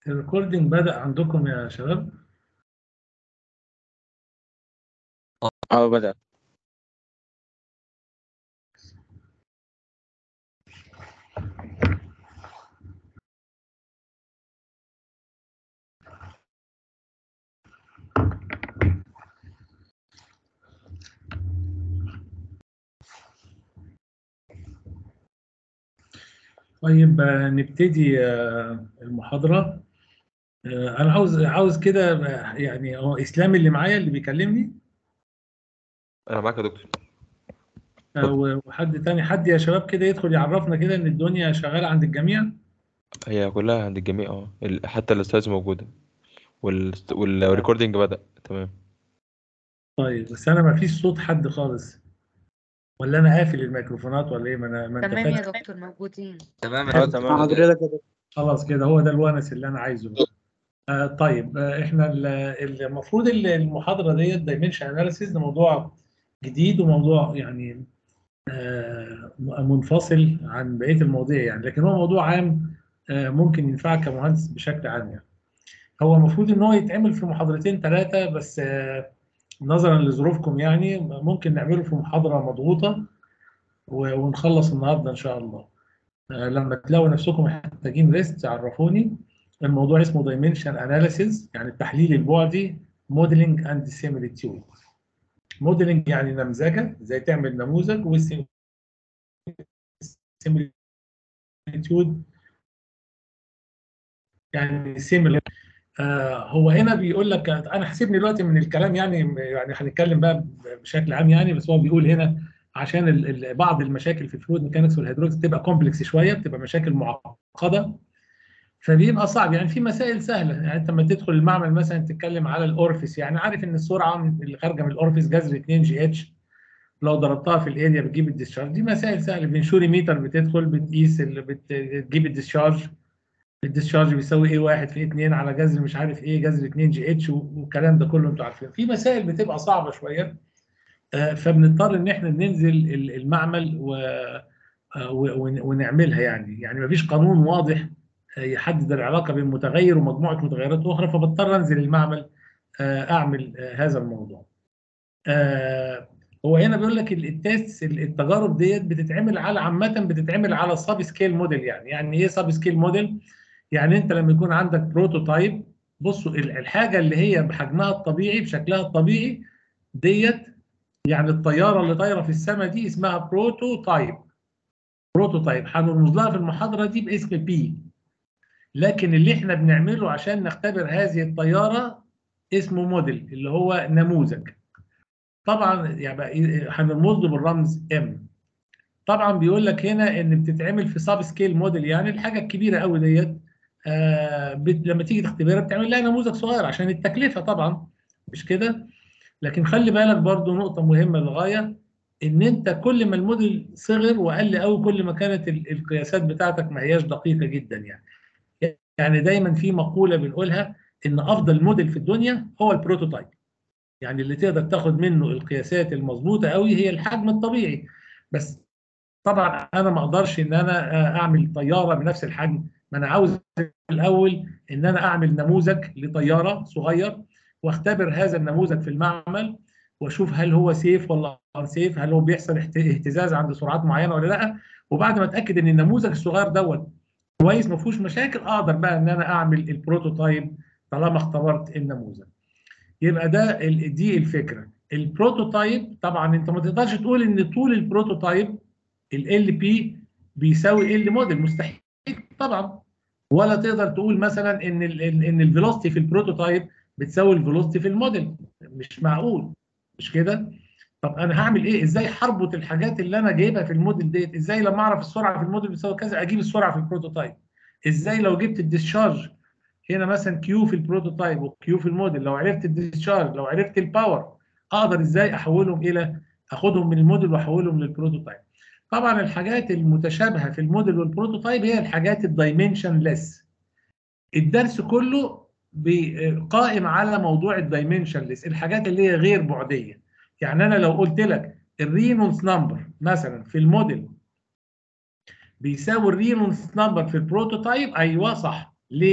الريكوردينج بدأ عندكم يا شباب اه بدأ طيب آه، نبتدي آه، المحاضرة آه، أنا عاوز عاوز كده آه، يعني هو إسلام اللي معايا اللي بيكلمني انا معاك يا دكتور آه، وحد تاني حد يا شباب كده يدخل يعرفنا كده إن الدنيا شغالة عند الجميع هي كلها عند الجميع اه ال- حتى الاستاذ موجوده وال... والريكوردينج بدأ تمام طيب بس أنا ما فيش صوت حد خالص ولا أنا قافل الميكروفونات ولا إيه ما أنا ما أنت تمام يا فاتح دكتور موجودين تمام اه يا تمام دكتور حضرتك يا دكتور. خلاص كده هو ده الونس اللي انا عايزه آه طيب آه احنا ال- المفروض ال- المحاضره ديت دايمنشن اناليسيز ده موضوع جديد وموضوع يعني آه منفصل عن بقيه المواضيع يعني لكن هو موضوع عام آه ممكن ينفعك كمهندس بشكل عام يعني هو المفروض ان هو يتعمل في محاضرتين ثلاثه بس آه نظرا لظروفكم يعني ممكن نعمله في محاضره مضغوطه و- ونخلص النهارده ان شاء الله آه، لما تلاقوا نفسكم محتاجين ريست عرفوني الموضوع اسمه دايمنشن اناليسيز يعني التحليل البعدي موديلنج اند سيميليتيود موديلنج يعني نمذجه ازاي تعمل نموذج والسيميليتيود يعني سيميلر آه هو هنا بيقول لك انا حاسبني دلوقتي من الكلام يعني يعني هنتكلم بقى بشكل عام يعني بس هو بيقول هنا عشان ال- ال- بعض المشاكل في الفلويد ميكانكس والهيدروليكس بتبقى كومبلكس شويه بتبقى مشاكل معقده فبيبقى صعب يعني في مسائل سهله يعني انت لما تدخل المعمل مثلا تتكلم على الاورفيس يعني عارف ان السرعه من- اللي خارجه من الاورفيس جذر 2 جي اتش لو ضربتها في الاريا بتجيب الديسشارج دي مسائل سهله بنشوري ميتر بتدخل بتقيس ال- بت- بتجيب الديسشارج الديسشارج بيساوي ايه 1 في 2 على جذر مش عارف ايه جذر 2 جي اتش والكلام ده كله انتوا عارفين في مسائل بتبقى صعبه شويه آه، فبنضطر ان احنا ننزل ال- المعمل و آه، و- ون- ونعملها يعني يعني مفيش قانون واضح آه، يحدد العلاقه بين متغير ومجموعه متغيرات اخرى فبضطر انزل المعمل آه، اعمل آه، هذا الموضوع. آه، هو هنا بيقول لك ال- التيست ال- التجارب ديت بتتعمل على عامه بتتعمل على سب سكيل موديل يعني يعني ايه سب سكيل موديل؟ يعني انت لما يكون عندك بروتوتايب بصوا ال- الحاجه اللي هي بحجمها الطبيعي بشكلها الطبيعي ديت يعني الطياره اللي طايره في السماء دي اسمها بروتوتايب بروتوتايب هنرمز لها في المحاضره دي باسم بي لكن اللي احنا بنعمله عشان نختبر هذه الطياره اسمه موديل اللي هو نموذج طبعا يعني هنرمز له بالرمز ام طبعا بيقول لك هنا ان بتتعمل في سب سكيل موديل يعني الحاجه الكبيره قوي ديت آه بت- لما تيجي تختبرها بتعمل لها نموذج صغير عشان التكلفه طبعا مش كده لكن خلي بالك برضو نقطه مهمه للغايه ان انت كل ما الموديل صغر وقل قوي كل ما كانت ال- القياسات بتاعتك ما هياش دقيقه جدا يعني يعني دايما في مقوله بنقولها ان افضل موديل في الدنيا هو البروتوتايب يعني اللي تقدر تاخد منه القياسات المظبوطه قوي هي الحجم الطبيعي بس طبعا انا ما اقدرش ان انا آه، اعمل طياره بنفس الحجم ما انا عاوز الاول ان انا اعمل نموذج لطياره صغير واختبر هذا النموذج في المعمل واشوف هل هو سيف ولا سيف هل هو بيحصل اهت- اهتزاز عند سرعات معينه ولا لا وبعد ما اتاكد ان النموذج الصغير دوت كويس ما فيهوش مشاكل اقدر بقى ان انا اعمل البروتوتايب طالما اختبرت النموذج يبقى ده ال- دي الفكره البروتوتايب طبعا انت ما تقدرش تقول ان طول البروتوتايب ال بي بيساوي ال موديل مستحيل طبعا ولا تقدر تقول مثلا ان ال ان الفيلوسيتي في البروتوتايب بتساوي الفيلوسيتي في الموديل مش معقول مش كده طب انا هعمل ايه ازاي هربط الحاجات اللي انا جايبها في الموديل ديت ازاي لما اعرف السرعه في الموديل بتساوي كذا اجيب السرعه في البروتوتايب ازاي لو جبت الديسشارج هنا مثلا كيو في البروتوتايب وكيو في الموديل لو عرفت الديسشارج لو عرفت الباور اقدر ازاي احولهم الى اخدهم من الموديل واحولهم للبروتوتايب طبعا الحاجات المتشابهه في الموديل والبروتوتايب هي الحاجات الدايمنشن ليس الدرس كله بي- قائم على موضوع الدايمنشن ليس الحاجات اللي هي غير بعديه يعني انا لو قلت لك الرينولدز نمبر مثلا في الموديل بيساوي الرينولدز نمبر في البروتوتايب ايوه صح ليه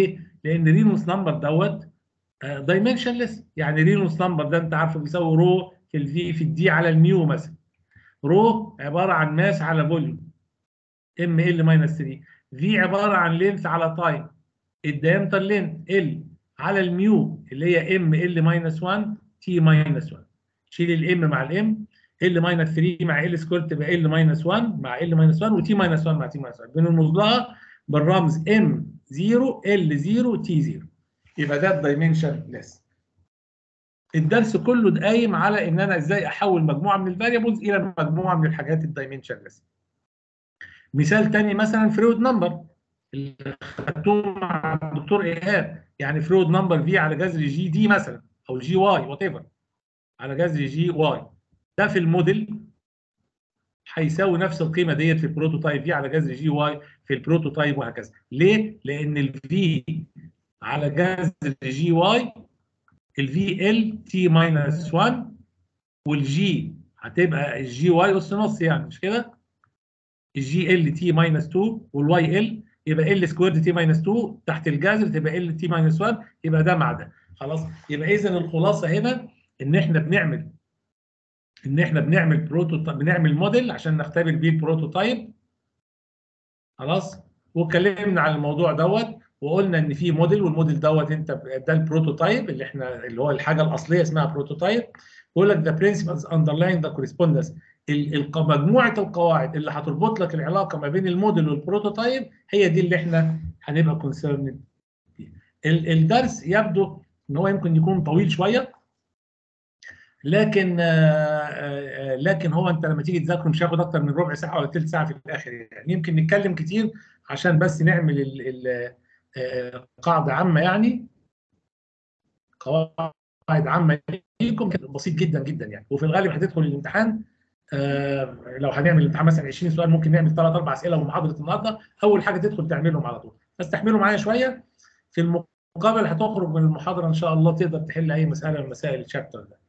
لان رينوس نمبر دوت دايمنشنلس يعني رينوس نمبر ده انت عارفه بيساوي رو في الفي في الدي على الميو مثلا رو عباره عن ماس على فوليوم ام ال ماينس 3 في عباره عن لينث على تايم الدايمتر لينث ال على الميو اللي هي ام ال ماينس 1 تي ماينس 1 شيل الام مع الام ال ماينس 3 مع ال سكوير تبقى ال ماينس 1 مع ال ماينس 1 وتي ماينس 1 مع تي ماينس 1 بنرمز لها بالرمز ام 0 ال 0 تي 0 يبقى ده الدايمنشن ليس الدرس كله ده قايم على ان انا ازاي احول مجموعه من الفاريبلز الى مجموعه من الحاجات الدايمنشن ليس مثال تاني مثلا فرويد نمبر اللي خدتوه مع الدكتور ايهاب يعني فرويد نمبر في على جذر جي دي مثلا او جي واي وات ايفر على جذر جي واي ده في الموديل هيساوي نفس القيمه ديت في البروتوتايب في على جذر جي واي في البروتوتايب وهكذا ليه؟ لان الفي على جذر جي واي الفي ال تي ماينس 1 والجي هتبقى الجي واي اس نص يعني مش كده؟ الجي ال تي ماينس 2 والواي ال يبقى ال سكويرد تي ماينس 2 تحت الجذر تبقى ال تي ماينس 1 يبقى ده مع ده خلاص يبقى اذا الخلاصه هنا ان احنا بنعمل ان احنا بنعمل بروتوتايب بنعمل موديل عشان نختبر بيه البروتوتايب خلاص واتكلمنا عن الموضوع دوت وقلنا ان في موديل والموديل دوت انت ده البروتوتايب اللي احنا اللي هو الحاجه الاصليه اسمها بروتوتايب بيقول لك the principles underlying the correspondence مجموعه القواعد اللي هتربط لك العلاقه ما بين الموديل والبروتوتايب هي دي اللي احنا هنبقى كونسيرند الدرس يبدو ان هو يمكن يكون طويل شويه لكن لكن هو انت لما تيجي تذاكره مش هياخد اكتر من ربع ساعه ولا ثلث ساعه في الاخر يعني يمكن نتكلم كتير عشان بس نعمل ال ال قاعده عامه يعني قواعد عامه ليكم بسيط جدا جدا يعني وفي الغالب هتدخل الامتحان لو هنعمل الامتحان مثلا 20 سؤال ممكن نعمل ثلاث اربع اسئله ومحاضره النهارده اول حاجه تدخل تعملهم على طول فاستحملوا معايا شويه في المقابل هتخرج من المحاضره ان شاء الله تقدر تحل اي مساله من مسائل الشابتر ده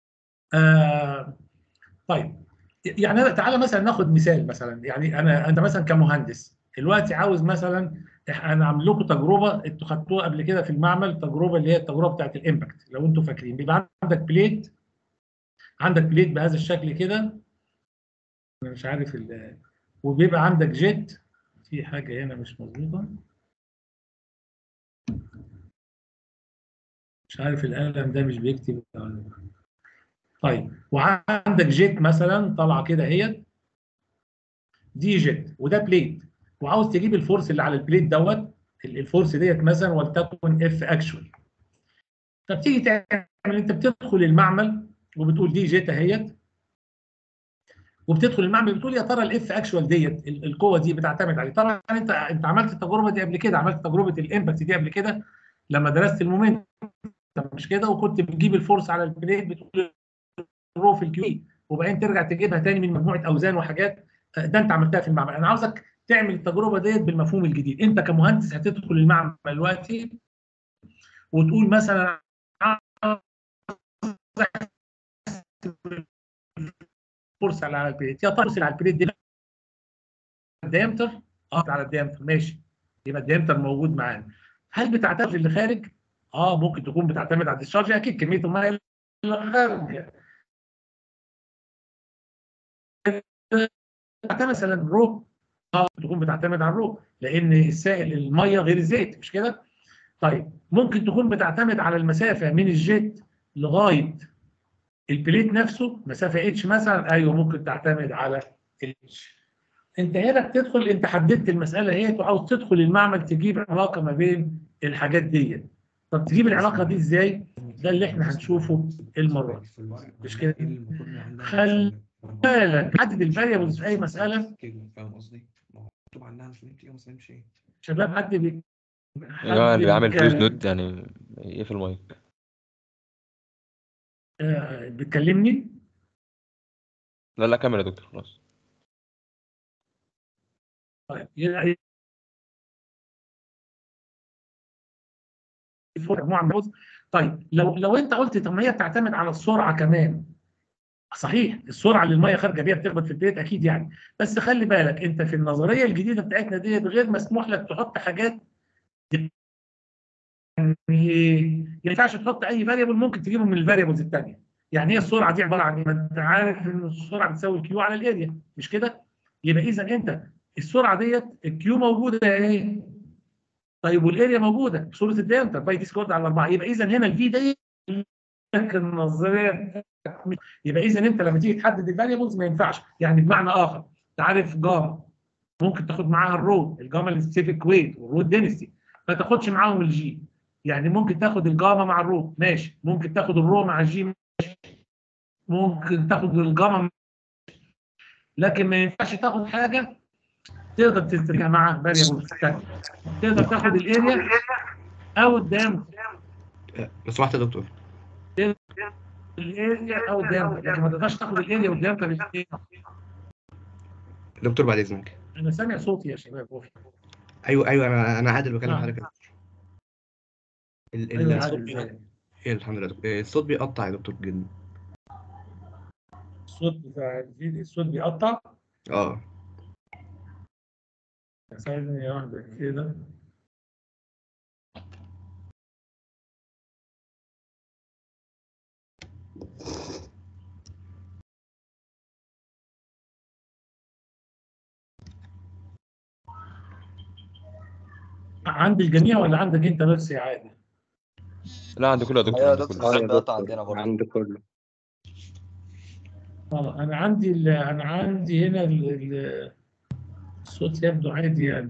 آه طيب يعني أنا تعالى مثلا ناخد مثال مثلا يعني انا انت مثلا كمهندس دلوقتي عاوز مثلا انا عامل لكم تجربه انتوا خدتوها قبل كده في المعمل تجربه اللي هي التجربه بتاعت الامباكت لو انتوا فاكرين بيبقى عندك بليت عندك بليت بهذا الشكل كده انا مش عارف ال وبيبقى عندك جيت في حاجه هنا مش مظبوطه مش عارف القلم ده مش بيكتب طيب وعندك جيت مثلا طالعه كده اهي دي جيت وده بليت وعاوز تجيب الفورس اللي على البليت دوت الفورس ديت مثلا ولتكن اف اكشوال فبتيجي تعمل انت بتدخل المعمل وبتقول دي جيت اهيت وبتدخل المعمل بتقول يا ترى الاف اكشوال ديت القوه دي بتعتمد عليه طبعا انت انت عملت التجربه دي قبل كده عملت تجربه الامباكت دي قبل كده لما درست المومنت مش كده وكنت بتجيب الفورس على البليت بتقول رو في الكيو وبعدين ترجع تجيبها تاني من مجموعه اوزان وحاجات ده انت عملتها في المعمل انا عاوزك تعمل التجربه ديت بالمفهوم الجديد انت كمهندس هتدخل المعمل دلوقتي وتقول مثلا فرصه على البليت يا ترى على البليت دي الديامتر اه على الديامتر ماشي يبقى الديامتر موجود معانا هل بتعتمد اللي خارج اه ممكن تكون بتعتمد على الديسشارج اكيد كميه الميه اللي خارج بتعتمد مثلا الرو اه تكون بتعتمد على الرو لان السائل الميه غير الزيت مش كده؟ طيب ممكن تكون بتعتمد على المسافه من الجيت لغايه البليت نفسه مسافه اتش مثلا ايوه ممكن تعتمد على الاتش انت هنا بتدخل انت حددت المساله اهي وعاوز تدخل المعمل تجيب علاقه ما بين الحاجات دي طب تجيب العلاقه دي ازاي؟ ده اللي احنا هنشوفه المره دي مش كده؟ خلي بالك حدد الفاريبلز في اي مساله فاهم قصدي؟ ما هو مكتوب عنها مش نمشي مش نمشي شباب حد بي ايوه اللي بيعمل فلوس نوت يعني ايه في المايك آه بتكلمني لا لا كمل يا دكتور خلاص طيب يعني مجموعه من طيب لو لو انت قلت طب ما هي بتعتمد على السرعه كمان صحيح السرعه اللي الميه خارجه بيها بتخبط في البيت اكيد يعني بس خلي بالك انت في النظريه الجديده بتاعتنا ديت غير مسموح لك تحط حاجات ما ينفعش تحط اي فاريبل ممكن تجيبه من الفاريبلز الثانيه يعني هي السرعه دي عباره عن ايه؟ ما انت عارف ان السرعه بتساوي الكيو على الاريا مش كده؟ يبقى اذا انت السرعه ديت الكيو موجوده ايه؟ طيب والاريا موجوده بصوره الدلتا باي دي سكواد على 4 يبقى اذا هنا الفي ديت النظريه يبقى اذا انت لما تيجي تحدد الفاريبلز ما ينفعش يعني بمعنى اخر انت عارف جاما ممكن تاخد معاها الرو الجاما السبيسيفيك ويت والرو دينستي ما تاخدش معاهم الجي يعني ممكن تاخد الجاما مع الرو ماشي ممكن تاخد الرو مع الجي ماشي ممكن تاخد الجاما لكن ما ينفعش تاخد حاجه تقدر تسترجع مع فاريبل ثانيه تقدر تاخد الاريا او الدام لو سمحت يا دكتور الاريا او الدام لكن ما تقدرش تاخد الاريا والدام الاثنين دكتور بعد اذنك انا سامع صوتي يا شباب هو في- ايوه ايوه انا انا عادل بكلم نعم. حضرتك يا دكتور. ال- ال- ايوه الصوت عادل بيقطع- ازاي إيه الحمد لله دكتور. إيه، الصوت بيقطع يا دكتور جدا الصوت بتاع الفيديو الصوت بيقطع اه ثانية واحدة كده عند الجميع ولا عندك انت بس يا عادل؟ لا عند كله يا دكتور ايوه يا عند دكتور كله. الصوت بيقطع عندنا برضه عند كله اه انا عندي ال- انا عندي هنا ال- ال- الصوت يبدو عادي يعني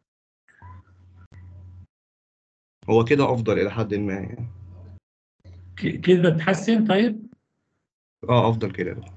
هو كده افضل الى حد ما يعني ك- كده اتحسن طيب؟ اه افضل كده يا دكتور.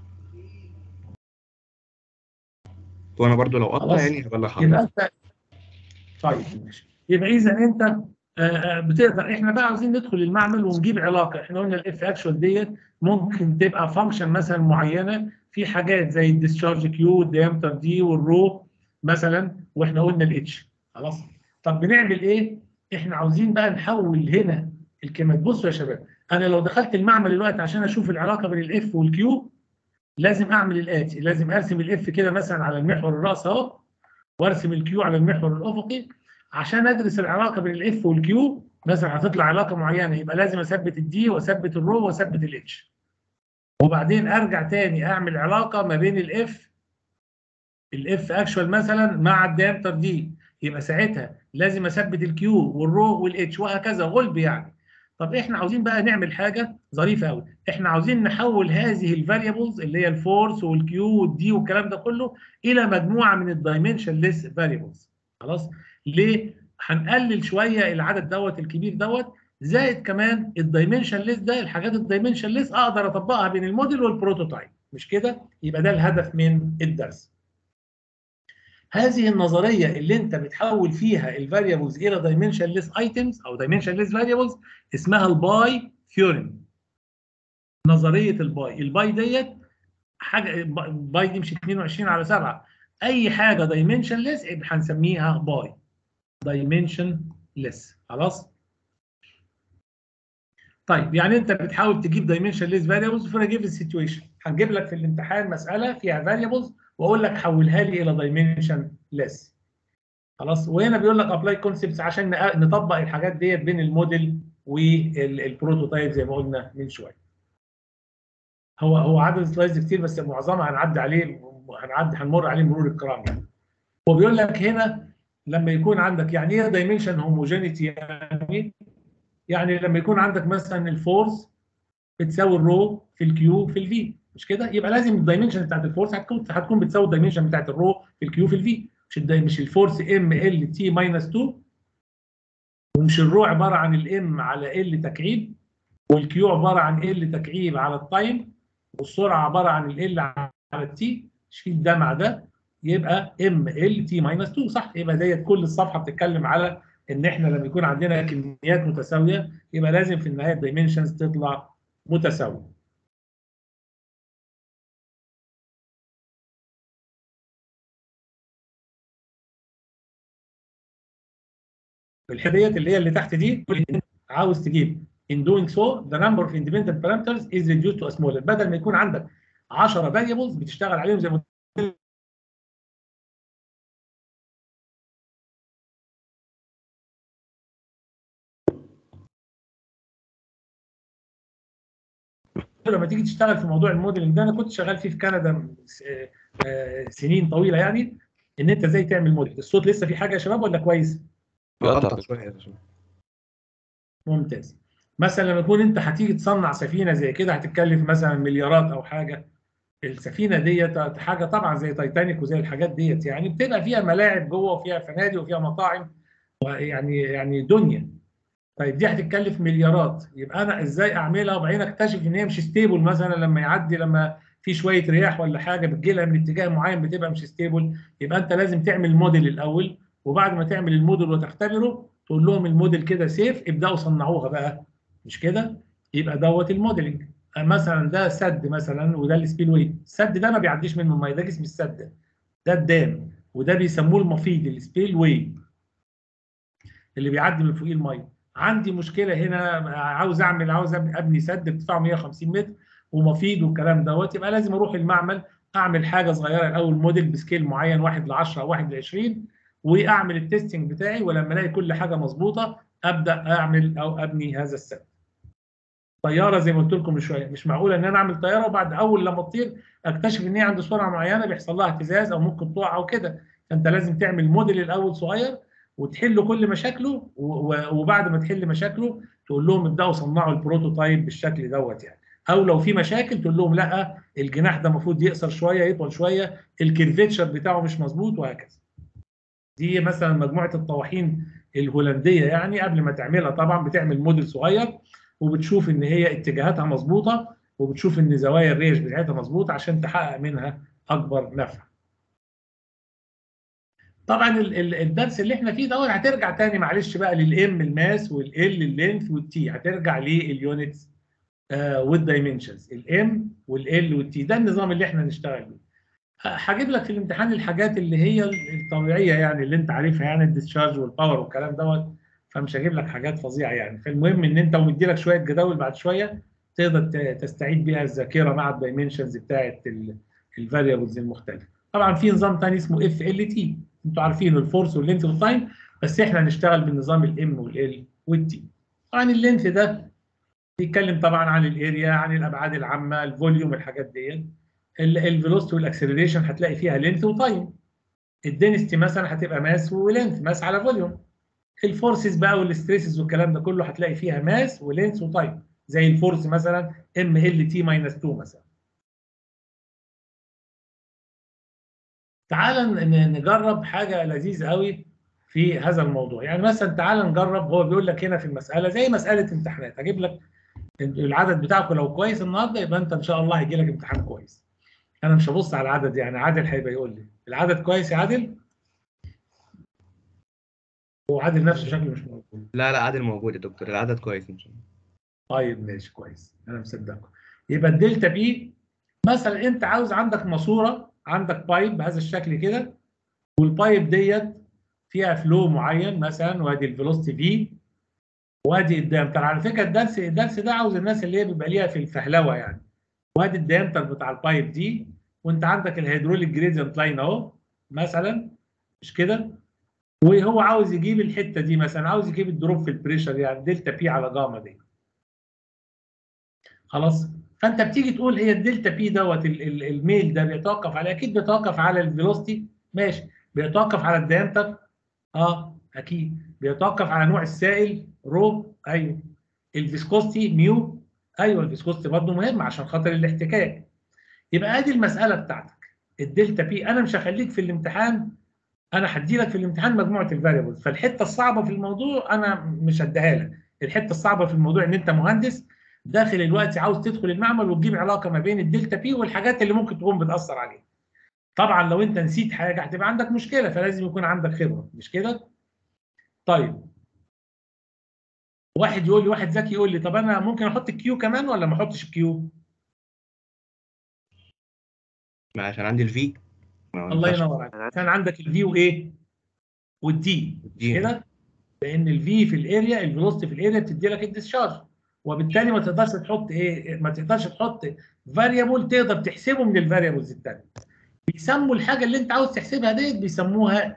وانا برضو لو قطع خلاص. يعني هبلغ يبقى حضرتك انت طيب ماشي يبقى اذا انت آه، آه، بتقدر احنا بقى عاوزين ندخل المعمل ونجيب علاقه احنا قلنا الاف اكشوال ديت ممكن تبقى فانكشن مثلا معينه في حاجات زي الديسشارج كيو الديامتر دي والرو مثلا واحنا قلنا الاتش خلاص طب بنعمل ايه؟ احنا عاوزين بقى نحول هنا الكلمات بصوا يا شباب انا لو دخلت المعمل دلوقتي عشان اشوف العلاقه بين الاف والكيو لازم اعمل الاتي لازم ارسم الاف كده مثلا على المحور الراس اهو وارسم الكيو على المحور الافقي عشان ادرس العلاقه بين الاف والكيو مثلا هتطلع علاقه معينه يبقى لازم اثبت الدي واثبت الرو واثبت الاتش وبعدين ارجع تاني اعمل علاقه ما بين الاف الاف اكشوال مثلا مع الديامتر دي يبقى ساعتها لازم اثبت الكيو والرو والاتش وهكذا غلب يعني طب احنا عاوزين بقى نعمل حاجه ظريفه قوي احنا عاوزين نحول هذه الفاريبلز اللي هي الفورس والكيو والدي والكلام ده كله الى مجموعه من الدايمنشن ليس فاريبلز خلاص ليه هنقلل شويه العدد دوت الكبير دوت زائد كمان الدايمنشن ليس ده الحاجات الدايمنشن ليس اقدر اطبقها بين الموديل والبروتوتايب مش كده يبقى ده الهدف من الدرس هذه النظريه اللي انت بتحول فيها الفاريبلز الى دايمنشن ليس ايتمز او دايمنشن ليس فاريبلز اسمها الباي ثيورم نظريه الباي الباي ديت حاجه باي دي مش 22 على 7 اي حاجه دايمنشن ليس هنسميها باي دايمنشن ليس خلاص طيب يعني انت بتحاول تجيب دايمنشن ليس فاريبلز فور جيفن سيتويشن هنجيب لك في الامتحان مساله فيها فاريبلز واقول لك حولها لي الى دايمنشن ليس خلاص وهنا بيقول لك ابلاي كونسبتس عشان نق- نطبق الحاجات ديت بين الموديل والبروتوتايب زي ما قلنا من شويه هو هو عدد سلايدز كتير بس معظمها هنعدي عليه هنعدي هنمر عليه مرور الكرام يعني هو بيقول لك هنا لما يكون عندك يعني ايه دايمنشن هوموجينيتي يعني يعني لما يكون عندك مثلا الفورس بتساوي الرو في الكيو في الفي مش كده يبقى لازم الدايمنشن بتاعت الفورس هتكون هتكون بتساوي الدايمنشن بتاعت الرو في الكيو في الفي مش الداي مش الفورس ام ال تي ماينس 2 ومش الرو عباره عن الام على ال تكعيب والكيو عباره عن ال تكعيب على التايم والسرعه عباره عن ال على التي شيل ده مع ده يبقى ام ال تي ماينس 2 صح يبقى ديت كل الصفحه بتتكلم على ان احنا لما يكون عندنا كميات متساويه يبقى لازم في النهايه الدايمنشنز تطلع متساويه الحديات اللي هي اللي تحت دي عاوز تجيب in doing so the number of independent parameters is reduced to a smaller بدل ما يكون عندك 10 variables بتشتغل عليهم زي ما لما تيجي تشتغل في موضوع الموديلنج ده انا كنت شغال فيه في كندا آه، آه، سنين طويله يعني ان انت ازاي تعمل موديل الصوت لسه في حاجه يا شباب ولا كويس بيقطع قطع شويه يا باشا. ممتاز مثلا لما يكون انت هتيجي تصنع سفينه زي كده هتتكلف مثلا مليارات او حاجه السفينه ديت حاجه طبعا زي تايتانيك وزي الحاجات ديت يعني بتبقى فيها ملاعب جوه وفيها فنادق وفيها مطاعم يعني يعني دنيا طيب دي هتتكلف مليارات يبقى انا ازاي اعملها وبعدين اكتشف ان هي مش ستيبل مثلا لما يعدي لما في شويه رياح ولا حاجه بتجي لها من اتجاه معين بتبقى مش ستيبل يبقى انت لازم تعمل موديل الاول وبعد ما تعمل الموديل وتختبره تقول لهم الموديل كده سيف ابداوا صنعوها بقى مش كده يبقى دوت الموديلنج مثلا ده سد مثلا وده السبيل واي السد ده ما بيعديش منه الميه ده جسم السد ده الدام وده بيسموه المفيد السبيل واي اللي بيعدي من فوقيه الميه عندي مشكله هنا عاوز اعمل عاوز ابني سد ارتفاعه 150 متر ومفيد والكلام دوت يبقى لازم اروح المعمل اعمل حاجه صغيره الاول موديل بسكيل معين 1 ل 10 او 1 ل 20 واعمل التستنج بتاعي ولما الاقي كل حاجه مظبوطه ابدا اعمل او ابني هذا السد. طياره زي ما قلت لكم من شويه مش معقوله ان انا اعمل طياره وبعد اول لما تطير اكتشف ان هي عند سرعه معينه بيحصل لها اهتزاز او ممكن تقع او كده فانت لازم تعمل موديل الاول صغير وتحل كل مشاكله وبعد ما تحل مشاكله تقول لهم ابداوا صنعوا البروتوتايب بالشكل دوت يعني او لو في مشاكل تقول لهم لا الجناح ده المفروض يقصر شويه يطول شويه الكيرفيتشر بتاعه مش مظبوط وهكذا دي مثلا مجموعه الطواحين الهولنديه يعني قبل ما تعملها طبعا بتعمل موديل صغير وبتشوف ان هي اتجاهاتها مظبوطه وبتشوف ان زوايا الريش بتاعتها مظبوطه عشان تحقق منها اكبر نفع. طبعا الدرس اللي احنا فيه دوت هترجع تاني معلش بقى للام الماس والال اللينث والتي هترجع لليونتس آه والدايمنشنز الام والال والتي ده النظام اللي احنا نشتغل بيه. هجيب لك في الامتحان الحاجات اللي هي الطبيعيه يعني اللي انت عارفها يعني الديسشارج والباور والكلام دوت فمش هجيب لك حاجات فظيعه يعني فالمهم ان انت ومدي لك شويه جداول بعد شويه تقدر تستعيد بيها الذاكره مع الدايمنشنز بتاعه الفاريبلز المختلفه طبعا في نظام ثاني اسمه اف ال تي انتوا عارفينه الفورس واللينث والتايم بس احنا هنشتغل بالنظام الام والال والتي طبعا اللينث ده بيتكلم طبعا عن الاريا عن الابعاد العامه الفوليوم الحاجات ديت الفيلوسيتي والاكسلريشن هتلاقي فيها لينث وتايم الدنستي مثلا هتبقى ماس ولينث ماس على فوليوم الفورسز بقى والستريسز والكلام ده كله هتلاقي فيها ماس ولينث وتايم زي الفورس مثلا ام ال تي ماينس 2 مثلا تعال نجرب حاجه لذيذه قوي في هذا الموضوع يعني مثلا تعال نجرب هو بيقول لك هنا في المساله زي مساله امتحانات هجيب لك العدد بتاعكم لو كويس النهارده يبقى انت ان شاء الله هيجي لك امتحان كويس انا مش هبص على العدد يعني عادل هيبقى يقول لي العدد كويس يا عادل هو عادل نفسه شكله مش موجود لا لا عادل موجود يا دكتور العدد كويس ان شاء الله طيب ماشي كويس انا مصدقكم يبقى الدلتا بي مثلا انت عاوز عندك ماسوره عندك بايب بهذا الشكل كده والبايب ديت فيها فلو معين مثلا وادي الفيلوسيتي في وادي الدامتر على فكره الدرس الدرس ده عاوز الناس اللي هي بيبقى ليها في الفهلوه يعني وادي الدامتر بتاع البايب دي وانت عندك الهيدروليك جريدينت لاين اهو مثلا مش كده وهو عاوز يجيب الحته دي مثلا عاوز يجيب الدروب في البريشر يعني دلتا بي على جاما دي خلاص فانت بتيجي تقول هي الدلتا بي دوت الميل ده بيتوقف على اكيد بيتوقف على الفيلوسيتي ماشي بيتوقف على الديامتر اه اكيد بيتوقف على نوع السائل رو ايوه الفيسكوستي ميو ايوه الفيسكوستي برضه مهم عشان خاطر الاحتكاك يبقى ادي المساله بتاعتك الدلتا بي انا مش هخليك في الامتحان انا هدي لك في الامتحان مجموعه الفاريبلز فالحته الصعبه في الموضوع انا مش هديها لك الحته الصعبه في الموضوع ان انت مهندس داخل الوقت عاوز تدخل المعمل وتجيب علاقه ما بين الدلتا بي والحاجات اللي ممكن تكون بتاثر عليها طبعا لو انت نسيت حاجه هتبقى عندك مشكله فلازم يكون عندك خبره مش كده طيب واحد يقول لي واحد ذكي يقول لي طب انا ممكن احط الكيو كمان ولا ما احطش الكيو ما عشان عندي الفي الله ينور عليك كان عندك الفي وايه والدي كده لان الفي في الاريا الفيلوسيتي في الاريا بتدي لك الديسشارج وبالتالي ما تقدرش تحط ايه ما تقدرش تحط فاريبل تقدر تحسبه من الفاريبلز الثانيه بيسموا الحاجه اللي انت عاوز تحسبها ديت بيسموها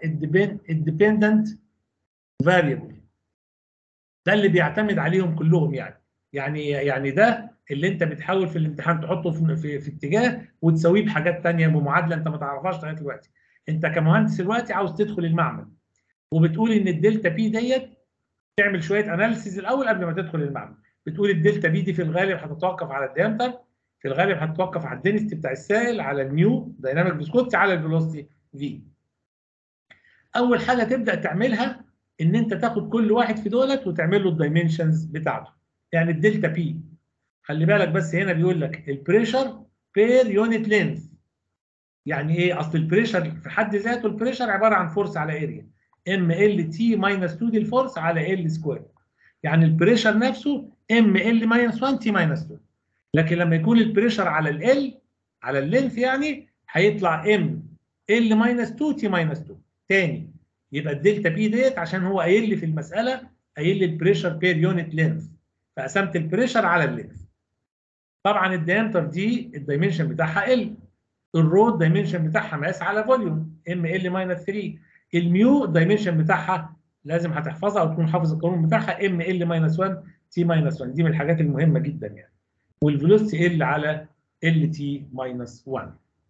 الديبندنت فاريبل ده اللي بيعتمد عليهم كلهم يعني يعني يعني ده اللي انت بتحاول في الامتحان تحطه في في, في اتجاه وتساويه بحاجات تانية بمعادله انت ما تعرفهاش لغايه دلوقتي انت كمهندس دلوقتي عاوز تدخل المعمل وبتقول ان الدلتا بي ديت تعمل شويه اناليسيز الاول قبل ما تدخل المعمل بتقول الدلتا بي دي في الغالب هتتوقف على الديامتر في الغالب هتتوقف على الدنستي بتاع السائل على النيو دايناميك فيسكوستي على الفيلوسيتي في اول حاجه تبدا تعملها ان انت تاخد كل واحد في دولت وتعمل له الدايمنشنز بتاعته يعني الدلتا بي خلي بالك بس هنا بيقول لك البريشر بير يونت لينث يعني ايه اصل البريشر في حد ذاته البريشر عباره عن فورس على اريا ام ال تي ماينس 2 دي الفورس على ال سكوير يعني البريشر نفسه ام ال ماينس 1 تي ماينس 2 لكن لما يكون البريشر على ال على اللينث يعني هيطلع ام ال ماينس 2 تي ماينس 2 تاني يبقى الدلتا بي ديت عشان هو قايل لي في المساله قايل لي البريشر بير يونت لينث فقسمت البريشر على اللينث طبعا الديامتر دي الدايمنشن بتاعها ال الرو الدايمنشن بتاعها مقاس على فوليوم ام ال ماينس 3 الميو الدايمنشن بتاعها لازم هتحفظها او تكون حافظ القانون بتاعها ام ال ماينس 1 تي ماينس 1 دي من الحاجات المهمه جدا يعني والفيلوسيتي ال على ال تي ماينس 1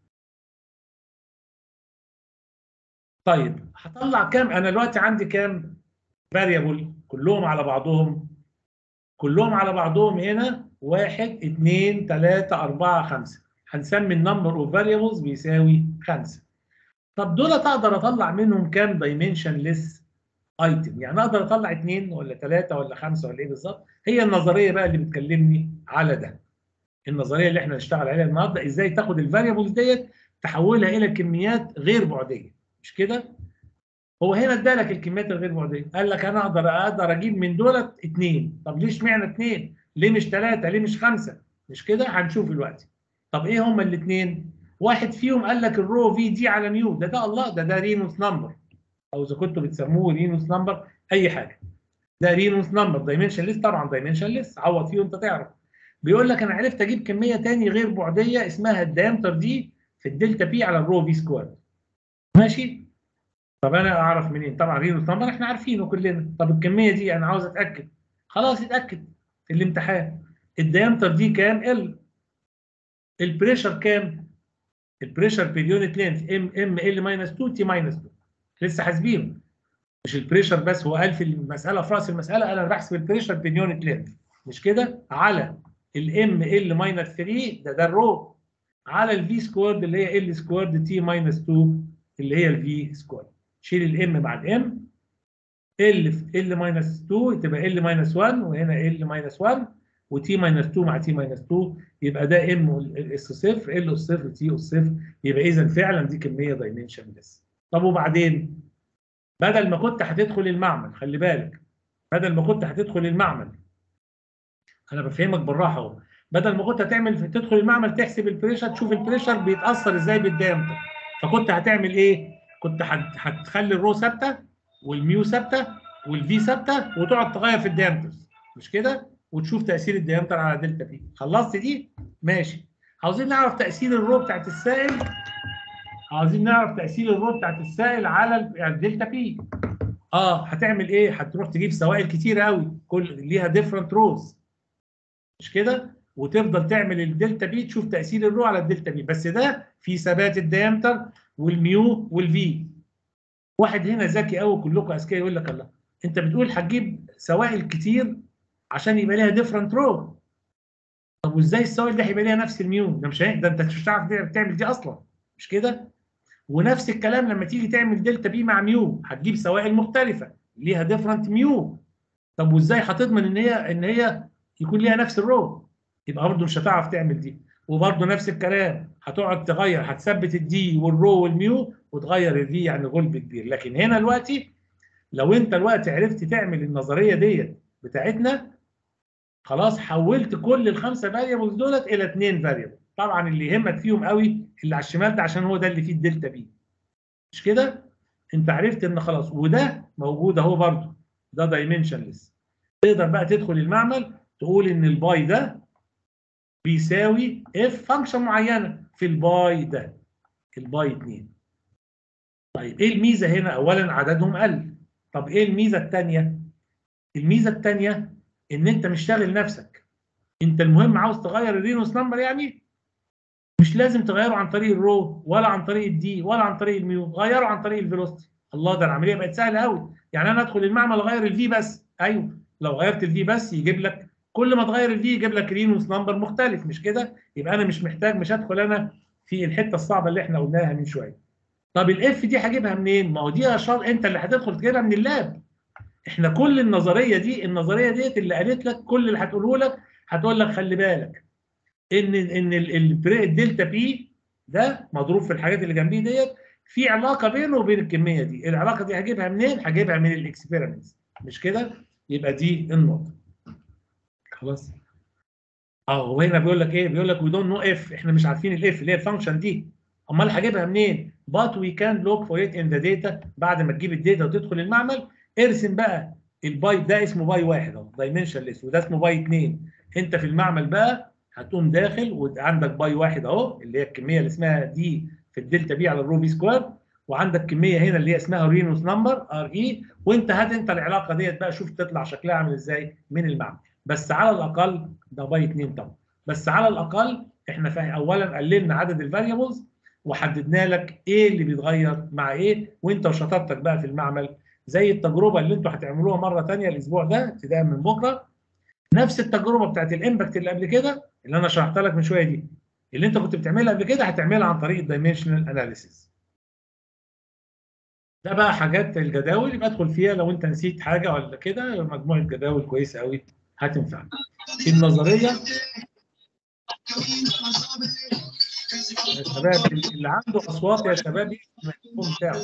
طيب هطلع كام انا دلوقتي عندي كام فاريبل كلهم على بعضهم كلهم على بعضهم هنا 1 2 3 4 5 هنسمي النمبر اوف فاريبلز بيساوي 5 طب دول اقدر اطلع منهم كام دايمنشنلس ايتم يعني اقدر اطلع اثنين ولا ثلاثه ولا خمسه ولا ايه بالظبط هي النظريه بقى اللي بتكلمني على ده النظريه اللي احنا هنشتغل عليها النهارده ازاي تاخد الفاريبلز ديت تحولها الى كميات غير بعديه مش كده هو هنا ادالك الكميات الغير بعديه قال لك انا اقدر اقدر اجيب من دولت اثنين طب ليش معنى اثنين ليه مش ثلاثه ليه مش خمسه مش كده هنشوف دلوقتي طب ايه هما الاثنين واحد فيهم قال لك الرو في دي على نيو ده ده الله ده ده رينوس نمبر او اذا كنتوا بتسموه رينوس نمبر اي حاجه ده رينوس نمبر دايمنشن ليس طبعا دايمنشن ليس عوض فيه وانت تعرف بيقول لك انا عرفت اجيب كميه ثاني غير بعديه اسمها الديامتر دي في الدلتا بي على الرو في سكوير ماشي طب انا اعرف منين طبعا رينوس نمبر احنا عارفينه كلنا طب الكميه دي انا عاوز اتاكد خلاص اتاكد في الامتحان الديامتر دي كام ال البريشر كام البريشر بير يونت لينث ام ام ال ماينس 2 تي ماينس 2 لسه حاسبينه مش البريشر بس هو قال في المساله في راس المساله انا بحسب البريشر بير يونت لينث مش كده على الام ال ماينس 3 ده ده الرو على الفي سكويرد اللي هي ال سكويرد تي ماينس 2 اللي هي الفي سكويرد شيل الام مع الام ال في ال ماينس 2 تبقى ال ماينس 1 وهنا ال ماينس 1 وتي ماينس 2 مع تي ماينس 2 يبقى ده ام اس صفر ال اس صفر تي اس صفر يبقى اذا فعلا دي كميه دايمنشن ليس طب وبعدين بدل ما كنت هتدخل المعمل خلي بالك بدل ما كنت هتدخل المعمل انا بفهمك بالراحه اهو بدل ما كنت هتعمل تدخل المعمل تحسب البريشر تشوف البريشر بيتاثر ازاي بالديامتر فكنت هتعمل ايه؟ كنت هتخلي الرو ثابته والميو ثابته والفي ثابته وتقعد تغير في الديامترز مش كده؟ وتشوف تاثير الديامتر على دلتا بي خلصت دي؟ ماشي عاوزين نعرف تاثير الرو بتاعت السائل عاوزين نعرف تاثير الرو بتاعت السائل على الدلتا بي اه هتعمل ايه؟ هتروح تجيب سوائل كتير قوي كل ليها ديفرنت روز مش كده؟ وتفضل تعمل الدلتا بي تشوف تاثير الرو على الدلتا بي بس ده في ثبات الديامتر والميو والفي واحد هنا ذكي قوي كلكم اذكياء يقول لك الله انت بتقول هتجيب سوائل كتير عشان يبقى ليها ديفرنت رو طب وازاي السوائل ده هيبقى ليها نفس الميو ده مش ده انت مش هتعرف تعمل دي اصلا مش كده ونفس الكلام لما تيجي تعمل دلتا بي مع ميو هتجيب سوائل مختلفه ليها ديفرنت ميو طب وازاي هتضمن ان هي ان هي يكون ليها نفس الرو يبقى برضه مش هتعرف تعمل دي وبرضه نفس الكلام هتقعد تغير هتثبت الدي والرو والميو وتغير الفي يعني غلب كبير لكن هنا دلوقتي لو انت دلوقتي عرفت تعمل النظريه ديت بتاعتنا خلاص حولت كل الخمسه فاريبلز دولت الى اثنين فاريبل طبعا اللي يهمك فيهم قوي اللي على الشمال ده عشان هو ده اللي فيه الدلتا بي مش كده انت عرفت ان خلاص وده موجود اهو برضه ده دايمنشنلس تقدر بقى تدخل المعمل تقول ان الباي ده بيساوي اف فانكشن معينه في الباي ده الباي 2 طيب ايه الميزه هنا اولا عددهم قل طب ايه الميزه الثانيه الميزه الثانيه ان انت مش شاغل نفسك انت المهم عاوز تغير الرينوس نمبر يعني مش لازم تغيره عن طريق الرو ولا عن طريق الدي ولا عن طريق الميو غيره عن طريق الفيلوسيتي الله ده العمليه بقت سهله قوي يعني انا ادخل المعمل اغير الفي بس ايوه لو غيرت الفي بس يجيب لك كل ما تغير الفي يجيب لك رينوس نمبر مختلف مش كده يبقى انا مش محتاج مش هدخل انا في الحته الصعبه اللي احنا قلناها من شويه طب الاف دي هجيبها منين ما هو دي اشار انت اللي هتدخل تجيبها من اللاب احنا كل النظريه دي النظريه ديت اللي قالت لك كل اللي هتقوله لك هتقول لك خلي بالك ان ان ال- ال- الدلتا بي ده مضروب في الحاجات اللي جنبيه ديت في علاقه بينه وبين الكميه دي العلاقه دي هجيبها منين هجيبها من الاكسبيرمنتس مش كده يبقى دي النقطه خلاص اه هو هنا بيقول لك ايه بيقول لك وي دونت نو اف احنا مش عارفين الاف اللي هي الفانكشن دي امال هجيبها منين but we can look for it in the data بعد ما تجيب الداتا وتدخل المعمل ارسم بقى الباي ده اسمه باي واحد اهو دايمنشنلس وده اسمه باي اثنين انت في المعمل بقى هتقوم داخل وعندك باي واحد اهو اللي هي الكميه اللي اسمها دي في الدلتا بي على الرو بي سكوير وعندك كميه هنا اللي هي اسمها رينوس نمبر ار اي وانت هات انت العلاقه ديت بقى شوف تطلع شكلها عامل ازاي من المعمل بس على الاقل ده باي 2 طبعا بس على الاقل احنا فا- اولا قللنا عدد الفاريبلز وحددنا لك ايه اللي بيتغير مع ايه وانت وشطارتك بقى في المعمل زي التجربه اللي انتوا هتعملوها مره ثانيه الاسبوع ده ابتداء من بكره نفس التجربه بتاعت الامباكت اللي قبل كده اللي انا شرحتها لك من شويه دي اللي انت كنت بتعملها قبل كده هتعملها عن طريق الدايمنشنال اناليسيس ده بقى حاجات الجداول يبقى ادخل فيها لو انت نسيت حاجه ولا كده مجموعه جداول كويسه قوي هتنفعك النظريه يا شباب اللي عنده اصوات يا شباب يسمع الميكروفون بتاعه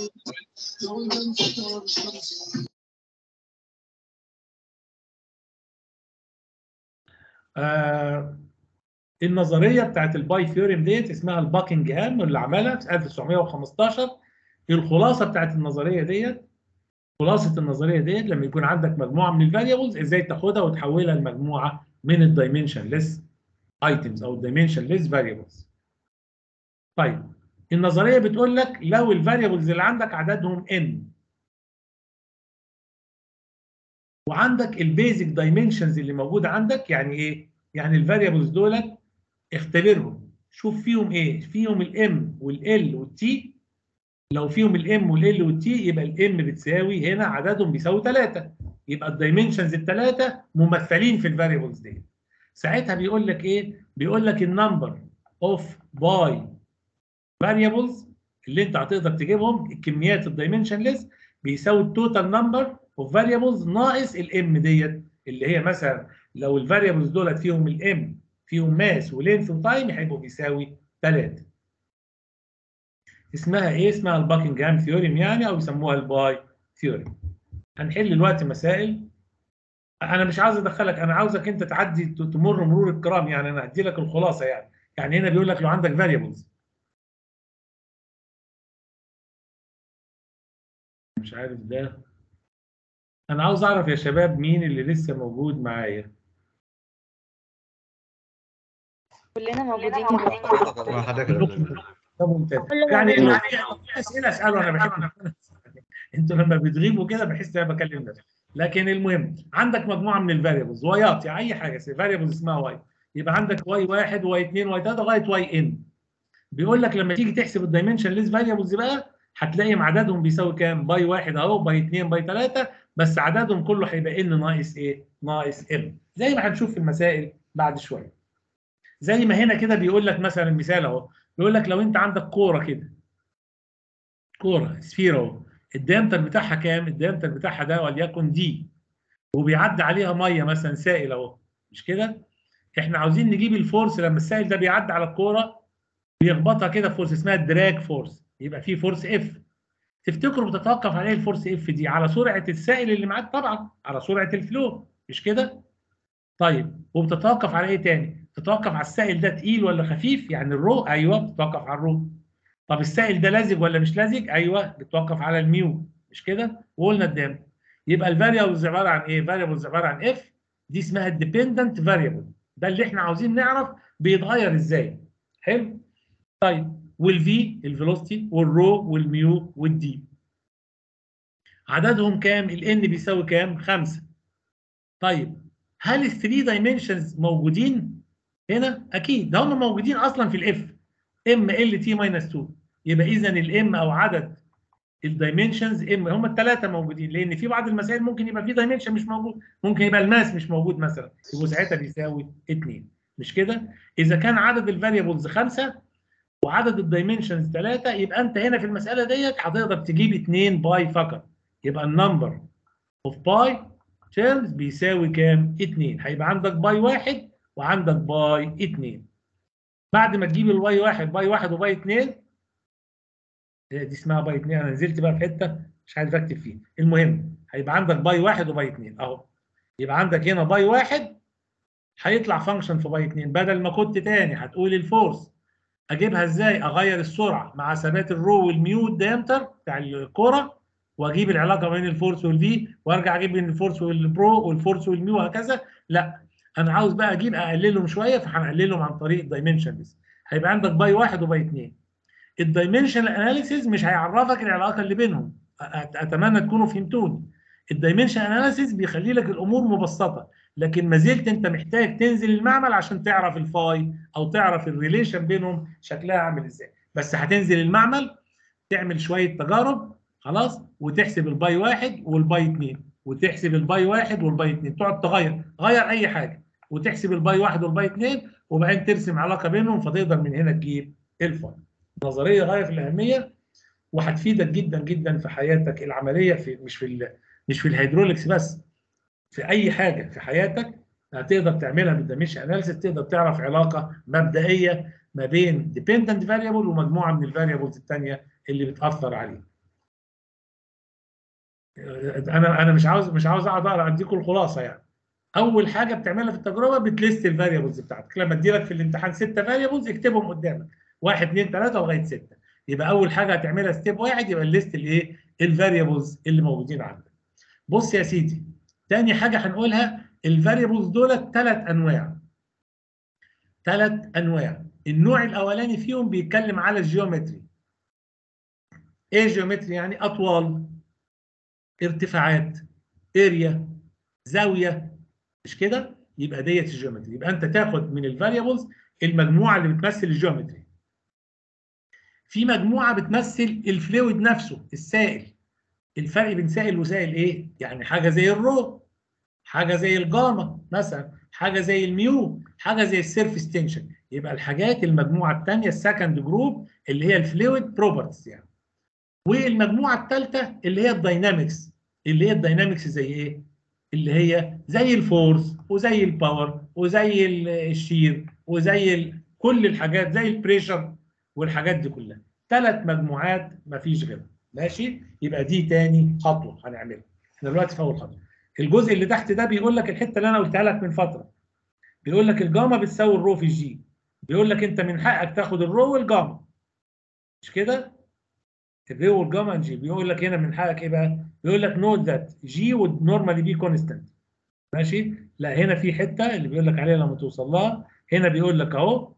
آه النظريه بتاعت الباي ثيوريم ديت اسمها الباكنجهام اللي عملها في 1915 الخلاصه بتاعت النظريه ديت خلاصه النظريه ديت لما يكون عندك مجموعه من الفاريبلز ازاي تاخدها وتحولها لمجموعه من الدايمنشنلس ايتمز او الدايمنشنلس فاريبلز طيب النظريه بتقول لك لو الفاريبلز اللي عندك عددهم n وعندك البيزك دايمنشنز اللي موجوده عندك يعني ايه؟ يعني الفاريبلز دولت اختبرهم شوف فيهم ايه؟ فيهم الام والال والتي لو فيهم الام والال والتي يبقى الام بتساوي هنا عددهم بيساوي 3 يبقى الدايمنشنز الثلاثه ممثلين في الفاريبلز دي ساعتها بيقول لك ايه؟ بيقول لك النمبر اوف باي فاريبلز اللي انت هتقدر تجيبهم الكميات الدايمنشنلس بيساوي التوتال نمبر اوف فاريبلز ناقص الام ديت اللي هي مثلا لو الفاريبلز دولت فيهم الام فيهم ماس ولينث وتايم هيبقوا بيساوي 3 اسمها ايه؟ اسمها الباكنجهام ثيوريم يعني او يسموها الباي ثيوريم هنحل الوقت مسائل انا مش عاوز ادخلك انا عاوزك انت تعدي تمر مرور الكرام يعني انا هدي لك الخلاصه يعني يعني هنا بيقول لك لو عندك فاريبلز مش عارف ده انا عاوز اعرف يا شباب مين اللي لسه موجود معايا كلنا موجودين مع حضرتك يا دكتور. ده ممتاز يعني لو في اسئله اساله انا بحب انتوا لما بتغيبوا كده بحس ان انا بكلم نفسي لكن المهم عندك مجموعه من الفاريبلز وايات يعني اي حاجه فاريبلز اسمها واي يبقى عندك واي واحد واي اثنين واي ثلاثه لغايه واي ان بيقول لك لما تيجي تحسب الدايمنشن ليس فاريبلز بقى هتلاقي عددهم بيساوي كام؟ باي واحد اهو باي اثنين باي ثلاثه بس عددهم كله هيبقى ان ناقص ايه؟ ناقص ام زي ما هنشوف في المسائل بعد شويه. زي ما هنا كده بيقول لك مثلا مثال اهو بيقول لك لو انت عندك كوره كده كوره سفيره اهو الديامتر بتاعها كام؟ الديامتر بتاعها ده وليكن دي وبيعدي عليها ميه مثلا سائل اهو مش كده؟ احنا عاوزين نجيب الفورس لما السائل ده بيعدي على الكوره بيخبطها كده فورس اسمها الدراج فورس يبقى في فورس اف تفتكروا بتتوقف على ايه الفورس اف دي؟ على سرعه السائل اللي معاك طبعا على سرعه الفلو مش كده؟ طيب وبتتوقف على ايه تاني؟ بتتوقف على السائل ده تقيل ولا خفيف؟ يعني الرو ايوه بتتوقف على الرو. طب السائل ده لزج ولا مش لزج؟ ايوه بتتوقف على الميو مش كده؟ وقلنا قدام يبقى الفاريبلز عباره عن ايه؟ فاريبلز عباره عن اف دي اسمها الديبندنت فاريبل ده اللي احنا عاوزين نعرف بيتغير ازاي. حلو؟ طيب والفي الفيلوسيتي والرو والميو والدي. عددهم كام؟ الان بيساوي كام؟ 5. طيب هل الثري دايمنشنز موجودين هنا؟ اكيد ده هم موجودين اصلا في الاف ام ال تي ماينس 2 يبقى اذا الام او عدد الدايمنشنز ام هم الثلاثه موجودين لان في بعض المسائل ممكن يبقى في دايمنشن مش موجود ممكن يبقى الماس مش موجود مثلا يبقى ساعتها بيساوي 2 مش كده؟ اذا كان عدد الفاريبلز خمسه وعدد الدايمنشنز ثلاثه يبقى انت هنا في المساله ديت هتقدر تجيب 2 باي فقط يبقى النمبر اوف باي تيرمز بيساوي كام؟ 2 هيبقى عندك باي واحد وعندك باي 2 بعد ما تجيب الواي واحد باي واحد وباي 2 هي دي اسمها باي 2 انا نزلت بقى في حته مش عارف اكتب فيه المهم هيبقى عندك باي واحد وباي 2 اهو يبقى عندك هنا باي واحد هيطلع فانكشن في باي 2 بدل ما كنت تاني هتقول الفورس اجيبها ازاي؟ اغير السرعه مع ثبات الرو والميو الديامتر بتاع الكوره واجيب العلاقه بين الفورس والفي وارجع اجيب بين الفورس والبرو والفورس والميو وهكذا لا انا عاوز بقى اجيب اقللهم شويه فهنقللهم عن طريق الدايمنشنز هيبقى عندك باي واحد وباي اثنين الدايمنشن اناليسيز مش هيعرفك العلاقه اللي بينهم أ- اتمنى تكونوا فهمتوني الدايمنشن اناليسيز بيخلي لك الامور مبسطه لكن ما زلت انت محتاج تنزل المعمل عشان تعرف الفاي او تعرف الريليشن بينهم شكلها عامل ازاي بس هتنزل المعمل تعمل شويه تجارب خلاص وتحسب الباي واحد والباي اتنين وتحسب الباي واحد والباي اتنين تقعد تغير غير اي حاجه وتحسب الباي واحد والباي اتنين وبعدين ترسم علاقه بينهم فتقدر من هنا تجيب الفاي نظريه غايه في الاهميه وهتفيدك جدا جدا في حياتك العمليه في مش في ال- مش في الهيدروليكس بس في اي حاجه في حياتك هتقدر تعملها بالدايمنشن اناليسيس تقدر تعرف علاقه مبدئيه ما بين ديبندنت فاريبل ومجموعه من الفاريبلز الثانيه اللي بتاثر عليه. انا انا مش عاوز مش عاوز اقعد اقرا اديكم الخلاصه يعني. اول حاجه بتعملها في التجربه بتليست الفاريبلز بتاعتك لما اديلك في الامتحان سته فاريبلز اكتبهم قدامك واحد اثنين ثلاثه لغايه سته يبقى اول حاجه هتعملها ستيب واحد يبقى الليست الايه الفاريبلز اللي موجودين عندك. بص يا سيدي تاني حاجه هنقولها الفاريبلز دول ثلاث انواع. ثلاث انواع النوع الاولاني فيهم بيتكلم على الجيومتري. ايه جيومتري يعني اطوال ارتفاعات اريا زاويه مش كده يبقى ديت الجيومتري يبقى انت تاخد من الفاريبلز المجموعه اللي بتمثل الجيومتري في مجموعه بتمثل الفلويد نفسه السائل الفرق بين سائل وسائل ايه يعني حاجه زي الرو حاجه زي الجاما مثلا حاجه زي الميو حاجه زي السيرفيس تنشن يبقى الحاجات المجموعه الثانيه السكند جروب اللي هي الفلويد بروبرتيز يعني والمجموعه الثالثه اللي هي الداينامكس اللي هي الداينامكس زي ايه اللي هي زي الفورس وزي الباور وزي ال- الشير وزي ال... كل الحاجات زي البريشر والحاجات دي كلها ثلاث مجموعات مفيش غيرها ماشي يبقى دي تاني خطوه هنعملها احنا دلوقتي في اول خطوه الجزء اللي تحت ده بيقول لك الحته اللي انا قلتها لك من فتره بيقول لك الجاما بتساوي الرو في الجي بيقول لك انت من حقك تاخد الرو والجاما مش كده الرو والجاما جي بيقول لك هنا من حقك ايه بقى بيقول لك نوت ذات جي would normally be constant ماشي لا هنا في حته اللي بيقول لك عليها لما توصل لها هنا بيقول لك اهو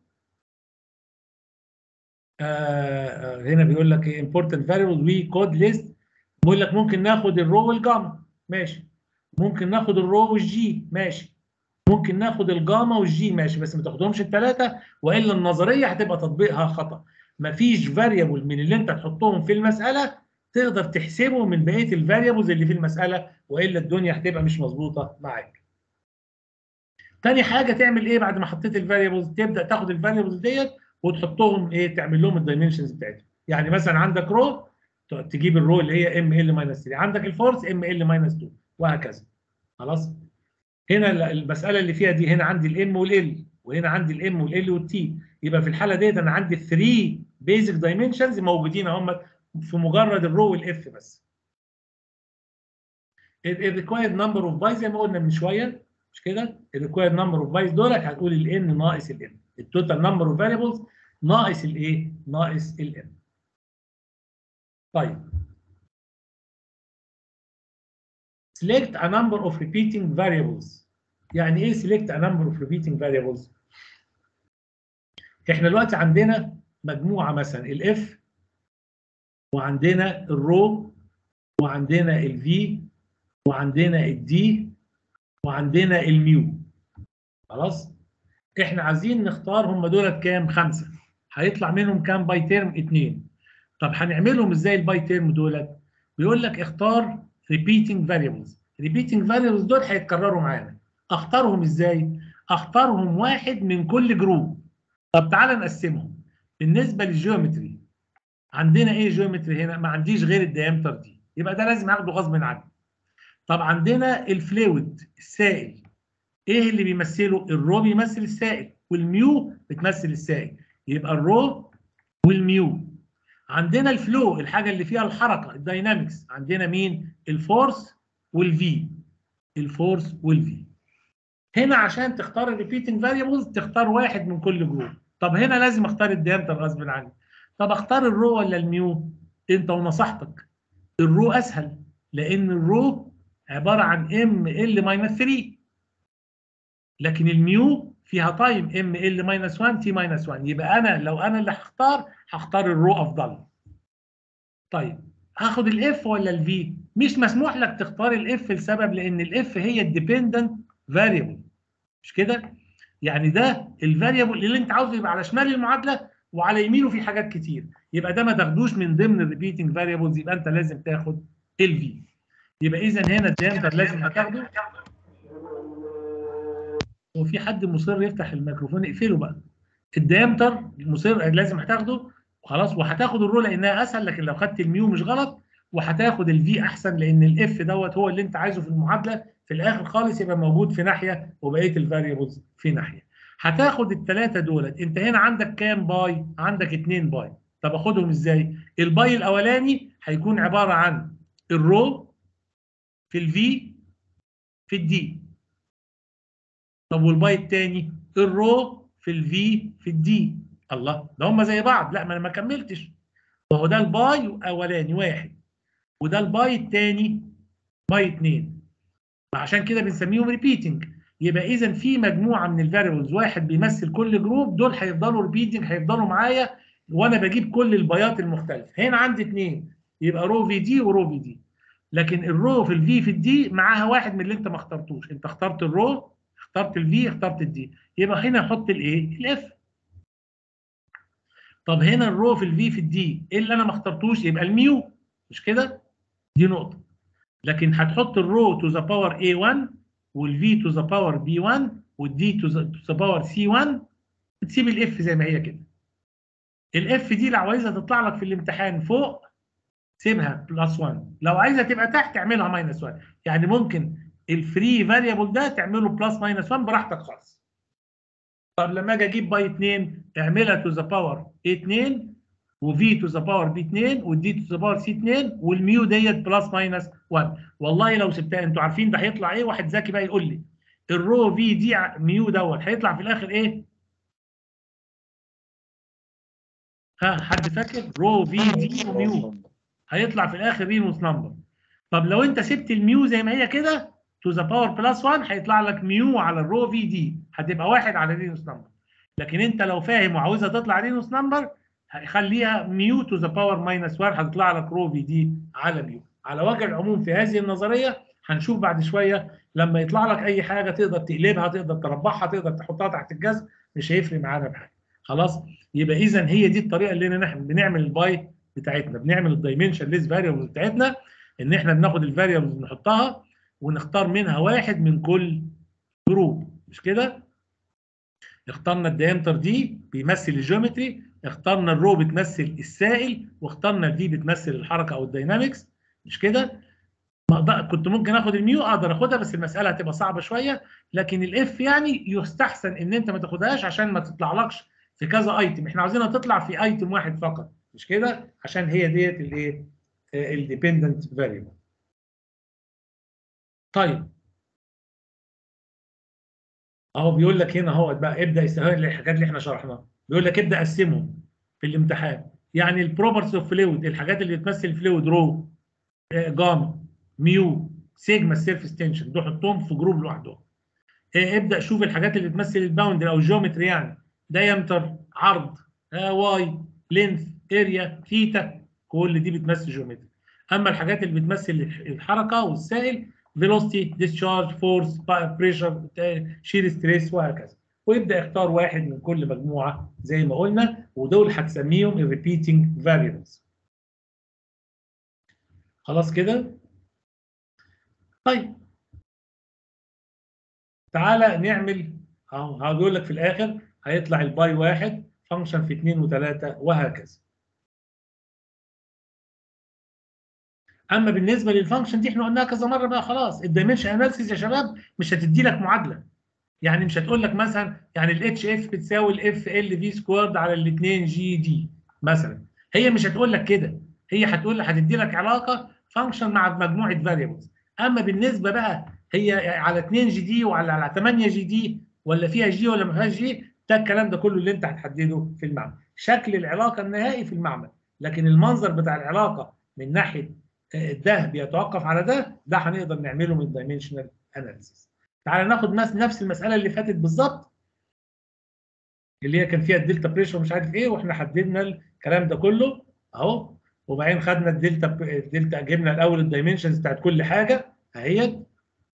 آه آه، هنا بيقول لك إيه important variable we code list بيقول لك ممكن ناخد الرو والجاما ماشي ممكن ناخد الرو والجي ماشي ممكن ناخد الجاما والجي ماشي بس ما تاخدهمش الثلاثه والا النظريه هتبقى تطبيقها خطا مفيش فاريبل من اللي انت تحطهم في المساله تقدر تحسبه من بقيه الفاريبلز اللي في المساله والا الدنيا هتبقى مش مظبوطه معاك. تاني حاجه تعمل ايه بعد ما حطيت الفاريبلز تبدا تاخد الفاريبلز ديت وتحطهم ايه تعمل لهم الدايمنشنز بتاعتهم يعني مثلا عندك رو ت- تجيب الرو اللي هي ام ال ماينس 3 عندك الفورس ام ال ماينس 2 وهكذا خلاص هنا ال- المساله اللي فيها دي هنا عندي الام والال وهنا عندي الام والال والتي يبقى في الحاله ديت انا عندي 3 بيزك دايمنشنز موجودين هم في مجرد الرو والاف بس الريكوايرد نمبر اوف بايز زي ما قلنا من شويه مش كده الريكوايرد نمبر اوف بايز دول هتقول الان ناقص الام التوتال نمبر اوف فاريبلز ناقص الايه ناقص الام طيب select a number of repeating variables يعني ايه select a number of repeating variables احنا دلوقتي عندنا مجموعه مثلا الاف وعندنا الرو وعندنا الفي وعندنا الدي وعندنا الميو خلاص احنا عايزين نختار هم دولت كام خمسه هيطلع منهم كام باي تيرم اتنين طب هنعملهم ازاي الباي تيرم دولت بيقول لك اختار repeating variables repeating variables دول هيتكرروا معانا اختارهم ازاي اختارهم واحد من كل جروب طب تعالى نقسمهم بالنسبه للجيومتري عندنا ايه جيومتري هنا ما عنديش غير الديامتر دي يبقى ده لازم اخده غصب عني طب عندنا الفلويد السائل ايه اللي بيمثله الرو بيمثل السائل والميو بتمثل السائل يبقى الرو والميو عندنا الفلو الحاجه اللي فيها الحركه الداينامكس عندنا مين الفورس والفي الفورس والفي هنا عشان تختار الريبيتنج فاريبلز تختار واحد من كل جروب طب هنا لازم اختار الديامتر غصب عني طب اختار الرو ولا الميو انت ونصيحتك الرو اسهل لان الرو عباره عن ام ال ماينس 3 لكن الميو فيها تايم ام ال ماينس 1 تي ماينس 1 يبقى انا لو انا اللي هختار هختار الرو افضل طيب هاخد الاف ولا الفي مش مسموح لك تختار الاف لسبب لان الاف هي الديبندنت فاريبل مش كده يعني ده الفاريبل اللي انت عاوزه يبقى على شمال المعادله وعلى يمينه في حاجات كتير يبقى ده ما تاخدوش من ضمن الريبيتنج فاريبلز يبقى انت لازم تاخد الفي يبقى اذا هنا الديامتر لازم هتاخده وفي حد مصر يفتح الميكروفون اقفله بقى الديامتر مصر لازم هتاخده خلاص وهتاخد الرو لانها اسهل لكن لو خدت الميو مش غلط وهتاخد الفي احسن لان الاف دوت هو اللي انت عايزه في المعادله في الاخر خالص يبقى موجود في ناحيه وبقيه الفاريبلز في ناحيه هتاخد الثلاثه دولت انت هنا عندك كام باي عندك 2 باي طب اخدهم ازاي الباي الاولاني هيكون عباره عن الرو في الفي في الدي طب والباي الثاني الرو في الفي في الدي الله ده هم زي بعض لا ما انا ما كملتش وهو ده الباي الاولاني واحد وده الباي الثاني باي 2 عشان كده بنسميهم ريبيتنج يبقى اذا في مجموعه من الفاريبلز واحد بيمثل كل جروب دول هيفضلوا ريبيتنج هيفضلوا معايا وانا بجيب كل البيات المختلفه هنا عندي اثنين يبقى رو في دي ورو في دي لكن الرو في الفي في الدي معاها واحد من اللي انت ما اخترتوش انت اخترت الرو اخترت الفي اخترت الدي يبقى هنا احط الايه الاف طب هنا الرو في الفي في الدي ايه اللي انا ما اخترتوش يبقى الميو مش كده دي نقطه لكن هتحط الرو تو ذا باور A1 والفي تو ذا باور B1 والدي تو ذا باور C1 بتسيب الاف زي ما هي كده الاف دي لو عايزها تطلع لك في الامتحان فوق سيبها بلس 1 لو عايزها تبقى تحت اعملها ماينس 1 يعني ممكن الفري فاريبل ده تعمله بلس ماينس 1 براحتك خالص طب لما اجي اجيب باي 2 اعملها تو ذا باور A2 وفي تو ذا باور بي 2 والدي تو ذا باور سي 2 والميو ديت بلس ماينس 1 والله لو سبتها انتوا عارفين ده هيطلع ايه واحد ذكي بقى يقول لي الرو في دي ميو دوت هيطلع في الاخر ايه؟ ها حد فاكر؟ رو في دي وميو هيطلع في الاخر رينوس نمبر طب لو انت سبت الميو زي ما هي كده تو ذا باور بلس 1 هيطلع لك ميو على الرو في دي هتبقى واحد على رينوس نمبر لكن انت لو فاهم وعاوزها تطلع رينوس نمبر هيخليها ميو تو ذا باور ماينس 1 هتطلع لك رو في دي على ميو على وجه العموم في هذه النظريه هنشوف بعد شويه لما يطلع لك اي حاجه تقدر تقلبها تقدر تربعها تقدر تحطها تحت الجذر مش هيفرق معانا بحاجه خلاص يبقى اذا هي دي الطريقه اللي نحن بنعمل الباي بتاعتنا بنعمل الدايمنشن ليس فاريبلز بتاعتنا ان احنا بناخد الفاريبلز نحطها ونختار منها واحد من كل جروب مش كده اخترنا الديامتر دي بيمثل الجيومتري اخترنا الرو بتمثل السائل واخترنا الفي بتمثل الحركه او الداينامكس مش كده كنت ممكن اخد الميو اقدر اخدها بس المساله هتبقى صعبه شويه لكن الاف يعني يستحسن ان انت ما تاخدهاش عشان ما تطلعلكش في كذا ايتم احنا عاوزينها تطلع في ايتم واحد فقط مش كده عشان هي ديت الايه الديبندنت فاريبل طيب اهو بيقول لك هنا اهو بقى ابدا يستهل الحاجات اللي احنا شرحناها بيقول لك ابدا قسمهم في الامتحان يعني البروبرتيز اوف فلويد الحاجات اللي بتمثل الفلويد رو جاما ميو سيجما السيرفيس تنشن دول حطهم في جروب لوحدهم ابدا شوف الحاجات اللي بتمثل الباوندري او الجيومتري يعني دايمتر عرض واي لينث اريا ثيتا كل دي بتمثل جيومتري اما الحاجات اللي بتمثل الحركه والسائل فيلوسيتي ديسشارج فورس بريشر شير ستريس وهكذا ويبدا يختار واحد من كل مجموعه زي ما قلنا ودول هتسميهم الريبيتنج فاريبلز خلاص كده طيب تعالى نعمل اهو هقول لك في الاخر هيطلع الباي واحد فانكشن في اثنين وثلاثه وهكذا اما بالنسبه للفانكشن دي احنا قلناها كذا مره بقى خلاص الدايمنشن اناليسيس يا شباب مش هتدي لك معادله يعني مش هتقول لك مثلا يعني الاتش اف بتساوي الاف ال في سكوارد على الاثنين جي دي مثلا هي مش هتقول لك كده هي هتقول هتدي لك علاقه فانكشن مع مجموعه فاريبلز اما بالنسبه بقى هي على 2 جي دي ولا على 8 جي دي ولا فيها جي ولا ما فيهاش جي ده الكلام ده كله اللي انت هتحدده في المعمل شكل العلاقه النهائي في المعمل لكن المنظر بتاع العلاقه من ناحيه ده بيتوقف على ده ده هنقدر نعمله من الدايمنشنال اناليسيس تعال ناخد نفس المساله اللي فاتت بالظبط اللي هي كان فيها الدلتا بريشر ومش عارف ايه واحنا حددنا الكلام ده كله اهو وبعدين خدنا الدلتا الدلتا جبنا الاول الدايمنشنز بتاعت كل حاجه اهيت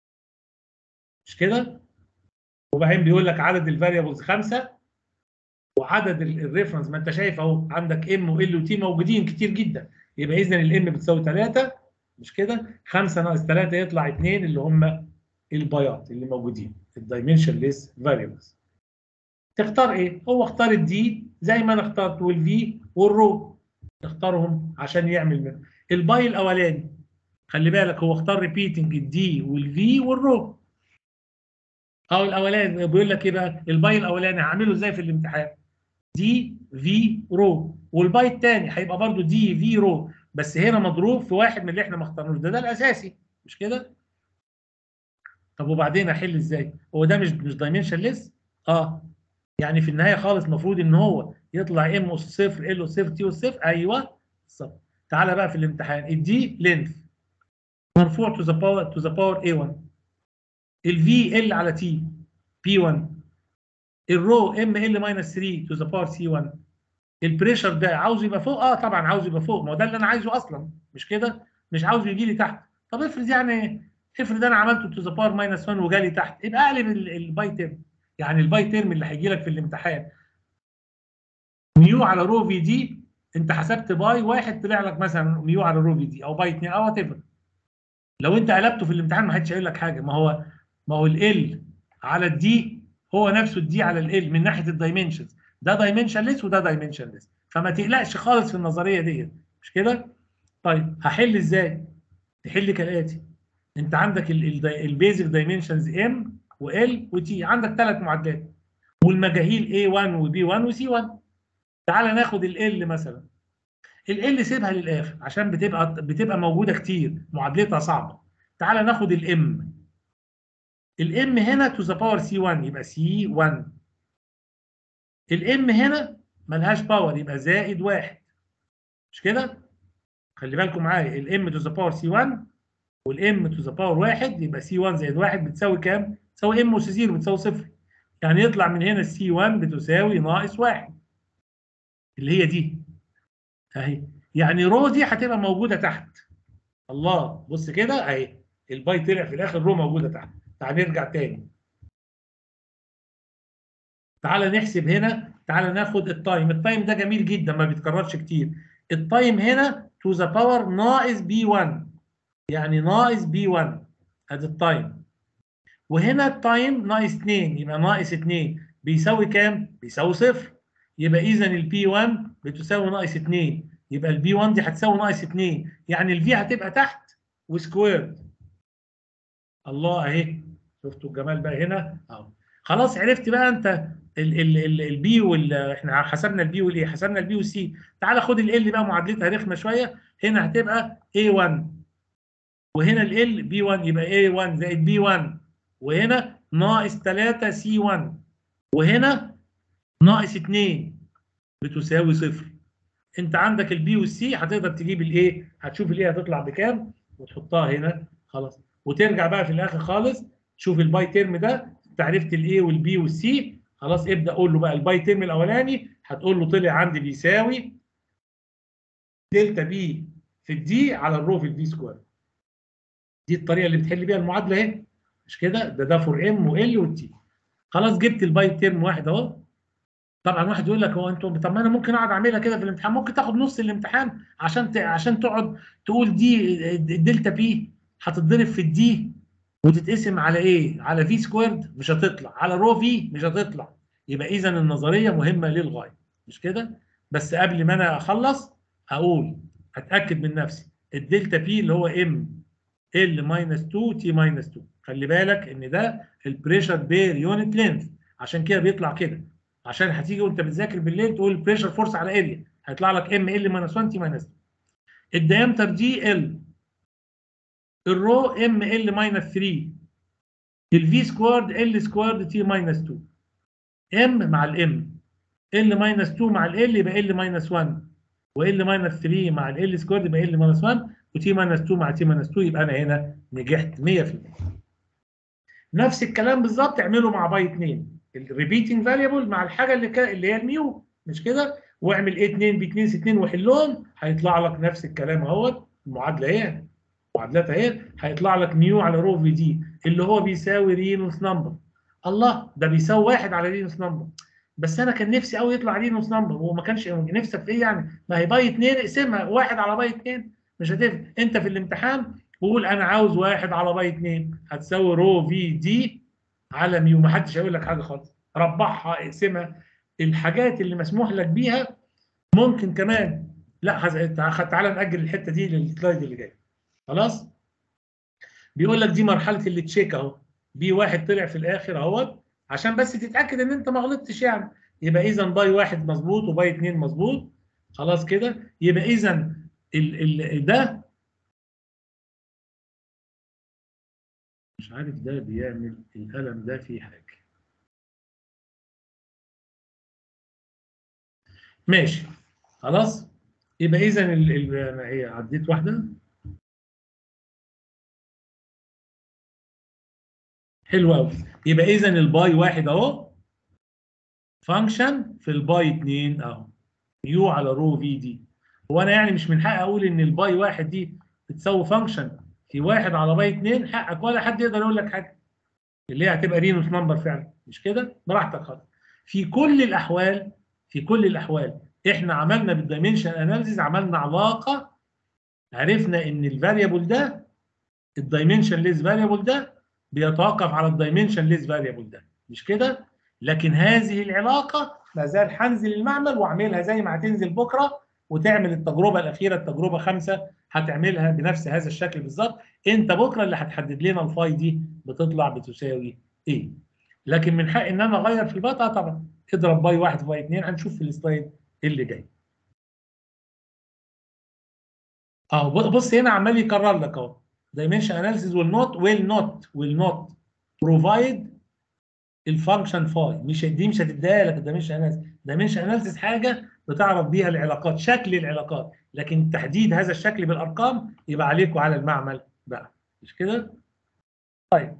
مش كده وبعدين بيقول لك عدد الفاريبلز خمسه وعدد الريفرنس ما انت شايف اهو عندك ام وال وتي موجودين كتير جدا يبقى اذا الام بتساوي 3 مش كده 5 ناقص 3 يطلع 2 اللي هم البياض اللي موجودين الدايمنشن ليس فاريبلز تختار ايه؟ هو اختار الدي زي ما انا اخترت والفي والرو اختارهم عشان يعمل منه الباي الاولاني خلي بالك هو اختار ريبيتنج الدي والفي والرو او الاولاني بيقول لك ايه بقى الباي الاولاني هعمله ازاي في الامتحان دي في رو والباي الثاني هيبقى برضو دي في رو بس هنا مضروب في واحد من اللي احنا ما اخترناش ده ده الاساسي مش كده طب وبعدين احل ازاي هو ده مش مش دايمنشن ليس اه يعني في النهايه خالص المفروض ان هو يطلع ام اس صفر ال اس صفر تي اس صفر ايوه بالظبط تعالى بقى في الامتحان الدي لينث مرفوع تو ذا باور تو ذا باور اي 1 الفي ال على تي بي 1 الرو ام ال ماينس 3 تو ذا باور سي 1 البريشر ده عاوز يبقى فوق اه طبعا عاوز يبقى فوق ما هو ده اللي انا عايزه اصلا مش كده مش عاوز يجي لي تحت طب افرض يعني افرض انا عملته تو ذا باور ماينس 1 وجالي تحت يبقى اقلب الباي تيرم يعني الباي تيرم اللي هيجي لك في الامتحان ميو على رو في دي انت حسبت باي واحد طلع لك مثلا ميو على رو في دي او باي 2 او وات ايفر لو انت قلبته في الامتحان ما حدش هيقول لك حاجه ما هو ما هو ال على الدي هو نفسه الدي على ال من ناحيه الدايمنشنز ده دايمنشن ليس وده دايمنشن ليس فما تقلقش خالص في النظريه ديت مش كده؟ طيب هحل ازاي؟ تحل كالاتي انت عندك البيزك دايمنشنز ام وال وتي عندك ثلاث معادلات والمجاهيل A1 وB1 وC1 تعال ناخد ال مثلا ال سيبها للاخر عشان بتبقى بتبقى موجوده كتير معادلتها صعبه تعال ناخد الام الام هنا تو ذا باور سي 1 يبقى سي 1 الام هنا ملهاش باور يبقى زائد واحد مش كده؟ خلي بالكم معايا الام تو ذا باور سي 1 والام تو ذا باور واحد يبقى سي 1 زائد واحد بتساوي كام؟ تساوي ام اس 0 بتساوي صفر يعني يطلع من هنا السي 1 بتساوي ناقص واحد اللي هي دي اهي يعني رو دي هتبقى موجوده تحت الله بص كده اهي الباي طلع في الاخر رو موجوده تحت تعال نرجع تاني تعال نحسب هنا تعال ناخد التايم التايم ده جميل جدا ما بيتكررش كتير التايم هنا تو ذا باور ناقص بي 1 يعني ناقص بي 1 ادي التايم وهنا التايم ناقص 2 يبقى ناقص 2 بيساوي كام؟ بيساوي صفر يبقى اذا البي 1 بتساوي ناقص 2 يبقى البي 1 دي هتساوي ناقص 2 يعني الفي هتبقى تحت وسكويرد الله اهي شفتوا الجمال بقى هنا اهو خلاص عرفت بقى انت البي وال احنا حسبنا البي والاي حسبنا البي والسي تعال خد ال بقى معادلتها رخمه شويه هنا هتبقى A1 وهنا ال B1 يبقى A1 زائد B1 وهنا ناقص 3 C1 وهنا ناقص 2 بتساوي صفر انت عندك البي والسي هتقدر تجيب الايه هتشوف الايه هتطلع بكام وتحطها هنا خلاص وترجع بقى في الاخر خالص تشوف الباي تيرم ده انت عرفت الايه والبي والسي خلاص ابدا قول له بقى الباي تيرم الاولاني هتقول له طلع عندي بيساوي دلتا بي في الدي على الرو في الدي سكوير دي الطريقه اللي بتحل بيها المعادله اهي مش كده ده ده فور ام وال والتي خلاص جبت الباي تيرم واحد اهو طبعا واحد يقول لك هو انتوا طب ما انا ممكن اقعد اعملها كده في الامتحان ممكن تاخد نص الامتحان عشان ت... عشان تقعد تقول دي الدلتا بي هتتضرب في الدي وتتقسم على ايه؟ على في سكويرد مش هتطلع على رو في مش هتطلع يبقى اذا النظريه مهمه للغايه مش كده؟ بس قبل ما انا اخلص هقول اتاكد من نفسي الدلتا بي اللي هو ام ال ماينس 2 تي ماينس 2 خلي بالك ان ده البريشر بير يونت لينث عشان كده بيطلع كده عشان هتيجي وانت بتذاكر بالليل تقول بريشر فورس على اريا هيطلع لك ام ال ماينس 1 تي ماينس 2 الديامتر دي ال الرو ام ال ماينس 3 الفي سكوارد ال سكوارد تي ماينس 2 ام مع الام ال ماينس 2 مع ال يبقى ال ماينس 1 وال ماينس 3 مع ال سكوارد يبقى ال ماينس 1 وتي ماينس 2 مع تي ماينس 2 يبقى انا هنا نجحت 100% نفس الكلام بالظبط اعمله مع باي 2 الريبيتنج فاريبل مع الحاجه اللي كان اللي هي الميو مش كده واعمل ايه 2 ب 2 س 2 وحلهم هيطلع لك نفس الكلام اهوت المعادله اهي معادلات اهي هيطلع لك ميو على رو في دي اللي هو بيساوي رينوس نمبر الله ده بيساوي واحد على رينوس نمبر بس انا كان نفسي قوي يطلع رينوس نمبر هو ما كانش نفسك في ايه يعني ما هي باي 2 اقسمها واحد على باي 2 مش هتفرق انت في الامتحان قول انا عاوز واحد على باي 2 هتساوي رو في دي على ميو ما حدش هيقول لك حاجه خالص ربحها اقسمها الحاجات اللي مسموح لك بيها ممكن كمان لا تعالى ناجل الحته دي للسلايد اللي جاي خلاص بيقول لك دي مرحله اللي تشيك اهو بي واحد طلع في الاخر اهوت عشان بس تتاكد ان انت ما غلطتش يعني يبقى اذا باي واحد مظبوط وباي اثنين مظبوط خلاص كده يبقى اذا ال ال ده مش عارف ده بيعمل القلم ده فيه حاجه ماشي خلاص يبقى اذا هي عديت واحده حلو قوي يبقى اذا الباي واحد اهو فانكشن في الباي 2 اهو يو على رو في دي هو انا يعني مش من حقي اقول ان الباي واحد دي بتساوي فانكشن في واحد على باي 2 حقك ولا حد يقدر يقول لك حاجه اللي هي هتبقى رينوس نمبر فعلا مش كده براحتك خالص في كل الاحوال في كل الاحوال احنا عملنا بالدايمنشن اناليسيز عملنا علاقه عرفنا ان الفاريبل ده الدايمنشن ليس فاريبل ده بيتوقف على الدايمنشن ليس فاريبل ده مش كده لكن هذه العلاقه ما زال هنزل المعمل واعملها زي ما هتنزل بكره وتعمل التجربه الاخيره التجربه خمسه هتعملها بنفس هذا الشكل بالظبط انت بكره اللي هتحدد لنا الفاي دي بتطلع بتساوي ايه لكن من حق ان انا اغير في البطء طبعا اضرب باي واحد باي اثنين هنشوف في السلايد اللي جاي اهو بص هنا عمال يكرر لك اهو dimension analysis will not will not will not provide الفانكشن فاي مش دي مش هتديها لك الدايمنشن اناليسيس الدايمنشن اناليسيس حاجه بتعرف بيها العلاقات شكل العلاقات لكن تحديد هذا الشكل بالارقام يبقى عليكم على المعمل بقى مش كده طيب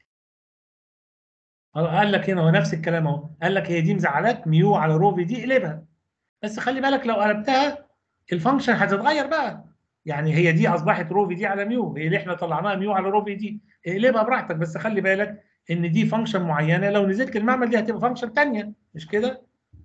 قال لك هنا هو نفس الكلام اهو قال لك هي دي مزعلاك ميو على رو في دي اقلبها بس خلي بالك لو قلبتها الفانكشن هتتغير بقى يعني هي دي اصبحت رو في دي على ميو هي اللي احنا طلعناها ميو على رو في دي اقلبها براحتك بس خلي بالك ان دي فانكشن معينه لو نزلت المعمل دي هتبقى فانكشن ثانيه مش كده؟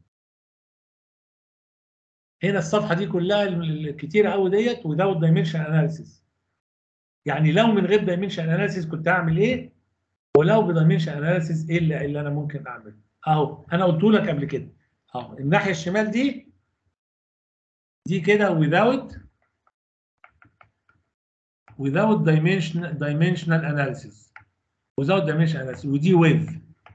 هنا الصفحه دي كلها الكتيره قوي ديت without dimension analysis يعني لو من غير dimension analysis كنت هعمل ايه؟ ولو بدايمنشن اناليسيس ايه اللي, اللي انا ممكن اعمله؟ اهو انا قلت لك قبل كده اهو الناحيه الشمال دي دي كده without without dimension dimensional analysis without dimension analysis ودي with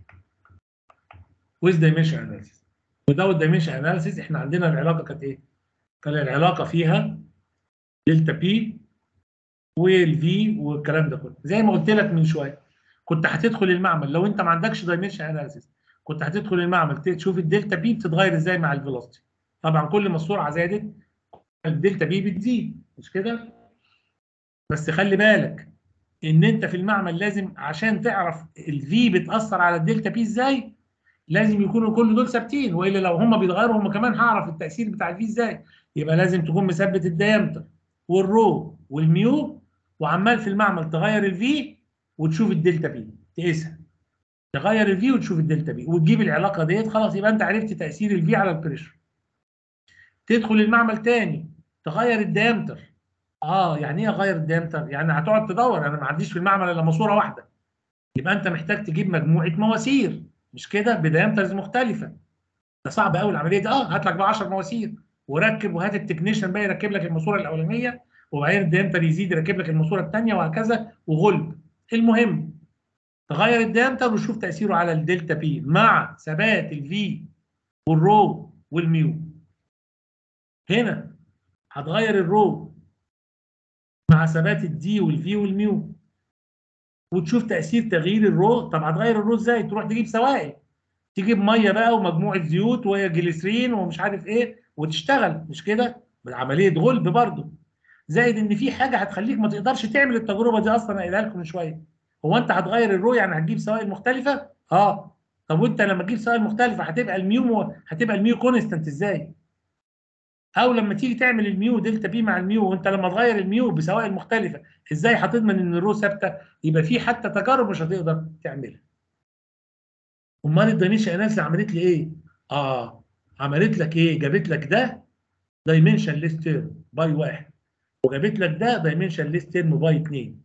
with dimension analysis without dimension analysis احنا عندنا العلاقه كانت ايه؟ كان العلاقه فيها دلتا بي والفي والكلام ده كله زي ما قلت لك من شويه كنت هتدخل المعمل لو انت ما عندكش دايمنشن اناليسيس كنت هتدخل المعمل تشوف الدلتا بي بتتغير ازاي مع الفيلوسيتي طبعا كل ما السرعه زادت الدلتا بي بتزيد مش كده بس خلي بالك ان انت في المعمل لازم عشان تعرف الفي بتاثر على الدلتا بي ازاي لازم يكونوا كل دول ثابتين والا لو هم بيتغيروا هم كمان هعرف التاثير بتاع الفي ازاي يبقى لازم تكون مثبت الديامتر والرو والميو وعمال في المعمل تغير الفي وتشوف الدلتا بي تقيسها تغير الفي وتشوف الدلتا بي وتجيب العلاقه ديت خلاص يبقى انت عرفت تاثير الفي على البريشر تدخل المعمل تاني تغير الديامتر اه يعني ايه اغير الديامتر يعني هتقعد تدور انا ما عنديش في المعمل الا ماسوره واحده يبقى انت محتاج تجيب مجموعه مواسير مش كده بديامترز مختلفه ده صعب قوي العمليه دي اه هات لك بقى 10 مواسير وركب وهات التكنيشن بقى يركب لك الماسوره الاولانيه وبعدين الديامتر يزيد يركب لك الماسوره الثانيه وهكذا وغلب المهم تغير الديامتر وشوف تاثيره على الدلتا بي مع ثبات الفي والرو والميو هنا هتغير الرو مع ثبات الدي والفي والميو وتشوف تاثير تغيير الرو طب هتغير الرو ازاي تروح تجيب سوائل تجيب ميه بقى ومجموعه زيوت وجليسرين ومش عارف ايه وتشتغل مش كده عمليه غلب برضه زائد ان في حاجه هتخليك ما تقدرش تعمل التجربه دي اصلا قايلها لكم من شويه هو انت هتغير الرو يعني هتجيب سوائل مختلفه اه طب وانت لما تجيب سوائل مختلفه هتبقى الميو هتبقى الميو كونستنت ازاي او لما تيجي تعمل الميو دلتا بي مع الميو وانت لما تغير الميو بسوائل مختلفه ازاي هتضمن ان الرو ثابته يبقى في حتى تجارب مش هتقدر تعملها امال الدايمنشن اناليسيس عملت لي ايه اه عملت لك ايه جابت لك ده دايمنشن ليست تيرم باي واحد وجابت لك ده دايمنشن ليست تيرم باي اثنين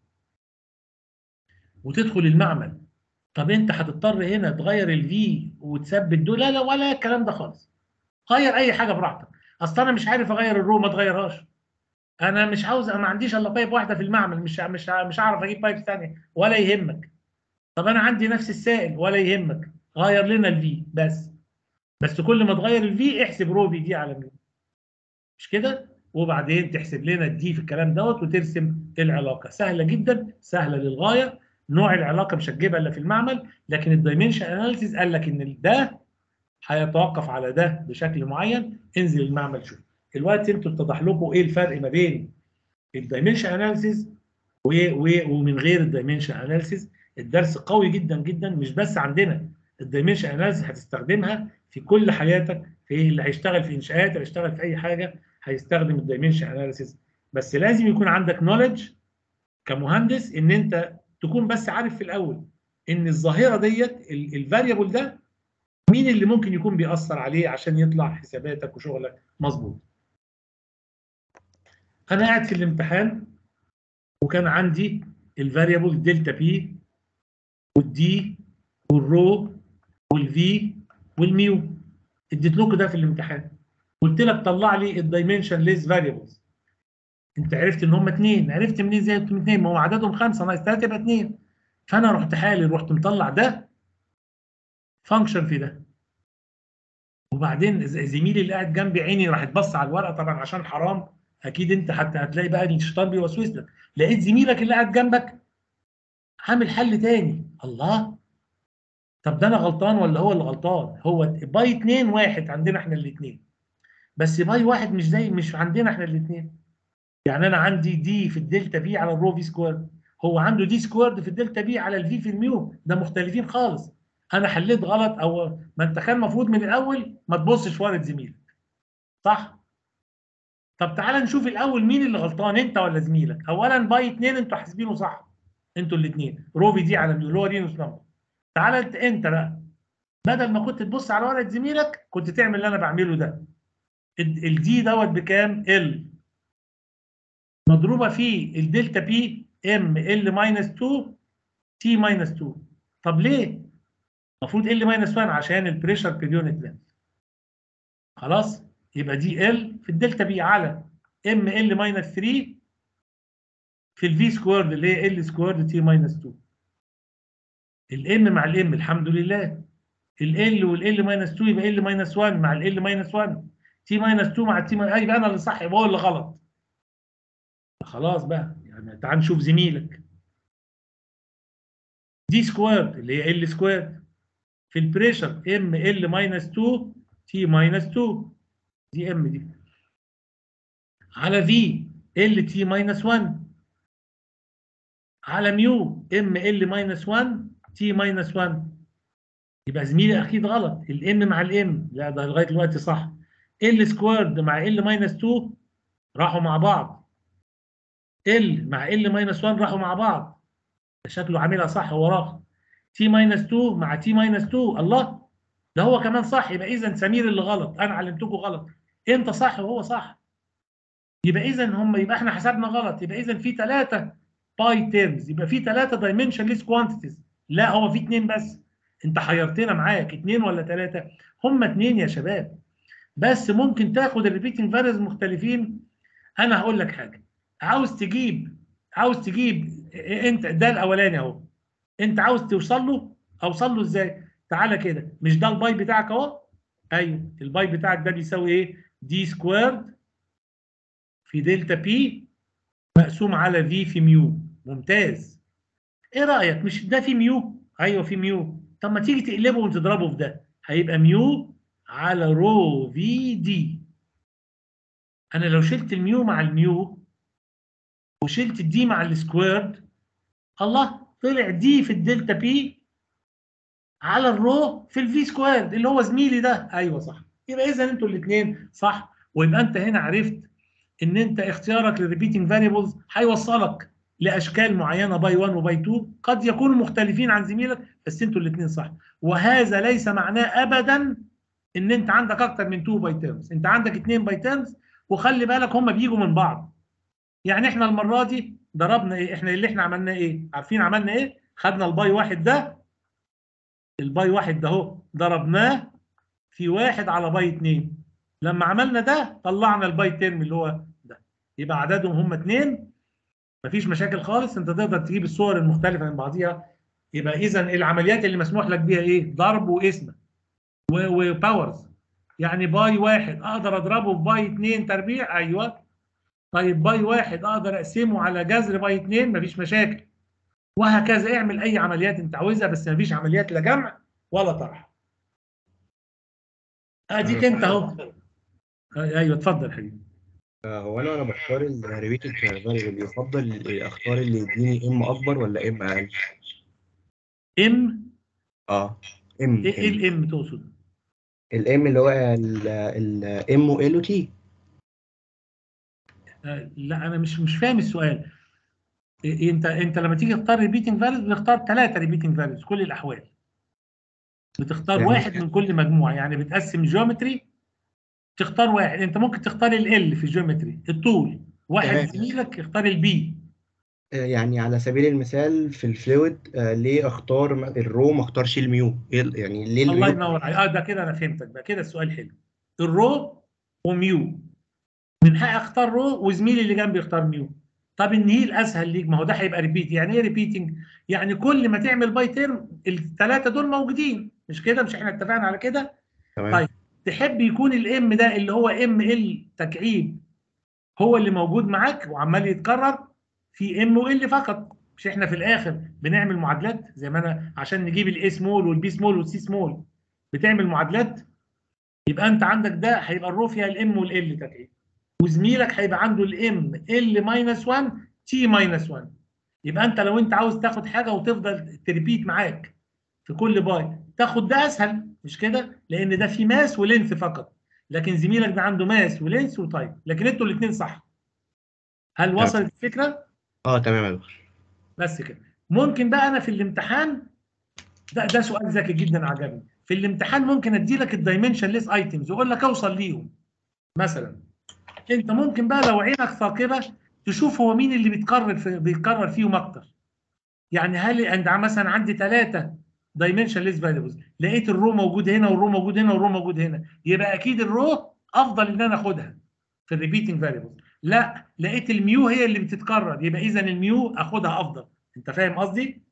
وتدخل المعمل طب انت هتضطر هنا تغير الفي وتثبت دول لا لا ولا الكلام ده خالص غير اي حاجه براحتك اصل انا مش عارف اغير الرو ما تغيرهاش انا مش عاوز انا ما عنديش الا بايب واحده في المعمل مش مش مش هعرف اجيب بايب ثانيه ولا يهمك طب انا عندي نفس السائل ولا يهمك غير لنا الفي بس بس كل ما تغير الفي احسب رو في دي على مين مش كده وبعدين تحسب لنا الدي في الكلام دوت وترسم العلاقه سهله جدا سهله للغايه نوع العلاقه مش هتجيبها الا في المعمل لكن الدايمنشن اناليسيز قال لك ان ده هيتوقف على ده بشكل معين انزل المعمل شوف دلوقتي انتوا اتضح لكم ايه الفرق ما بين الدايمنشن اناليسيز ومن غير الدايمنشن اناليسيز الدرس قوي جدا جدا مش بس عندنا الدايمنشن اناليسيز هتستخدمها في كل حياتك في اللي هيشتغل في انشاءات اللي هيشتغل في اي حاجه هيستخدم الدايمنشن اناليسيز بس لازم يكون عندك نولج كمهندس ان انت تكون بس عارف في الاول ان الظاهره ديت الفاريبل ده مين اللي ممكن يكون بيأثر عليه عشان يطلع حساباتك وشغلك مظبوط انا قاعد في الامتحان وكان عندي الفاريبل دلتا بي والدي والرو والفي والميو اديت لكم ده في الامتحان قلت لك طلع لي الدايمنشن ليس فاريبلز انت عرفت ان هم اثنين عرفت منين زي اثنين ما هو عددهم خمسه ناقص ثلاثه يبقى اثنين فانا رحت حالي رحت مطلع ده فانكشن في ده وبعدين زميلي اللي قاعد جنبي عيني راح تبص على الورقه طبعا عشان حرام اكيد انت حتى هتلاقي بقى الشيطان بيوسوس لك لقيت زميلك اللي قاعد جنبك عامل حل تاني الله طب ده انا غلطان ولا هو اللي غلطان هو باي 2 واحد عندنا احنا الاثنين بس باي واحد مش زي مش عندنا احنا الاثنين يعني انا عندي دي في الدلتا بي على الرو في سكوير هو عنده دي سكويرد في الدلتا بي على الفي في الميو ده مختلفين خالص انا حليت غلط او ما انت كان المفروض من الاول ما تبصش ورقه زميلك صح طب تعالى نشوف الاول مين اللي غلطان انت ولا زميلك اولا باي 2 انتوا حاسبينه صح انتوا الاثنين رو في دي على ميو اللي هو رينوس نمبر تعالى انت انت بقى بدل ما كنت تبص على ورقه زميلك كنت تعمل اللي انا بعمله ده الدي دوت بكام ال مضروبه في الدلتا بي ام ال ماينس 2 تي ماينس 2 طب ليه المفروض ال ماينس 1 عشان البريشر بير يونت لينث خلاص يبقى دي ال في الدلتا بي على ام ال ماينس 3 في الفي سكويرد اللي هي ال سكويرد تي ماينس 2 الام مع الام الحمد لله ال والال ماينس 2 يبقى ال ماينس 1 مع ال ماينس 1 تي ماينس 2 مع التي ماينس يبقى انا اللي صح يبقى هو اللي غلط خلاص بقى يعني تعال نشوف زميلك دي سكويرد اللي هي ال سكويرد في البريشر ام ال ماينس 2 تي ماينس 2 دي ام دي على في ال تي ماينس 1 على ميو ام ال ماينس 1 تي ماينس 1 يبقى زميلي اكيد غلط الام مع الام لا ده لغايه دلوقتي صح ال سكويرد مع ال ماينس 2 راحوا مع بعض ال مع ال ماينس 1 راحوا مع بعض ده شكله عاملها صح هو راح تي ماينس 2 مع تي ماينس 2 الله ده هو كمان صح يبقى اذا سمير اللي غلط انا علمتكم غلط انت صح وهو صح يبقى اذا هم يبقى احنا حسبنا غلط يبقى اذا في ثلاثه باي تيرمز يبقى في ثلاثه دايمنشنليس كوانتيتيز لا هو في اثنين بس انت حيرتنا معاك اثنين ولا ثلاثه هم اثنين يا شباب بس ممكن تاخد الريبيتنج فاريز مختلفين انا هقول لك حاجه عاوز تجيب عاوز تجيب انت ده الاولاني اهو انت عاوز توصل له اوصل له ازاي تعالى كده مش ده الباي بتاعك اهو ايوه الباي بتاعك ده بيساوي ايه دي سكويرد في دلتا بي مقسوم على في في ميو ممتاز ايه رايك مش ده في ميو ايوه في ميو طب ما تيجي تقلبه وتضربه في ده هيبقى ميو على رو في دي انا لو شلت الميو مع الميو وشلت الدي مع السكويرد الله طلع دي في الدلتا بي على الرو في الفي سكويرد اللي هو زميلي ده ايوه صح يبقى اذا انتوا الاثنين صح ويبقى انت هنا عرفت ان انت اختيارك للريبيتنج فاريبلز هيوصلك لاشكال معينه باي 1 وباي 2 قد يكونوا مختلفين عن زميلك بس انتوا الاثنين صح وهذا ليس معناه ابدا ان انت عندك اكتر من 2 باي تيرمز انت عندك 2 باي تيرمز وخلي بالك هم بيجوا من بعض يعني احنا المره دي ضربنا ايه احنا اللي احنا عملناه ايه عارفين عملنا ايه خدنا الباي واحد ده الباي واحد ده اهو ضربناه في واحد على باي اتنين لما عملنا ده طلعنا الباي تيرم اللي هو ده يبقى عددهم هم اتنين مفيش مشاكل خالص انت تقدر تجيب الصور المختلفه من بعضيها يبقى اذا العمليات اللي مسموح لك بيها ايه ضرب وقسمه وباورز يعني باي واحد اقدر اضربه في باي اتنين تربيع ايوه طيب باي واحد اقدر اقسمه على جذر باي اتنين مفيش مشاكل وهكذا اعمل اي عمليات انت عاوزها بس مفيش عمليات لا جمع ولا طرح اديك انت اهو ايوه اتفضل يا حبيبي هو انا وانا بختار الريبيتد فاريبل يفضل اختار اللي يديني ام اكبر ولا ام اقل؟ ام اه ام ايه الام تقصد؟ الام اللي هو الام وال وتي آه، لا انا مش مش فاهم السؤال إيه انت انت لما تيجي تختار ريبيتنج فاليوز بتختار ثلاثه ريبيتنج فاليوز كل الاحوال بتختار يعني- واحد من كل مجموعه يعني بتقسم جيومتري تختار واحد انت ممكن تختار ال في الجيومتري الطول واحد تمام. زميلك يختار البي يعني على سبيل المثال في الفلويد آه ليه اختار م- الرو ما اختارش الميو إيه ال- يعني ليه الله الميو ينور عليك اه ده كده انا فهمتك بقى كده السؤال حلو الرو وميو من حقي اختار رو وزميلي اللي جنبي يختار ميو طب النهيل اسهل ليك ما هو ده هيبقى ريبيت يعني ايه ريبيتنج يعني كل ما تعمل باي تيرم الثلاثه دول موجودين مش كده مش احنا اتفقنا على كده تمام طيب. تحب يكون الام ده اللي هو ام ال تكعيب هو اللي موجود معاك وعمال يتكرر في ام وال فقط مش احنا في الاخر بنعمل معادلات زي ما انا عشان نجيب الاي سمول والبي سمول والسي سمول بتعمل معادلات يبقى انت عندك ده هيبقى الرو فيها الام والال تكعيب وزميلك هيبقى عنده الام ال ماينس 1 تي ماينس 1 يبقى انت لو انت عاوز تاخد حاجه وتفضل تريبيت معاك في كل باي تاخد ده اسهل مش كده لان ده فيه ماس ولينث فقط لكن زميلك ده عنده ماس ولينث وتايم لكن انتوا الاثنين صح هل وصلت الفكره اه تمام يا دكتور بس كده ممكن بقى انا في الامتحان ده ده سؤال ذكي جدا عجبني في الامتحان ممكن ادي لك الدايمنشن ليس ايتمز واقول لك اوصل ليهم مثلا انت ممكن بقى لو عينك ثاقبه تشوف هو مين اللي بيتكرر في بيتكرر فيهم اكتر يعني هل عند مثلا عندي ثلاثه دايمنشن ليس فاليبلز لقيت الرو موجود هنا والرو موجود هنا والرو موجود هنا يبقى اكيد الرو افضل ان انا اخدها في الريبيتنج فاليبلز لا لقيت الميو هي اللي بتتكرر يبقى اذا الميو اخدها افضل انت فاهم قصدي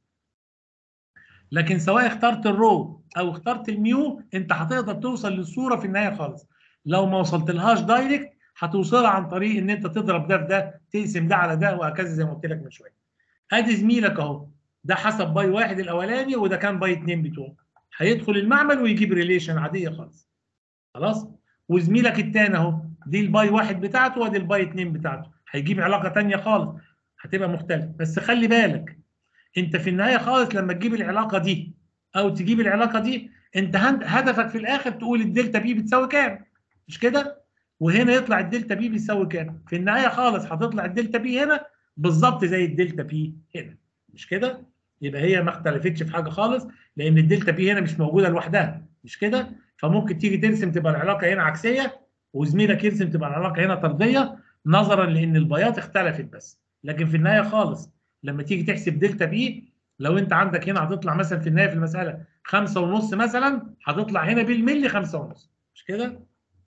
لكن سواء اخترت الرو او اخترت الميو انت هتقدر توصل للصوره في النهايه خالص لو ما وصلت لهاش دايركت هتوصلها عن طريق ان انت تضرب ده في ده تقسم ده على ده وهكذا زي ما قلت لك من شويه ادي زميلك اهو ده حسب باي واحد الاولاني وده كان باي اتنين بتوعه هيدخل المعمل ويجيب ريليشن عاديه خالص خلاص وزميلك التاني اهو دي الباي واحد بتاعته وادي الباي اتنين بتاعته هيجيب علاقه تانيه خالص هتبقى مختلفه بس خلي بالك انت في النهايه خالص لما تجيب العلاقه دي او تجيب العلاقه دي انت هن- هدفك في الاخر تقول الدلتا بي بتساوي كام مش كده وهنا يطلع الدلتا بي بيساوي كام في النهايه خالص هتطلع الدلتا بي هنا بالظبط زي الدلتا بي هنا مش كده يبقى هي ما اختلفتش في حاجه خالص لان الدلتا بي هنا مش موجوده لوحدها مش كده فممكن تيجي ترسم تبقى العلاقه هنا عكسيه وزميلك يرسم تبقى العلاقه هنا طرديه نظرا لان البيات اختلفت بس لكن في النهايه خالص لما تيجي تحسب دلتا بي لو انت عندك هنا هتطلع مثلا في النهايه في المساله خمسة ونص مثلا هتطلع هنا بالملي خمسة ونص مش كده؟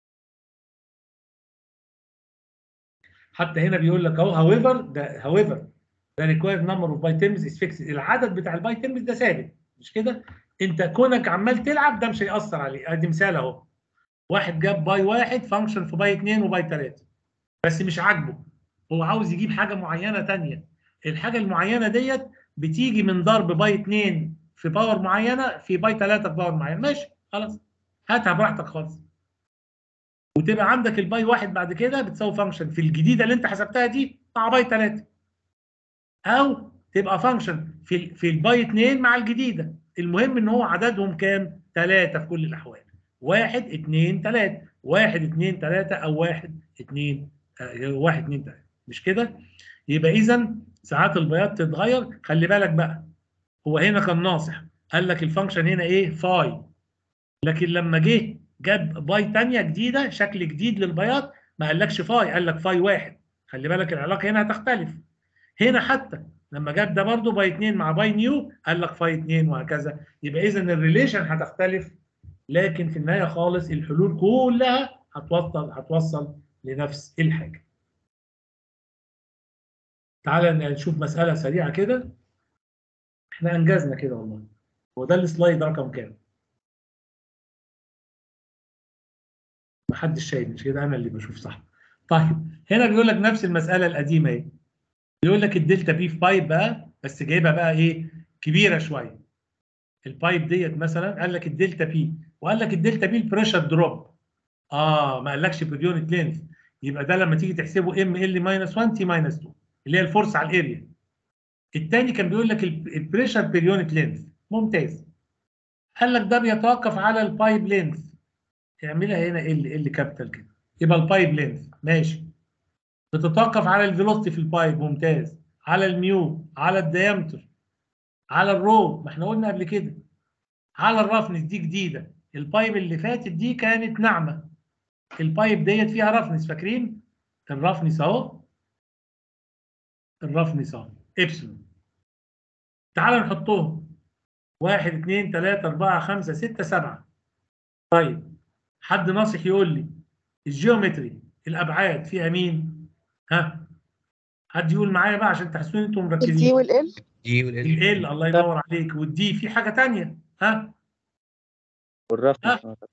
حتى هنا بيقول لك اهو هاويفر ده هاويفر the required number of باي terms is fixed العدد بتاع الباي terms ده ثابت مش كده؟ انت كونك عمال تلعب ده مش هيأثر عليه ادي مثال اهو واحد جاب باي واحد فانكشن في باي اثنين وباي ثلاثه بس مش عاجبه هو عاوز يجيب حاجه معينه ثانيه الحاجه المعينه ديت بتيجي من ضرب باي 2 في باور معينه في باي 3 في باور معين ماشي خلاص هاتها براحتك خالص وتبقى عندك الباي واحد بعد كده بتساوي فانكشن في الجديده اللي انت حسبتها دي مع باي 3 او تبقى فانكشن في في الباي 2 مع الجديده المهم ان هو عددهم كام؟ ثلاثه في كل الاحوال واحد اثنين ثلاثه واحد اثنين ثلاثه او واحد اثنين آه واحد اثنين ثلاثه مش كده؟ يبقى اذا ساعات البياض تتغير خلي بالك بقى هو هنا كان ناصح قال لك الفانكشن هنا ايه فاي لكن لما جه جاب باي ثانيه جديده شكل جديد للبياض ما قالكش فاي قال لك فاي واحد خلي بالك العلاقه هنا هتختلف هنا حتى لما جاب ده برضه باي 2 مع باي نيو قال لك فاي 2 وهكذا يبقى اذا الريليشن هتختلف لكن في النهايه خالص الحلول كلها هتوصل هتوصل لنفس الحاجه تعالى نشوف مسألة سريعة كده احنا انجزنا كده والله هو ده السلايد رقم كام محدش شايف مش كده انا اللي بشوف صح طيب هنا بيقول لك نفس المسألة القديمة اهي بيقول لك الدلتا بي في بايب بقى بس جايبها بقى ايه كبيرة شوية البايب ديت مثلا قال لك الدلتا بي وقال لك الدلتا بي البريشر دروب اه ما قالكش بير يونت لينث يبقى ده لما تيجي تحسبه ام ال ماينس 1 تي ماينس 2 اللي هي الفورس على الاريا الثاني كان بيقول لك البريشر بير يونت لينث ممتاز قال لك ده بيتوقف على البايب لينث اعملها هنا ال ال كابيتال كده يبقى البايب لينث ماشي بتتوقف على الفيلوسيتي في البايب ممتاز على الميو على الديامتر على الرو ما احنا قلنا قبل كده على الرفنس دي جديده البايب اللي فاتت دي كانت ناعمه البايب ديت فيها رفنس فاكرين الرفنس اهو الرفنس اهو ابسلون تعالوا نحطهم واحد اثنين ثلاثة أربعة خمسة ستة سبعة طيب حد ناصح يقول لي الجيومتري الأبعاد فيها مين؟ ها؟ حد يقول معايا بقى عشان تحسون انتم الدي مركزين والال دي ال ال الله ينور عليك والدي في حاجة تانية ها؟ والرفن ها؟ آه.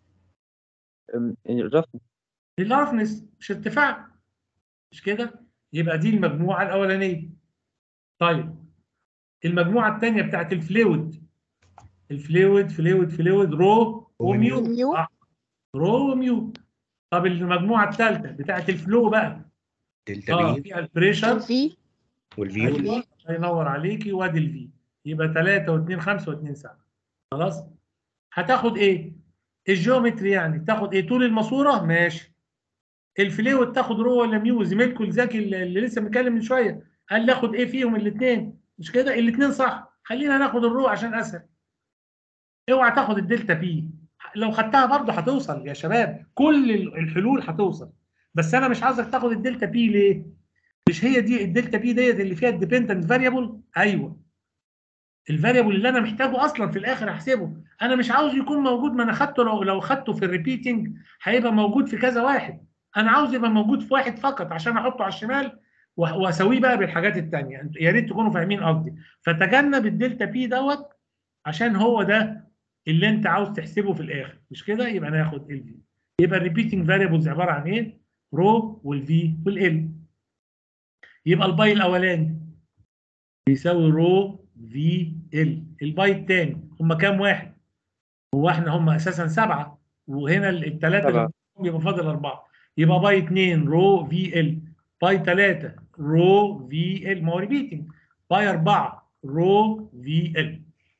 أم، الرفن الرفنس مش ارتفاع مش كده؟ يبقى دي المجموعة الأولانية طيب المجموعة الثانية بتاعت الفلويد الفلويد فلويد فلويد رو وميو وميو. آه. رو وميو طب المجموعة الثالثة بتاعت الفلو بقى دلتا اه بي فيها البريشر الفي والفيو ايوه الله ينور عليكي وادي الفي يبقى 3 و2 5 و2 7 خلاص هتاخد ايه؟ الجيومتري يعني تاخد ايه؟ طول الماسوره ماشي الفلويد تاخد رو ولا ميو زميلكم الذكي اللي اللي لسه متكلم من شويه قال لي اخد ايه فيهم الاثنين مش كده؟ الاثنين صح خلينا ناخد الرو عشان اسهل اوعى تاخد الدلتا بي لو خدتها برضه هتوصل يا شباب كل ال- الحلول هتوصل بس انا مش عايزك تاخد الدلتا بي ليه؟ مش هي دي الدلتا بي ديت اللي فيها الديبندنت فاريبل ايوه الفاريبل اللي انا محتاجه اصلا في الاخر احسبه انا مش عاوز يكون موجود ما انا خدته لو لو خدته في الريبيتنج هيبقى موجود في كذا واحد انا عاوز يبقى موجود في واحد فقط عشان احطه على الشمال وأ- واسويه بقى بالحاجات التانية انتوا يا ريت تكونوا فاهمين قصدي فتجنب الدلتا بي دوت عشان هو ده اللي انت عاوز تحسبه في الاخر مش كده يبقى ناخد الفي يبقى الريبيتنج فاريبلز عباره عن ايه رو والفي والال يبقى الباي الاولاني بيساوي رو في ال الباي الثاني هم كام واحد هو احنا هم اساسا سبعه وهنا الثلاثه سبعة. اللي يبقى فاضل اربعه يبقى باي 2 رو في ال باي 3 رو في ال ما هو ريبيتنج باي 4 رو في ال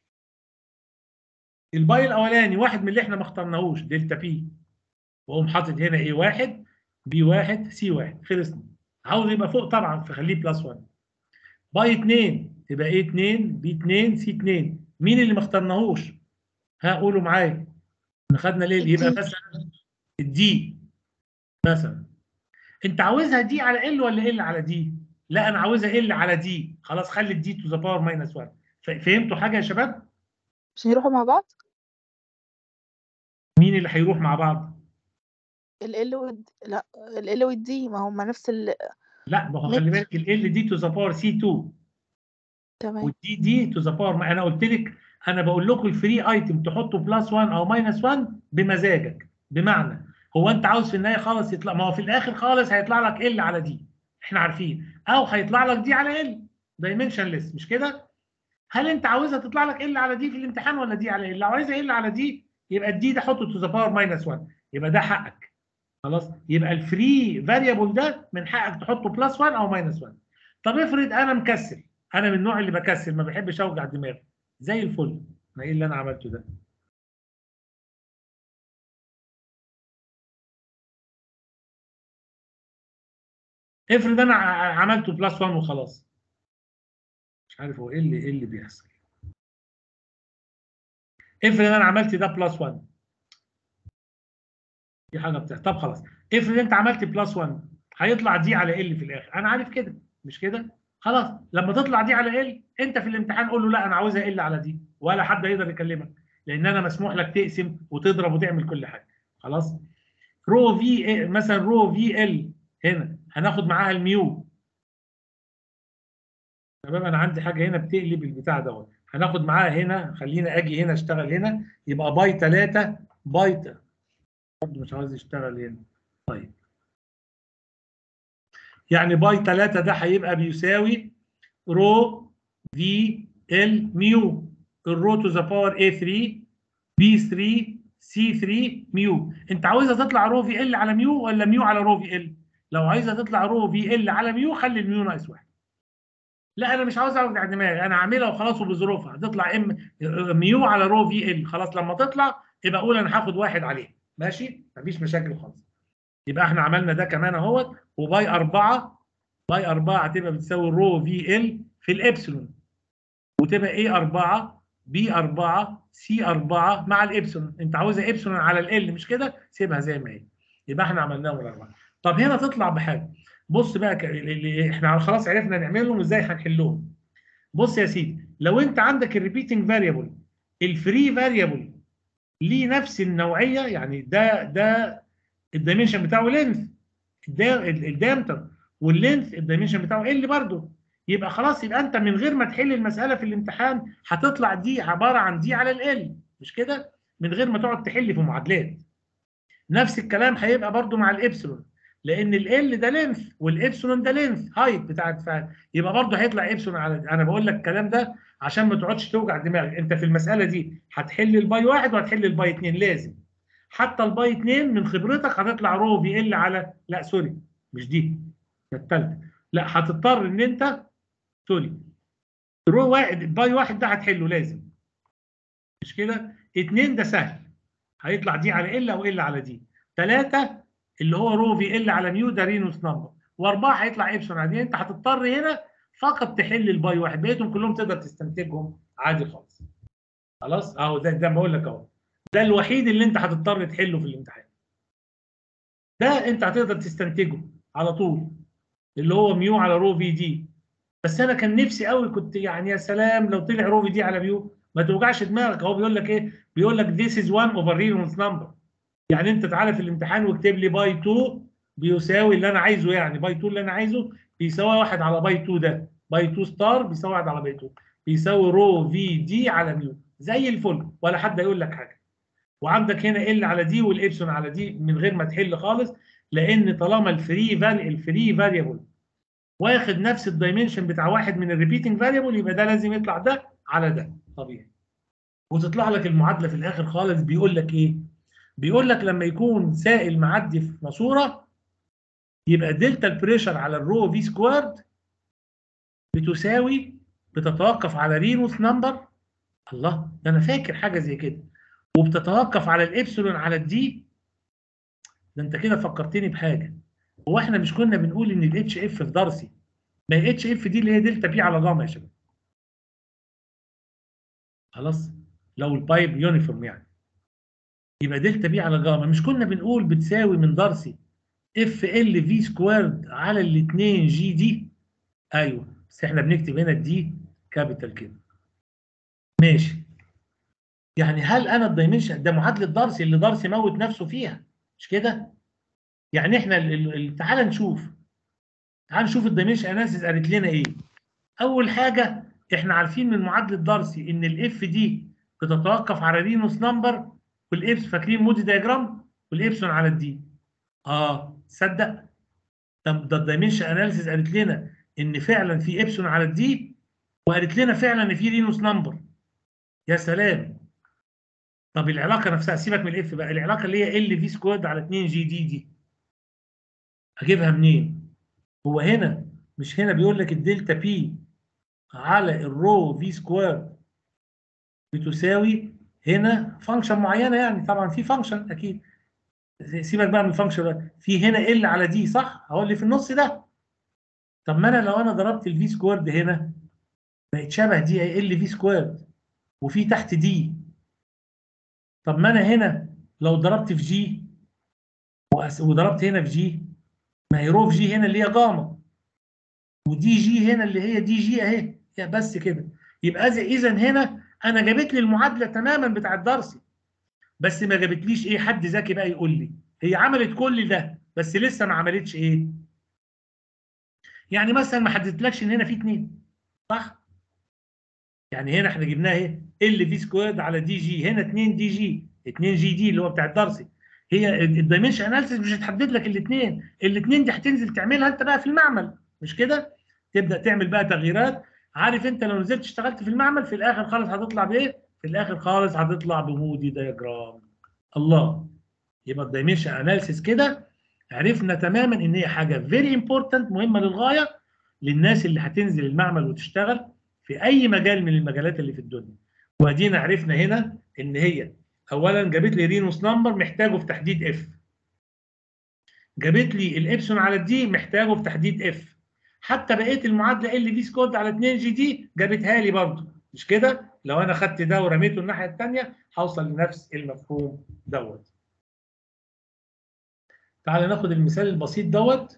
الباي الاولاني واحد من اللي احنا ما اخترناهوش دلتا بي واقوم حاطط هنا ايه واحد بي واحد سي واحد خلصنا عاوز يبقى فوق طبعا فخليه بلس 1 باي 2 تبقى ايه 2 بي 2 سي 2 مين اللي ما اخترناهوش ها قولوا معايا احنا خدنا ليه يبقى الدي. مثلا الدي مثلا انت عاوزها دي على ال ولا ال على دي لا انا عاوزها ال على دي خلاص خلي الدي تو ذا باور ماينس 1 ف- فهمتوا حاجه يا شباب مش هيروحوا مع بعض مين اللي هيروح مع بعض ال ال والد لا ال ال والدي ما هم نفس ال لا ما هو خلي مت. بالك ال دي تو ذا باور سي 2 تمام والدي دي تو ذا باور ما انا قلت لك انا بقول لكم الفري ايتم تحطه بلس 1 او ماينس 1 بمزاجك بمعنى هو انت عاوز في النهايه خالص يطلع ما هو في الاخر خالص هيطلع لك ال على دي احنا عارفين او هيطلع لك دي على ال دايمنشنلس مش كده هل انت عاوزها تطلع لك ال على دي في الامتحان ولا دي على ال لو عايزها ال على دي يبقى الدي ده حطه تو ذا باور ماينس 1 يبقى ده حقك خلاص يبقى الفري فاريبل ده من حقك تحطه بلس 1 او ماينس 1 طب افرض انا مكسل انا من النوع اللي بكسل ما بحبش اوجع دماغي زي الفل ما ايه اللي انا عملته ده افرض انا ع- عملته بلس 1 وخلاص مش عارف هو ايه اللي ايه اللي بيحصل افرض انا عملت ده بلس 1 دي حاجه بتحصل طب خلاص افرض انت عملت بلس 1 هيطلع دي على ال في الاخر انا عارف كده مش كده خلاص لما تطلع دي على ال انت في الامتحان قول له لا انا عاوزها ال على دي ولا حد يقدر يكلمك لان انا مسموح لك تقسم وتضرب وتعمل كل حاجه خلاص رو في مثلا رو في ال هنا هناخد معاها الميو تمام انا عندي حاجه هنا بتقلب البتاع دوت هناخد معاها هنا خلينا اجي هنا اشتغل هنا يبقى باي 3 باي ت- برضه مش عاوز يشتغل هنا طيب يعني باي 3 ده هيبقى بيساوي رو في ال ميو الرو تو ذا باور A 3 B 3 C 3 ميو انت عاوزها تطلع رو في ال على ميو ولا ميو على رو في ال لو عايزها تطلع رو في ال على ميو خلي الميو ناقص واحد لا انا مش عاوز اوجع دماغي انا عاملها وخلاص وبظروفها هتطلع ام ميو على رو في ال خلاص لما تطلع يبقى اقول انا هاخد واحد عليه ماشي مفيش مشاكل خالص يبقى احنا عملنا ده كمان اهوت وباي 4 باي 4 هتبقى بتساوي رو في ال في الابسلون وتبقى ايه 4 بي 4 سي 4 مع الابسلون انت عاوزها ابسلون على ال مش كده سيبها زي ما هي يبقى احنا عملناهم الاربعه طب هنا تطلع بحاجه بص بقى ك- ال- ال- احنا خلاص عرفنا نعملهم وازاي هنحلهم بص يا سيدي لو انت عندك الريبيتنج فاريبل الفري فاريبل ليه نفس النوعيه يعني ده ده الدايمنشن بتاعه لينث الدامتر واللينث الدايمنشن بتاعه ال برضه يبقى خلاص يبقى انت من غير ما تحل المساله في الامتحان هتطلع دي عباره عن دي على ال مش كده من غير ما تقعد تحل في معادلات نفس الكلام هيبقى برضو مع الابسلون لان ال ده لينث والابسلون ده لينث هايت بتاعت فعل يبقى برضو هيطلع ابسلون على انا بقول لك الكلام ده عشان ما تقعدش توجع دماغك انت في المساله دي هتحل الباي واحد وهتحل الباي اتنين لازم حتى الباي اتنين من خبرتك هتطلع رو في ال على لا سوري مش دي ده التالتة لا هتضطر ان انت سوري رو واحد الباي واحد ده هتحله لازم مش كده اتنين ده سهل هيطلع دي على ال او ال على دي ثلاثة اللي هو رو في ال على ميو ده رينوس نمبر واربعة هيطلع ابسون عادي انت هتضطر هنا فقط تحل الباي واحد بقيتهم كلهم تقدر تستنتجهم عادي خالص خلاص اهو ده ده بقول لك اهو ده الوحيد اللي انت هتضطر تحله في الامتحان ده انت هتقدر تستنتجه على طول اللي هو ميو على رو في دي بس انا كان نفسي قوي كنت يعني يا سلام لو طلع رو في دي على ميو ما توجعش دماغك هو بيقول لك ايه بيقول لك this is 1 over Reynolds number يعني انت تعالى في الامتحان واكتب لي باي 2 بيساوي اللي انا عايزه يعني باي 2 اللي انا عايزه بيساوي 1 على باي 2 ده باي 2 ستار بيساوي 1 على باي 2 بيساوي رو في دي على ميو زي الفل ولا حد هيقول لك حاجه وعندك هنا ال على دي والابسون على دي من غير ما تحل خالص لان طالما الفري فالي الفري فاريبل واخد نفس الدايمنشن بتاع واحد من الريبيتنج فاريبل يبقى ده لازم يطلع ده على ده طبيعي وتطلع لك المعادله في الاخر خالص بيقول لك ايه بيقول لك لما يكون سائل معدي في ماسوره يبقى دلتا البريشر على الرو في سكوارد بتساوي بتتوقف على رينوس نمبر الله ده انا فاكر حاجه زي كده وبتتوقف على الابسلون على الدي ده انت كده فكرتني بحاجه هو احنا مش كنا بنقول ان الاتش اف في دارسي ما هي اتش اف دي اللي هي دلتا بي على جاما يا شباب خلاص لو البايب يونيفورم يعني يبقى دلتا بي على جاما مش كنا بنقول بتساوي من دارسي اف ال في سكويرد على الاثنين جي دي ايوه بس احنا بنكتب هنا الدي كابيتال كده ماشي يعني هل انا الدايمنشن ده معادله دارسي اللي دارسي موت نفسه فيها مش كده يعني احنا ال- ال- ال- تعال نشوف تعال نشوف الدايمنشن اناليسيس قالت لنا ايه اول حاجه احنا عارفين من معادله دارسي ان الاف دي بتتوقف على رينوس نمبر والابس فاكرين مودي دايجرام والابسون على الدي اه تصدق طب ده الدايمنشن اناليسيس قالت لنا ان فعلا في ابسون على الدي وقالت لنا فعلا ان في رينوس نمبر يا سلام طب العلاقه نفسها سيبك من الاف بقى العلاقه اللي هي ال في سكواد على 2 جي دي دي اجيبها منين هو هنا مش هنا بيقول لك الدلتا بي على الرو في سكوير بتساوي هنا فانكشن معينه يعني طبعا في فانكشن اكيد سيبك بقى من الفانكشن ده في هنا ال على دي صح هو اللي في النص ده طب ما انا لو انا ضربت الفي سكويرد هنا بقت شبه دي ال في سكويرد وفي تحت دي طب ما انا هنا لو ضربت في جي وأس- وضربت هنا في جي ما هي رو في جي هنا اللي هي جاما ودي جي هنا اللي هي دي جي اهي يا بس كده يبقى اذا هنا انا جابت لي المعادله تماما بتاعت دارسي بس ما جابتليش ايه حد ذكي بقى يقول لي هي عملت كل ده بس لسه ما عملتش ايه يعني مثلا ما حددتلكش ان هنا في اتنين صح يعني هنا احنا جبناها ايه ال في سكويرد على دي جي هنا 2 دي جي 2 جي دي اللي هو بتاع الدارسي هي الدايمنشن اناليسيس مش هتحدد لك الاثنين الاثنين دي هتنزل تعملها انت بقى في المعمل مش كده تبدا تعمل بقى تغييرات عارف انت لو نزلت اشتغلت في المعمل في الاخر خالص هتطلع بايه في الاخر خالص هتطلع بمودي دايجرام الله يبقى الدايمنشن اناليسيس كده عرفنا تماما ان هي حاجه فيري امبورتنت مهمه للغايه للناس اللي هتنزل المعمل وتشتغل في اي مجال من المجالات اللي في الدنيا وادينا عرفنا هنا ان هي اولا جابت لي رينوس نمبر محتاجه في تحديد اف جابت لي الابسون على الدي محتاجه في تحديد اف حتى بقيه المعادله ال في سكواد على 2 جي دي جابتها لي برضه مش كده لو انا خدت ده ورميته الناحيه الثانيه هوصل لنفس المفهوم دوت تعال ناخد المثال البسيط دوت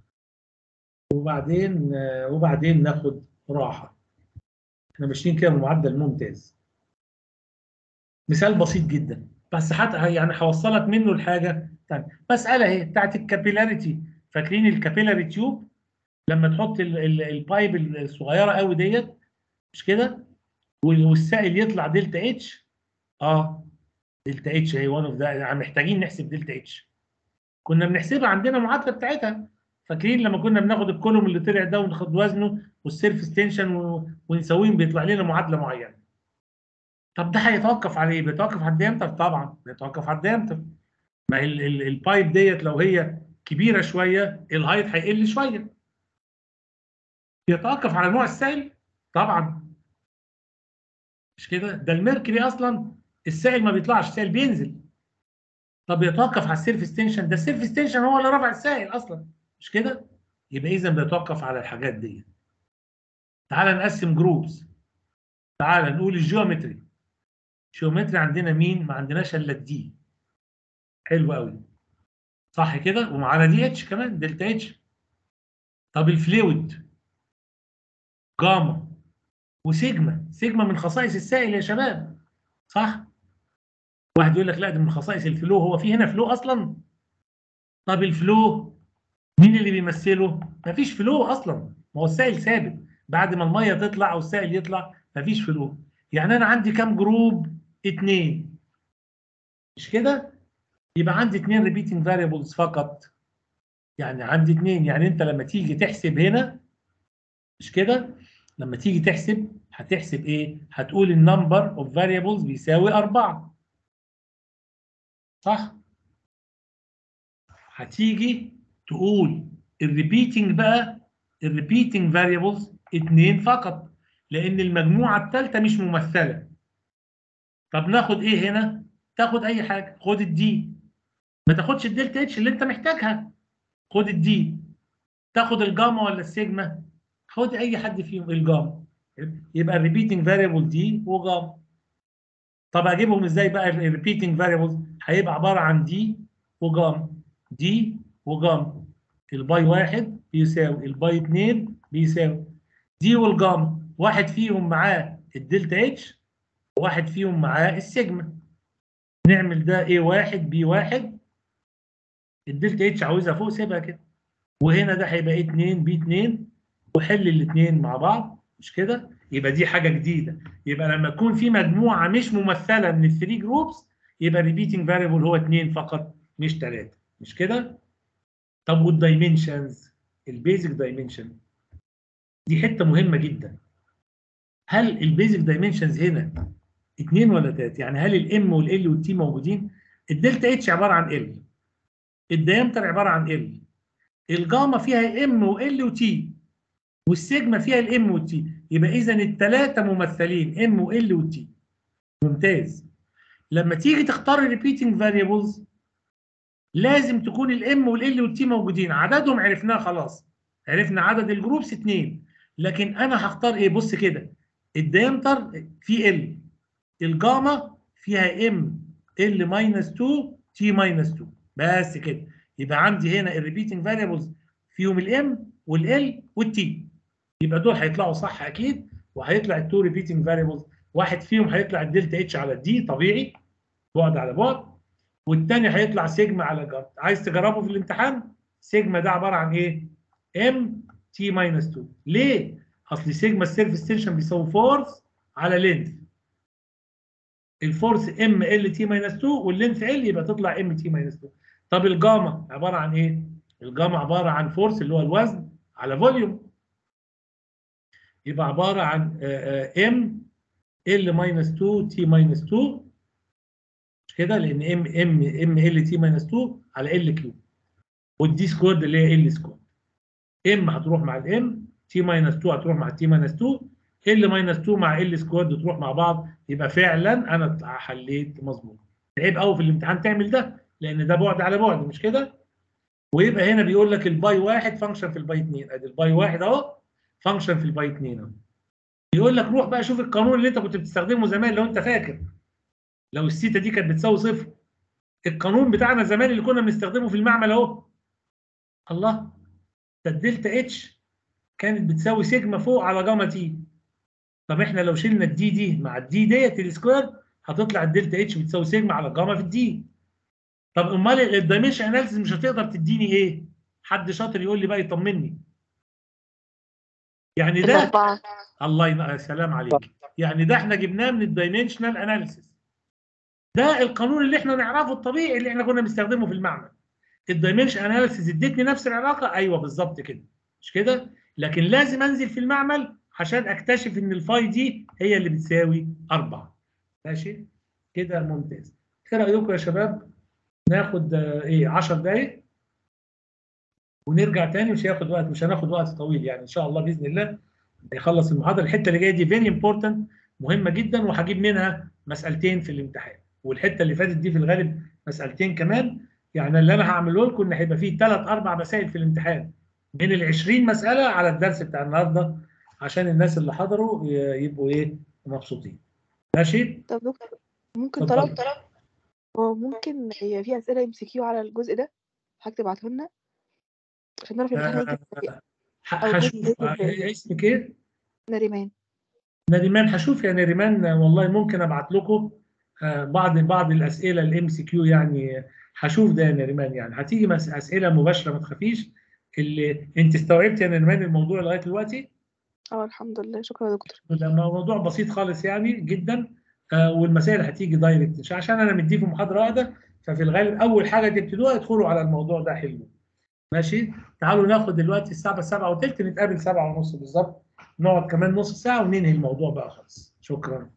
وبعدين آه، وبعدين ناخد راحه احنا ماشيين كده بمعدل ممتاز مثال بسيط جدا بس حتى يعني هوصلك منه لحاجه ثانيه مساله اهي بتاعت الكابيلاريتي فاكرين الكابيلاري تيوب لما تحط ال- ال- البايب الصغيره قوي ديت مش كده والسائل يطلع دلتا اتش اه دلتا اتش هي وان اوف ده محتاجين نحسب دلتا اتش كنا بنحسبها عندنا معادله بتاعتها فاكرين لما كنا بناخد الكولوم اللي طلع ده وناخد وزنه والسيرفس تنشن و- ونسويهم بيطلع لنا معادله معينه طب ده هيتوقف على ايه؟ بيتوقف على الديامتر طبعا بيتوقف على الديامتر ما هي ال- ال- البايب ديت لو هي كبيره شويه الهايت هيقل شويه بيتوقف على نوع السائل طبعا مش كده ده الميركوري اصلا السائل ما بيطلعش السائل بينزل طب يتوقف على السيرفس تنشن ده السيرفس تنشن هو اللي رفع السائل اصلا مش كده يبقى اذا بيتوقف على الحاجات دي تعال نقسم جروبز تعال نقول الجيومتري الجيومتري عندنا مين ما عندناش الا الدي حلو قوي صح كده ومعانا دي اتش كمان دلتا اتش طب الفلويد جاما وسيجما سيجما من خصائص السائل يا شباب صح واحد يقول لك لا ده من خصائص الفلو هو في هنا فلو اصلا طب الفلو مين اللي بيمثله مفيش فلو اصلا ما هو السائل ثابت بعد ما الميه تطلع او السائل يطلع مفيش فلو يعني انا عندي كام جروب اتنين مش كده يبقى عندي اتنين ريبيتنج فاريبلز فقط يعني عندي اتنين يعني انت لما تيجي تحسب هنا مش كده لما تيجي تحسب هتحسب ايه هتقول النمبر اوف فاريبلز بيساوي أربعة صح هتيجي تقول الريبيتنج بقى الريبيتنج فاريبلز اتنين فقط لان المجموعه الثالثه مش ممثله طب ناخد ايه هنا تاخد اي حاجه خد الدي ما تاخدش الدلتا اتش اللي انت محتاجها خد الدي تاخد الجاما ولا السيجما خد اي حد فيهم الجاما يبقى الريبيتنج فاريبل دي وجاما طب اجيبهم ازاي بقى الريبيتنج فاريبلز هيبقى عباره عن دي وجاما دي وجاما الباي واحد بيساوي الباي 2 بيساوي دي والجاما واحد فيهم معاه الدلتا اتش وواحد فيهم معاه السيجما نعمل ده ايه واحد بي واحد الدلتا اتش عاوزها فوق سيبها كده وهنا ده هيبقى 2 بي 2 وحل الاثنين مع بعض مش كده يبقى دي حاجه جديده يبقى لما يكون في مجموعه مش ممثله من الثري جروبس يبقى الريبيتنج فاريبل هو اثنين فقط مش ثلاثه مش كده طب والدايمنشنز البيزك دايمنشن دي حته مهمه جدا هل البيزك دايمنشنز هنا اثنين ولا ثلاثه يعني هل الام والال والتي موجودين الدلتا اتش عباره عن ال الديامتر عباره عن ال الجاما فيها ام وال وتي والسيجما فيها الام والتي يبقى اذا الثلاثه ممثلين ام وال وتي ممتاز لما تيجي تختار الريبيتنج فاريبلز لازم تكون الام والال والتي موجودين عددهم عرفناه خلاص عرفنا عدد الجروبس اثنين لكن انا هختار ايه بص كده الديامتر فيه ال الجاما فيها ام ال ماينس 2 تي ماينس 2 بس كده يبقى عندي هنا الريبيتنج فاريبلز فيهم الام والال والتي يبقى دول هيطلعوا صح اكيد وهيطلع التو ريبيتنج فاريبلز واحد فيهم هيطلع الدلتا اتش على الدي طبيعي بعد على بعد والثاني هيطلع سيجما على جرد عايز تجربه في الامتحان سيجما ده عباره عن ايه ام تي ماينس 2 ليه اصل سيجما السيرفيس تنشن بيساوي فورس على لينث الفورس ام ال تي ماينس 2 واللينث ال يبقى تطلع ام تي ماينس 2 طب الجاما عباره عن ايه الجاما عباره عن فورس اللي هو الوزن على فوليوم يبقى عباره عن ام ال ماينس 2 تي ماينس 2 مش كده لان ام ام ام ال تي ماينس 2 على ال كيو والدي سكويرد اللي هي ال سكويرد ام هتروح مع الام تي ماينس 2 هتروح مع تي ماينس 2 ال ماينس 2 مع ال سكويرد تروح مع بعض يبقى فعلا انا حليت مظبوط عيب قوي في الامتحان تعمل ده لان ده بعد على بعد مش كده ويبقى هنا بيقول لك الباي واحد فانكشن في الباي 2 ادي الباي واحد اهو فانكشن في الباي 2 اهو يقول لك روح بقى شوف القانون اللي انت كنت بتستخدمه زمان لو انت فاكر لو السيتا دي كانت بتساوي صفر القانون بتاعنا زمان اللي كنا بنستخدمه في المعمل اهو الله ده الدلتا اتش كانت بتساوي سيجما فوق على جاما تي طب احنا لو شلنا الدي دي مع الدي ديت السكوير هتطلع الدلتا اتش بتساوي سيجما على جاما في الدي طب امال الدايمنشن اناليسيس مش هتقدر تديني ايه؟ حد شاطر يقول لي بقى يطمني يعني ده الأربعة الله ينقى سلام عليك يعني ده احنا جبناه من الدايمنشنال اناليسيس ده القانون اللي احنا نعرفه الطبيعي اللي احنا كنا بنستخدمه في المعمل الدايمنشن اناليسيس ادتني نفس العلاقه ايوه بالظبط كده مش كده لكن لازم انزل في المعمل عشان اكتشف ان الفاي دي هي اللي بتساوي 4 ماشي كده ممتاز ايه رايكم يا شباب ناخد آه، ايه 10 دقايق ونرجع تاني مش هياخد وقت مش هناخد وقت طويل يعني ان شاء الله باذن الله يخلص المحاضره الحته اللي جايه دي فيري امبورتنت مهمه جدا وهجيب منها مسالتين في الامتحان والحته اللي فاتت دي في الغالب مسالتين كمان يعني اللي انا هعمله لكم ان هيبقى فيه ثلاث اربع مسائل في الامتحان من ال 20 مساله على الدرس بتاع النهارده عشان الناس اللي حضروا ي- يبقوا ايه مبسوطين ماشي طب دكتور ممكن اتفضل. طلب هو ممكن هي في أسئلة ام سي كيو على الجزء ده حضرتك تبعته لنا عشان نعرف الامتحان هيجي ازاي ه- أو هشوف جزء آه، إيه؟ اسمك ايه؟ نريمان نريمان هشوف يا نريمان آه، والله ممكن ابعت لكم آه، بعض بعض الاسئله الام سي كيو يعني آه، هشوف ده يا نريمان يعني هتيجي مس- اسئله مباشره ما تخافيش اللي انت استوعبت يا نريمان الموضوع لغايه دلوقتي اه الحمد لله شكرا يا دكتور ده موضوع بسيط خالص يعني جدا آه، والمسائل هتيجي دايركت مش عشان انا مديكم محاضره واحده ففي الغالب اول حاجه تبتدوها ادخلوا على الموضوع ده حلو ماشي تعالوا ناخد دلوقتي الساعه 7 وثلث نتقابل 7 ونص بالظبط نقعد كمان نص ساعه وننهي الموضوع بقى خالص شكرا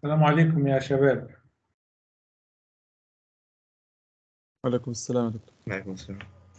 السلام عليكم يا شباب وعليكم السلام يا دكتور عليكم السلام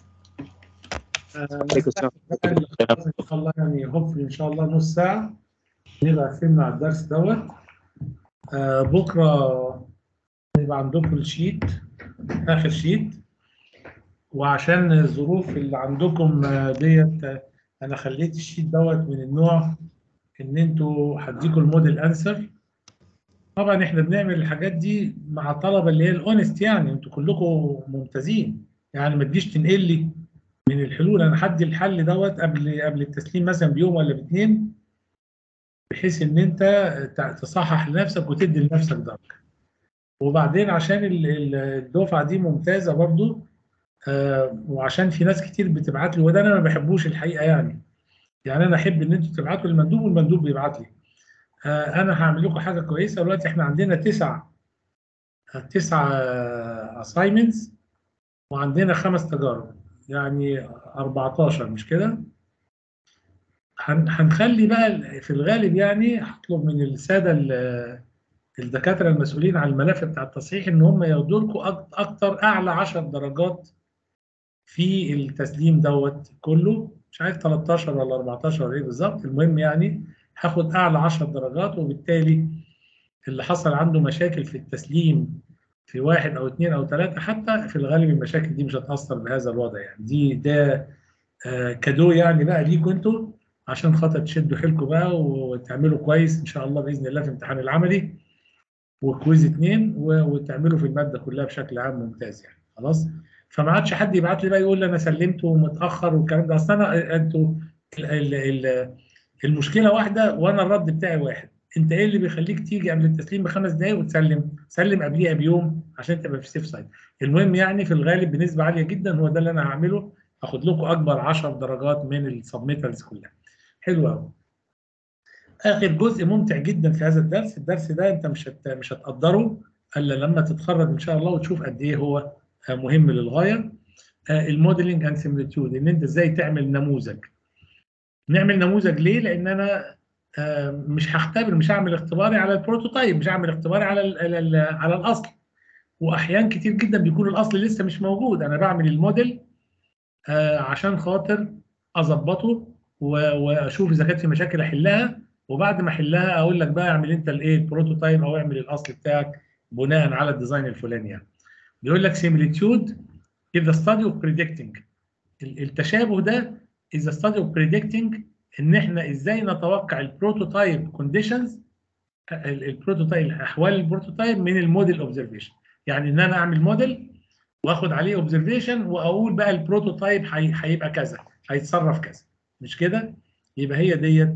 عليكم السلام. ان شاء الله يعني هوبفلي ان شاء الله نص ساعه نبقى قفلنا على الدرس دوت آه بكره يبقى عندكم الشيت اخر شيت وعشان الظروف اللي عندكم آه، ديت آه، انا خليت الشيت دوت من النوع ان انتوا هديكم الموديل انسر طبعا احنا بنعمل الحاجات دي مع الطلبه اللي هي الاونست يعني انتوا كلكم ممتازين يعني ما تجيش تنقل لي من الحلول انا هدي الحل دوت قبل قبل التسليم مثلا بيوم ولا باثنين بحيث ان انت تع- تصحح لنفسك وتدي لنفسك درجه وبعدين عشان ال- ال- الدفعه دي ممتازه برضو آه، وعشان في ناس كتير بتبعت لي وده انا ما بحبوش الحقيقه يعني يعني انا احب ان انتوا تبعتوا للمندوب والمندوب بيبعت لي آه، انا هعمل لكم حاجه كويسه دلوقتي احنا عندنا تسع تسع اساينمنتس وعندنا خمس تجارب يعني 14 مش كده؟ هن- هنخلي بقى في الغالب يعني هطلب من الساده ال- الدكاتره المسؤولين عن الملف بتاع التصحيح ان هم ياخدوا لكم أك- اكتر اعلى 10 درجات في التسليم دوت كله مش عارف 13 ولا 14 ولا ايه بالظبط المهم يعني هاخد اعلى 10 درجات وبالتالي اللي حصل عنده مشاكل في التسليم في واحد او اثنين او ثلاثه حتى في الغالب المشاكل دي مش هتاثر بهذا الوضع يعني دي ده آه، كادو يعني بقى ليكوا انتوا عشان خاطر تشدوا حيلكم بقى وتعملوا كويس ان شاء الله باذن الله في امتحان العملي وكويز اثنين و- وتعملوا في الماده كلها بشكل عام ممتاز يعني خلاص فما عادش حد يبعت لي بقى يقول لي انا سلمته متاخر والكلام ده اصل انا انتوا ال- ال- ال- المشكله واحده وانا الرد بتاعي واحد انت ايه اللي بيخليك تيجي قبل التسليم بخمس دقائق وتسلم سلم قبليها بيوم عشان تبقى في سيف سايد المهم يعني في الغالب بنسبه عاليه جدا هو ده اللي انا هعمله هاخد لكم اكبر 10 درجات من السبميترز كلها حلو قوي اخر جزء ممتع جدا في هذا الدرس الدرس ده انت مش هت... مش هتقدره الا لما تتخرج ان شاء الله وتشوف قد ايه هو آه، مهم للغايه الموديلنج اند سيميليتيود ان انت ازاي تعمل نموذج نعمل نموذج ليه لان انا آه، مش هختبر مش هعمل اختباري على البروتوتايب مش هعمل اختباري على ال على, ال على الاصل واحيان كتير جدا بيكون الاصل لسه مش موجود انا بعمل الموديل آه، عشان خاطر اظبطه و- واشوف اذا كانت في مشاكل احلها وبعد ما احلها اقول لك بقى اعمل انت الايه البروتوتايب او اعمل الاصل بتاعك بناء على الديزاين الفلاني يعني بيقول لك similitude is the study of predicting ال- التشابه ده is the study of predicting ان احنا ازاي نتوقع البروتوتايب كونديشنز البروتوتايب احوال البروتوتايب من الموديل اوبزرفيشن يعني ان انا اعمل موديل واخد عليه اوبزرفيشن واقول بقى البروتوتايب هي- هيبقى كذا هيتصرف كذا مش كده يبقى هي ديت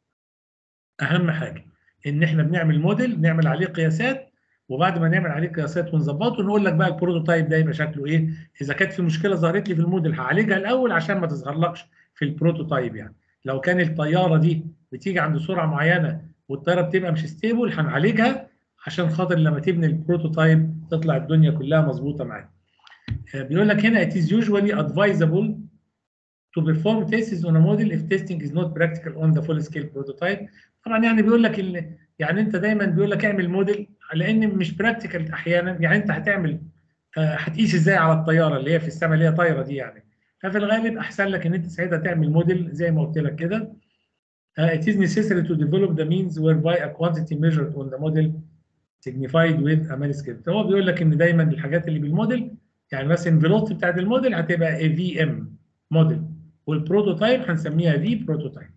اهم حاجه ان احنا بنعمل موديل نعمل عليه قياسات وبعد ما نعمل عليه قياسات ونظبطه نقول لك بقى البروتوتايب ده يبقى شكله ايه اذا كانت في مشكله ظهرت لي في الموديل هعالجها الاول عشان ما تظهرلكش في البروتوتايب يعني لو كان الطياره دي بتيجي عند سرعه معينه والطياره بتبقى مش ستيبل هنعالجها عشان خاطر لما تبني البروتوتايب تطلع الدنيا كلها مظبوطه معاك آه، بيقول لك هنا it is usually advisable to perform tests on a model if testing is not practical on the full scale prototype طبعا يعني بيقول لك ال- يعني انت دايما بيقول لك اعمل موديل لان مش براكتيكال احيانا يعني انت هتعمل آه، هتقيس ازاي على الطياره اللي هي في السماء اللي هي طايره دي يعني ففي الغالب احسن لك ان انت ساعتها تعمل موديل زي ما قلت لك كده Uh, it is necessary to develop the means whereby a quantity measured on the model signified with a manuscript. هو بيقول لك ان دايما الحاجات اللي بالموديل يعني مثلا الفيلوسيتي بتاعت الموديل هتبقى اي في ام موديل والبروتوتايب هنسميها في بروتوتايب.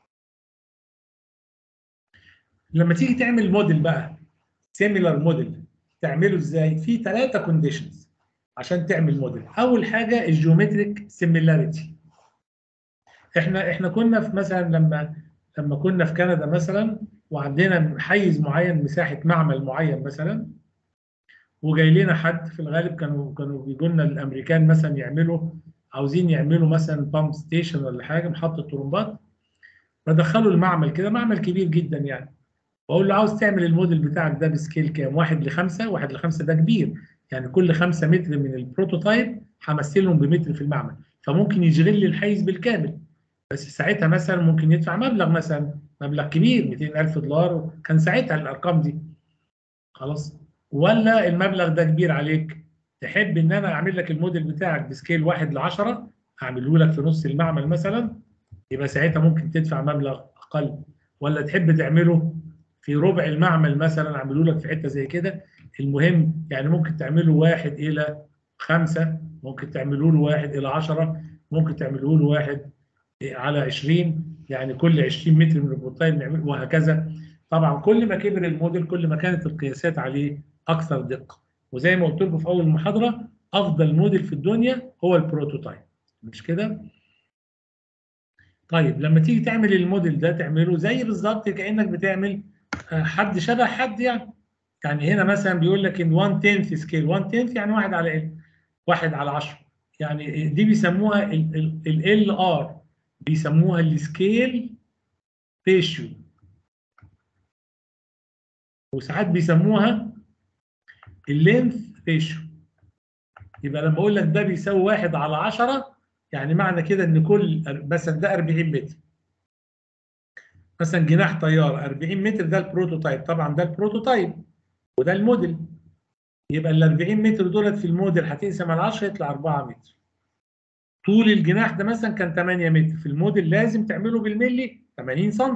لما تيجي تعمل موديل بقى سيميلار موديل تعمله ازاي؟ في ثلاثه كونديشنز عشان تعمل موديل. اول حاجه الجيومتريك سيميلاريتي. احنا احنا كنا في مثلا لما لما كنا في كندا مثلا وعندنا حيز معين مساحه معمل معين مثلا وجاي لنا حد في الغالب كانوا كانوا بيجوا لنا الامريكان مثلا يعملوا عاوزين يعملوا مثلا بامب ستيشن ولا حاجه محطه طرمبات فدخلوا المعمل كده معمل كبير جدا يعني واقول له عاوز تعمل الموديل بتاعك ده بسكيل كام؟ واحد لخمسه، واحد لخمسه ده كبير يعني كل خمسة متر من البروتوتايب همثلهم بمتر في المعمل فممكن يشغل لي الحيز بالكامل بس ساعتها مثلا ممكن يدفع مبلغ مثلا مبلغ كبير 200000 دولار كان ساعتها الارقام دي خلاص ولا المبلغ ده كبير عليك تحب ان انا اعمل لك الموديل بتاعك بسكيل 1 ل 10 اعمله لك في نص المعمل مثلا يبقى ساعتها ممكن تدفع مبلغ اقل ولا تحب تعمله في ربع المعمل مثلا اعمله لك في حته زي كده المهم يعني ممكن تعمله واحد الى خمسه ممكن تعمله له واحد الى 10 ممكن تعمله له واحد على 20 يعني كل 20 متر من البروتوتايب نعمله وهكذا طبعا كل ما كبر الموديل كل ما كانت القياسات عليه اكثر دقه وزي ما قلت لكم في اول المحاضره افضل موديل في الدنيا هو البروتوتايب مش كده؟ طيب لما تيجي تعمل الموديل ده تعمله زي بالظبط كانك بتعمل آه، حد شبه حد يعني يعني هنا مثلا بيقول لك ان 1 10 سكيل 1 10 يعني 1 على ايه؟ 1 على 10 يعني دي بيسموها ال ار بيسموها السكيل ريشيو وساعات بيسموها اللينث ريشيو يبقى لما اقول لك ده بيساوي 1 على 10 يعني معنى كده ان كل مثلا ده 40 متر مثلا جناح طياره 40 متر ده البروتوتايب طبعا ده البروتوتايب وده الموديل يبقى ال 40 متر دولت في الموديل هتقسم على 10 يطلع 4 متر طول الجناح ده مثلا كان 8 متر في الموديل لازم تعمله بالملي 80 سم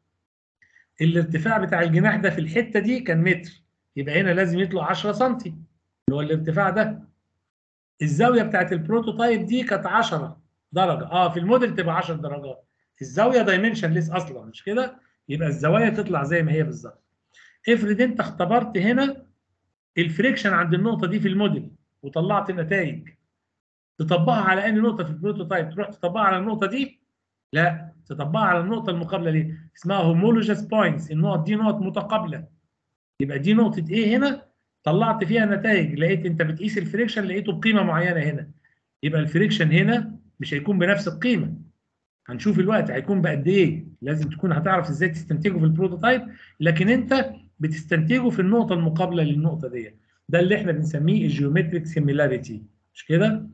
الارتفاع بتاع الجناح ده في الحته دي كان متر يبقى هنا لازم يطلع 10 سم اللي هو الارتفاع ده الزاويه بتاعت البروتوتايب دي كانت 10 درجه اه في الموديل تبقى 10 درجات الزاويه دايمنشن ليس اصلا مش كده يبقى الزوايا تطلع زي ما هي بالظبط افرض انت اختبرت هنا الفريكشن عند النقطه دي في الموديل وطلعت نتائج تطبقها على انهي نقطه في البروتوتايب تروح تطبقها على النقطه دي لا تطبقها على النقطه المقابله ليه اسمها هومولوجيس بوينتس النقط دي نقط متقابله يبقى دي نقطه ايه هنا طلعت فيها نتائج لقيت انت بتقيس الفريكشن لقيته بقيمه معينه هنا يبقى الفريكشن هنا مش هيكون بنفس القيمه هنشوف الوقت هيكون بقد ايه لازم تكون هتعرف ازاي تستنتجه في البروتوتايب لكن انت بتستنتجه في النقطه المقابله للنقطه دي ده اللي احنا بنسميه الجيومتريك سيميلاريتي مش كده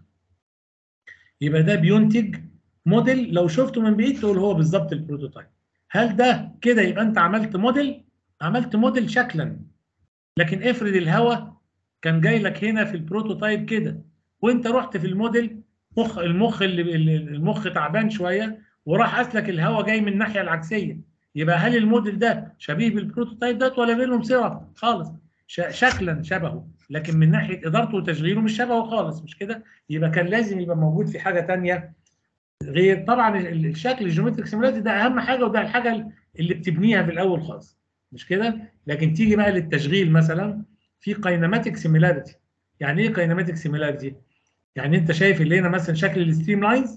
يبقى ده بينتج موديل لو شفته من بعيد تقول هو بالظبط البروتوتايب هل ده كده يبقى انت عملت موديل عملت موديل شكلا لكن افرض الهواء كان جاي لك هنا في البروتوتايب كده وانت رحت في الموديل مخ المخ اللي المخ تعبان شويه وراح اسلك الهواء جاي من الناحيه العكسيه يبقى هل الموديل ده شبيه بالبروتوتايب ده ولا بينهم صله خالص شكلا شبهه لكن من ناحيه ادارته وتشغيله مش شبهه خالص مش كده يبقى كان لازم يبقى موجود في حاجه ثانيه غير طبعا الشكل الجيومتريك سيمولاتي ده اهم حاجه وده الحاجه اللي بتبنيها في الاول خالص مش كده لكن تيجي بقى للتشغيل مثلا في كاينماتيك سيميلاريتي يعني ايه كاينماتيك سيميلاريتي يعني انت شايف اللي هنا مثلا شكل الستريم لاينز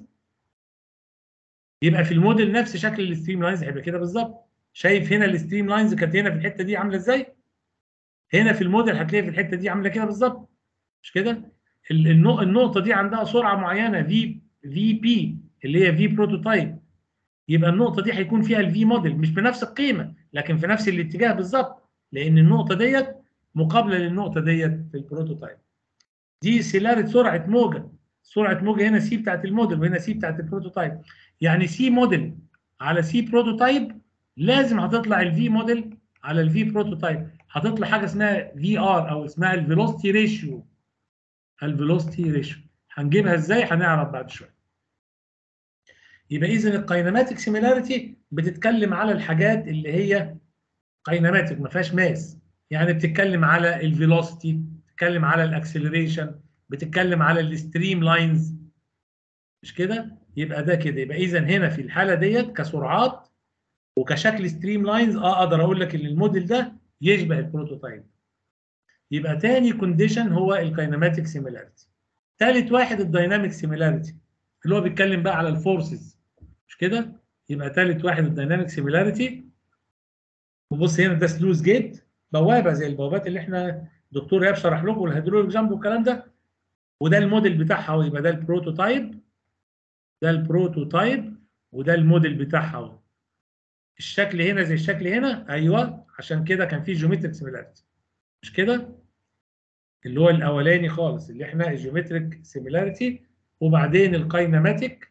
يبقى في الموديل نفس شكل الستريم لاينز هيبقى كده بالظبط شايف هنا الستريم لاينز كانت هنا في الحته دي عامله ازاي هنا في الموديل هتلاقي في الحته دي عامله كده بالظبط مش كده النقطه دي عندها سرعه معينه في في بي اللي هي في بروتوتايب يبقى النقطه دي هيكون فيها الفي موديل مش بنفس القيمه لكن في نفس الاتجاه بالظبط لان النقطه ديت مقابله للنقطه ديت في البروتوتايب دي سيلارة سرعه موجه سرعه موجه هنا سي بتاعت الموديل وهنا سي بتاعت البروتوتايب يعني سي موديل على سي بروتوتايب لازم هتطلع الفي موديل على الفي بروتوتايب هتطلع حاجه اسمها في ار او اسمها الفيلوسيتي ريشيو الفيلوسيتي ريشيو هنجيبها ازاي هنعرف بعد شويه يبقى اذا الكاينماتيك سيميلاريتي بتتكلم على الحاجات اللي هي كاينماتيك ما فيهاش ماس يعني بتتكلم على الفيلوسيتي بتتكلم على الاكسلريشن بتتكلم على الستريم لاينز مش كده يبقى ده كده يبقى اذا هنا في الحاله ديت كسرعات وكشكل ستريم لاينز اه اقدر اقول لك ان الموديل ده يشبه البروتوتايب يبقى تاني كونديشن هو الكاينماتيك سيميلاريتي ثالث واحد الدايناميك سيميلاريتي اللي هو بيتكلم بقى على الفورسز مش كده يبقى ثالث واحد الدايناميك سيميلاريتي وبص هنا ده سلوز جيت بوابه زي البوابات اللي احنا دكتور ايهاب شرح لكم الهيدروليك جامب والكلام ده وده الموديل بتاعها يبقى ده البروتوتايب ده البروتوتايب وده الموديل بتاعها اهو الشكل هنا زي الشكل هنا ايوه عشان كده كان في جيومتريك سيميلاريتي مش كده اللي هو الاولاني خالص اللي احنا الجيومتريك سيميلاريتي وبعدين الكاينماتيك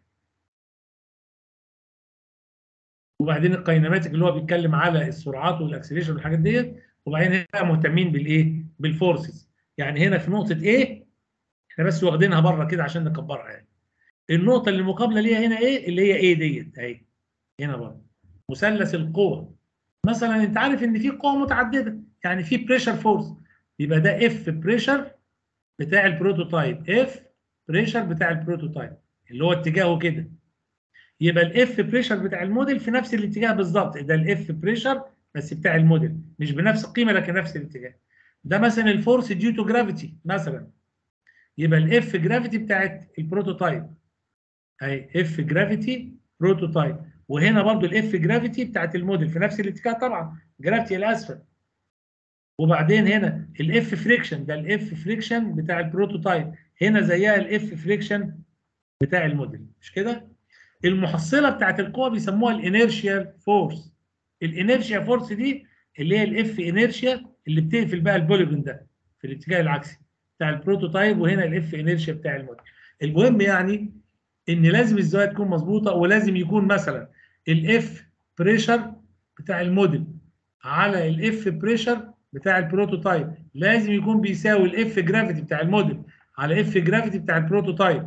وبعدين الكاينماتيك اللي هو بيتكلم على السرعات والاكسلريشن والحاجات ديت وبعدين هنا مهتمين بالايه بالفورسز يعني هنا في نقطه ايه احنا بس واخدينها بره كده عشان نكبرها يعني النقطه اللي مقابله ليها هنا ايه اللي هي ايه ديت اهي هنا بره مثلث القوه مثلا انت عارف ان في قوه متعدده يعني في بريشر فورس يبقى ده اف بريشر بتاع البروتوتايب اف بريشر بتاع البروتوتايب اللي هو اتجاهه كده يبقى الاف بريشر بتاع الموديل في نفس الاتجاه بالظبط ده الاف بريشر بس بتاع الموديل مش بنفس القيمه لكن نفس الاتجاه ده مثلا الفورس ديو تو جرافيتي مثلا يبقى الاف جرافيتي بتاعت البروتوتايب اهي اف جرافيتي بروتوتايب وهنا برضو الاف جرافيتي بتاعت الموديل في نفس الاتجاه طبعا جرافيتي الاسفل وبعدين هنا الاف فريكشن ده الاف فريكشن بتاع البروتوتايب هنا زيها الاف فريكشن بتاع الموديل مش كده المحصله بتاعت القوه بيسموها الانيرشيال فورس الانيرشيا فورس دي اللي هي الاف انيرشيا اللي بتقفل بقى البوليجون ده في الاتجاه العكسي بتاع البروتوتايب وهنا الاف انيرشيا بتاع الموديل المهم يعني ان لازم الزاويه تكون مظبوطه ولازم يكون مثلا الاف بريشر بتاع الموديل على الاف بريشر بتاع البروتوتايب لازم يكون بيساوي الاف جرافيتي بتاع الموديل على اف جرافيتي بتاع البروتوتايب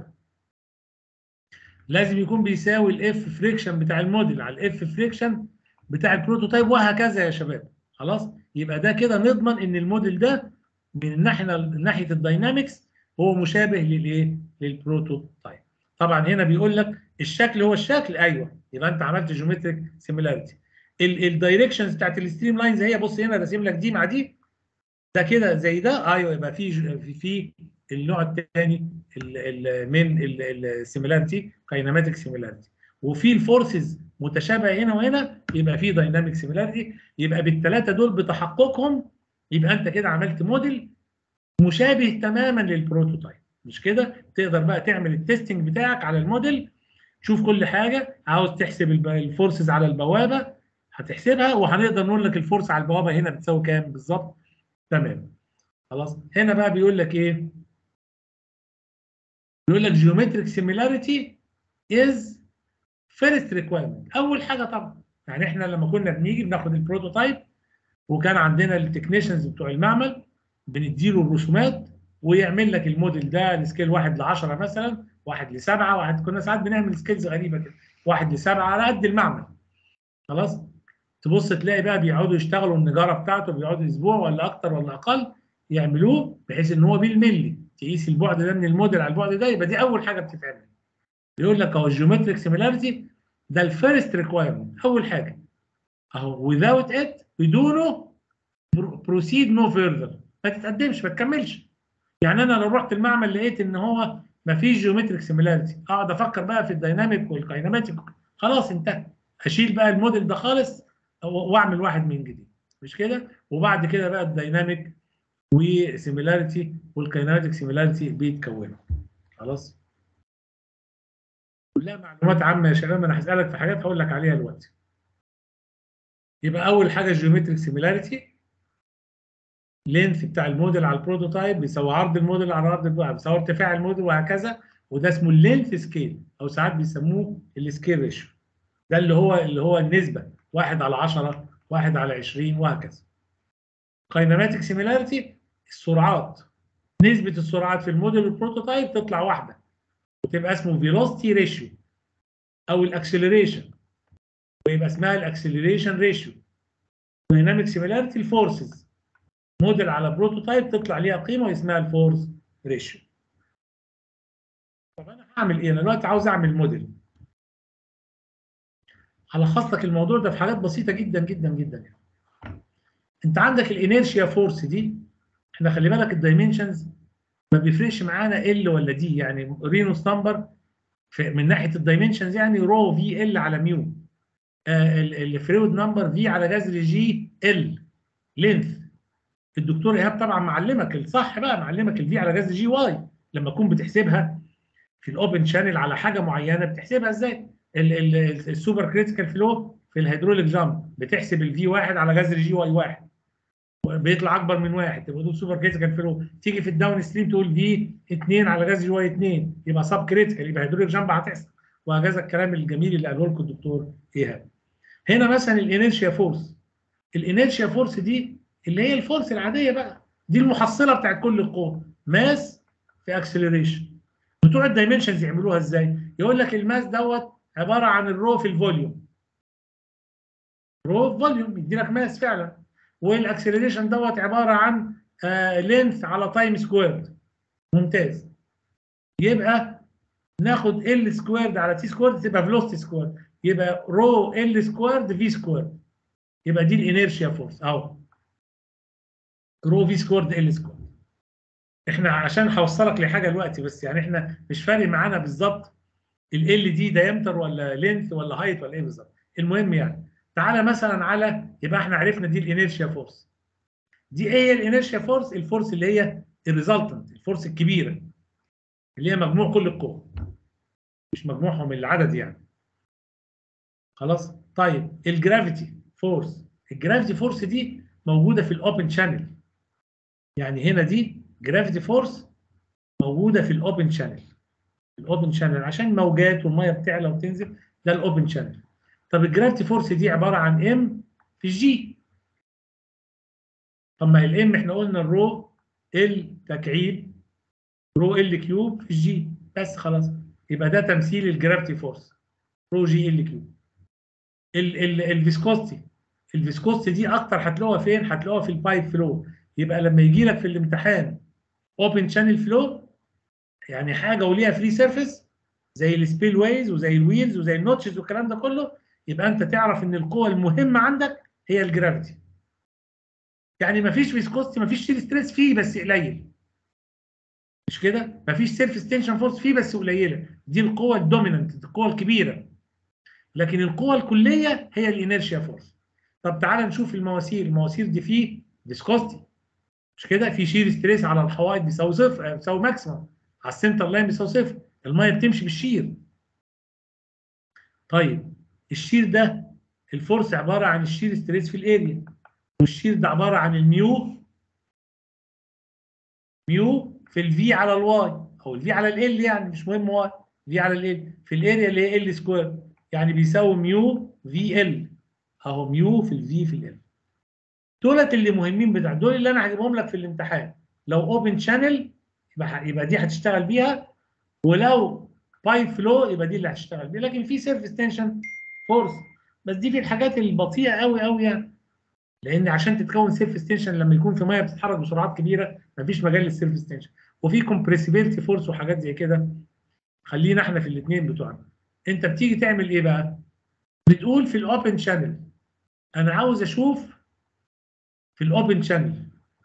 لازم يكون بيساوي الاف فريكشن بتاع الموديل على الاف فريكشن بتاع البروتوتايب وهكذا يا شباب خلاص يبقى ده كده نضمن ان الموديل ده من الناحيه ناحيه الداينامكس هو مشابه للايه للبروتوتايب طبعا هنا بيقول لك الشكل هو الشكل ايوه يبقى انت عملت جيومتريك سيميلاريتي الدايركشنز بتاعت الستريم لاينز هي بص هنا راسم لك دي مع دي ده كده زي ده ايوه يبقى في في, في النوع الثاني من السيميلاريتي كايناماتيك سيميلاريتي وفي الفورسز متشابهه هنا وهنا يبقى في دايناميك سيميلاريتي يبقى بالثلاثه دول بتحققهم يبقى انت كده عملت موديل مشابه تماما للبروتوتايب مش كده تقدر بقى تعمل التستنج بتاعك على الموديل شوف كل حاجه عاوز تحسب الفورسز على البوابه هتحسبها وهنقدر نقول لك الفورس على البوابه هنا بتساوي كام بالظبط تمام خلاص هنا بقى بيقول لك ايه بيقول لك geometric similarity is first requirement اول حاجه طبعا يعني احنا لما كنا بنيجي بناخد البروتوتايب وكان عندنا التكنيشنز بتوع المعمل بنديله الرسومات ويعمل لك الموديل ده السكيل 1 ل 10 مثلا 1 ل 7 واحد كنا ساعات بنعمل سكيلز غريبه كده 1 ل 7 على قد المعمل خلاص تبص تلاقي بقى بيقعدوا يشتغلوا النجاره بتاعته بيقعدوا اسبوع ولا اكتر ولا اقل يعملوه بحيث ان هو بالملي تقيس البعد ده من الموديل على البعد ده يبقى دي اول حاجه بتتعمل يقول لك اهو الجيومتريك سيميلاريتي ده الفيرست ريكوايرمنت اول حاجه اهو without it بدونه بروسيد نو فيرذر ما تتقدمش ما تكملش يعني انا لو رحت المعمل لقيت ان هو ما فيش جيومتريك سيميلاريتي اقعد افكر بقى في الدايناميك والكايناماتيك خلاص انتهى اشيل بقى الموديل ده خالص واعمل واحد من جديد مش كده وبعد كده بقى الدايناميك وسيميلاريتي والكايناتيك سيميلاريتي بيتكونوا خلاص كلها معلومات عامه يا شباب انا هسالك في حاجات هقول لك عليها دلوقتي يبقى اول حاجه الجيومتريك سيميلاريتي لينث بتاع الموديل على البروتوتايب بيساوي عرض الموديل على عرض البقى بيساوي ارتفاع الموديل وهكذا وده اسمه اللينث سكيل او ساعات بيسموه السكيل ريشيو ده اللي هو اللي هو النسبه 1 على 10 1 على 20 وهكذا كايناماتيك سيميلاريتي السرعات نسبه السرعات في الموديل والبروتوتايب تطلع واحده وتبقى اسمه فيلوسيتي ريشيو او الاكسلريشن ويبقى اسمها الاكسلريشن ريشيو دايناميك سيميلاريتي الفورسز موديل على بروتوتايب تطلع ليها قيمه اسمها الفورس ريشيو طب انا هعمل ايه انا دلوقتي عاوز اعمل موديل هلخص لك الموضوع ده في حاجات بسيطه جدا جدا جدا يعني. انت عندك الانيرشيا فورس دي احنا خلي بالك الدايمنشنز ما بيفرقش معانا ال ولا دي يعني رينوس نمبر من ناحيه الدايمنشنز يعني رو في ال على ميو آه الفريود نمبر في على جذر جي ال لينث الدكتور ايهاب طبعا معلمك الصح بقى معلمك الفي على جذر جي واي لما تكون بتحسبها في الاوبن شانل على حاجه معينه بتحسبها ازاي؟ السوبر كريتيكال فلو في الهيدروليك جامب بتحسب الفي واحد على جذر جي واي واحد بيطلع اكبر من واحد تبقى دول سوبر كريتيكال فلو تيجي في الداون ستريم تقول في 2 على جذر جي واي 2 يبقى سب كريتيكال يبقى هيدروليك جامب هتحسب وهكذا الكلام الجميل اللي قاله لكم الدكتور ايهاب هنا مثلا الانيرشيا فورس الانيرشيا فورس دي اللي هي الفورس العاديه بقى دي المحصله بتاعت كل القوه ماس في اكسلريشن بتوع الدايمنشنز يعملوها ازاي يقول لك الماس دوت عباره عن الرو في الفوليوم رو في فوليوم يدي لك ماس فعلا والاكسلريشن دوت عباره عن لينث على تايم سكويرد ممتاز يبقى ناخد ال سكويرد على تي سكويرد تبقى فيلوسيتي سكويرد يبقى رو ال سكويرد في سكويرد يبقى دي الانيرشيا فورس اهو رو في سكويرد ال سكويرد احنا عشان هوصلك لحاجه دلوقتي بس يعني احنا مش فارق معانا بالظبط ال ال دي دايمتر ولا لينث ولا هايت ولا ايه بالظبط المهم يعني تعالى مثلا على يبقى احنا عرفنا دي الانيرشيا فورس دي ايه هي الانيرشيا فورس الفورس اللي هي الريزلتنت الفورس الكبيره اللي هي مجموع كل القوى مش مجموعهم العدد يعني خلاص طيب الجرافيتي فورس الجرافيتي فورس دي موجوده في الاوبن شانل يعني هنا دي جرافيتي فورس موجوده في الاوبن شانل الاوبن شانل عشان موجات والميه بتعلى وتنزل ده الاوبن شانل طب الجرافيتي فورس دي عباره عن ام في الجي طب ما الام احنا قلنا الرو ال تكعيب رو ال كيوب في الجي بس خلاص يبقى ده تمثيل الجرافيتي فورس رو جي ال كيوب ال ال الفيسكوستي الفيسكوستي دي اكتر هتلاقوها فين؟ هتلاقوها في البايب فلو يبقى لما يجي لك في الامتحان اوبن شانل فلو يعني حاجه وليها فري سيرفيس زي السبيل ويز وزي الويلز وزي النوتشز والكلام ده كله يبقى انت تعرف ان القوه المهمه عندك هي الجرافيتي يعني مفيش فيسكوستي مفيش شيل ستريس فيه بس قليل مش كده مفيش سيرفيس تنشن فورس فيه بس قليله دي القوه الدوميننت القوه الكبيره لكن القوه الكليه هي الانيرشيا فورس طب تعالى نشوف المواسير المواسير دي فيه فيسكوستي مش كده في شير ستريس على الحوائط بيساوي صفر بيساوي ماكسيمم على السنتر لاين بيساوي صفر الميه بتمشي بالشير طيب الشير ده الفورس عباره عن الشير ستريس في الاريا والشير ده عباره عن الميو ميو في الفي على الواي او الفي على ال يعني مش مهم واي في على ال في الاريا اللي هي ال سكوير يعني بيساوي ميو في ال اهو ميو في الفي في ال دولت اللي مهمين بتاع دول اللي انا هجيبهم لك في الامتحان لو اوبن شانل يبقى يبقى دي هتشتغل بيها ولو بايب فلو يبقى دي اللي هتشتغل بيها لكن في سيرفيس تنشن فورس بس دي في الحاجات البطيئه قوي قوي يعني لان عشان تتكون سيرفيس تنشن لما يكون في ميه بتتحرك بسرعات كبيره مفيش مجال للسيرفيس تنشن وفي كومبريسيبيلتي فورس وحاجات زي كده خلينا احنا في الاثنين بتوعنا انت بتيجي تعمل ايه بقى بتقول في الاوبن شانل انا عاوز اشوف في الاوبن شانل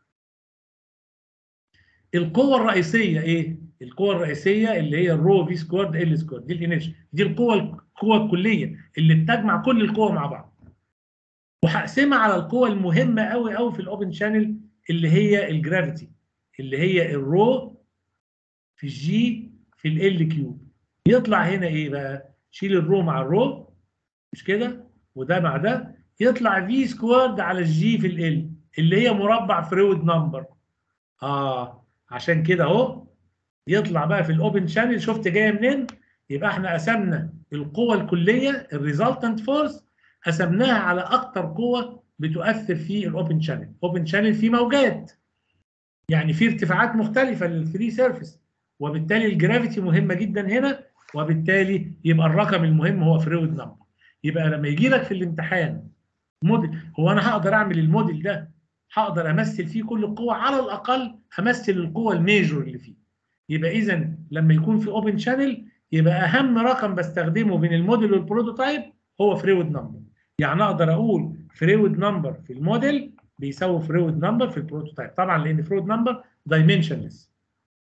القوه الرئيسيه ايه القوه الرئيسيه اللي هي الرو في سكوارد ال سكوارد دي الانرجي دي القوه القوه الكليه اللي بتجمع كل القوى مع بعض وهقسمها على القوه المهمه قوي قوي في الاوبن شانل اللي هي الجرافيتي اللي هي الرو في الجي في ال كيوب يطلع هنا ايه بقى شيل الرو مع الرو مش كده وده مع ده يطلع في سكوارد على الجي في ال اللي هي مربع فرويد نمبر اه عشان كده اهو يطلع بقى في الاوبن شانل شفت جايه منين يبقى احنا قسمنا القوه الكليه الريزلتنت فورس قسمناها على اكتر قوه بتؤثر في الاوبن شانل اوبن شانل فيه موجات يعني في ارتفاعات مختلفه للفري سيرفيس وبالتالي الجرافيتي مهمه جدا هنا وبالتالي يبقى الرقم المهم هو فرويد نمبر يبقى لما يجي لك في الامتحان موديل هو انا هقدر اعمل الموديل ده هقدر امثل فيه كل القوة على الاقل همثل القوة الميجور اللي فيه يبقى اذا لما يكون في اوبن شانل يبقى اهم رقم بستخدمه بين الموديل والبروتوتايب هو فرويد نمبر يعني اقدر اقول فرويد نمبر في الموديل بيساوي فرويد نمبر في البروتوتايب طبعا لان فرويد نمبر دايمنشنلس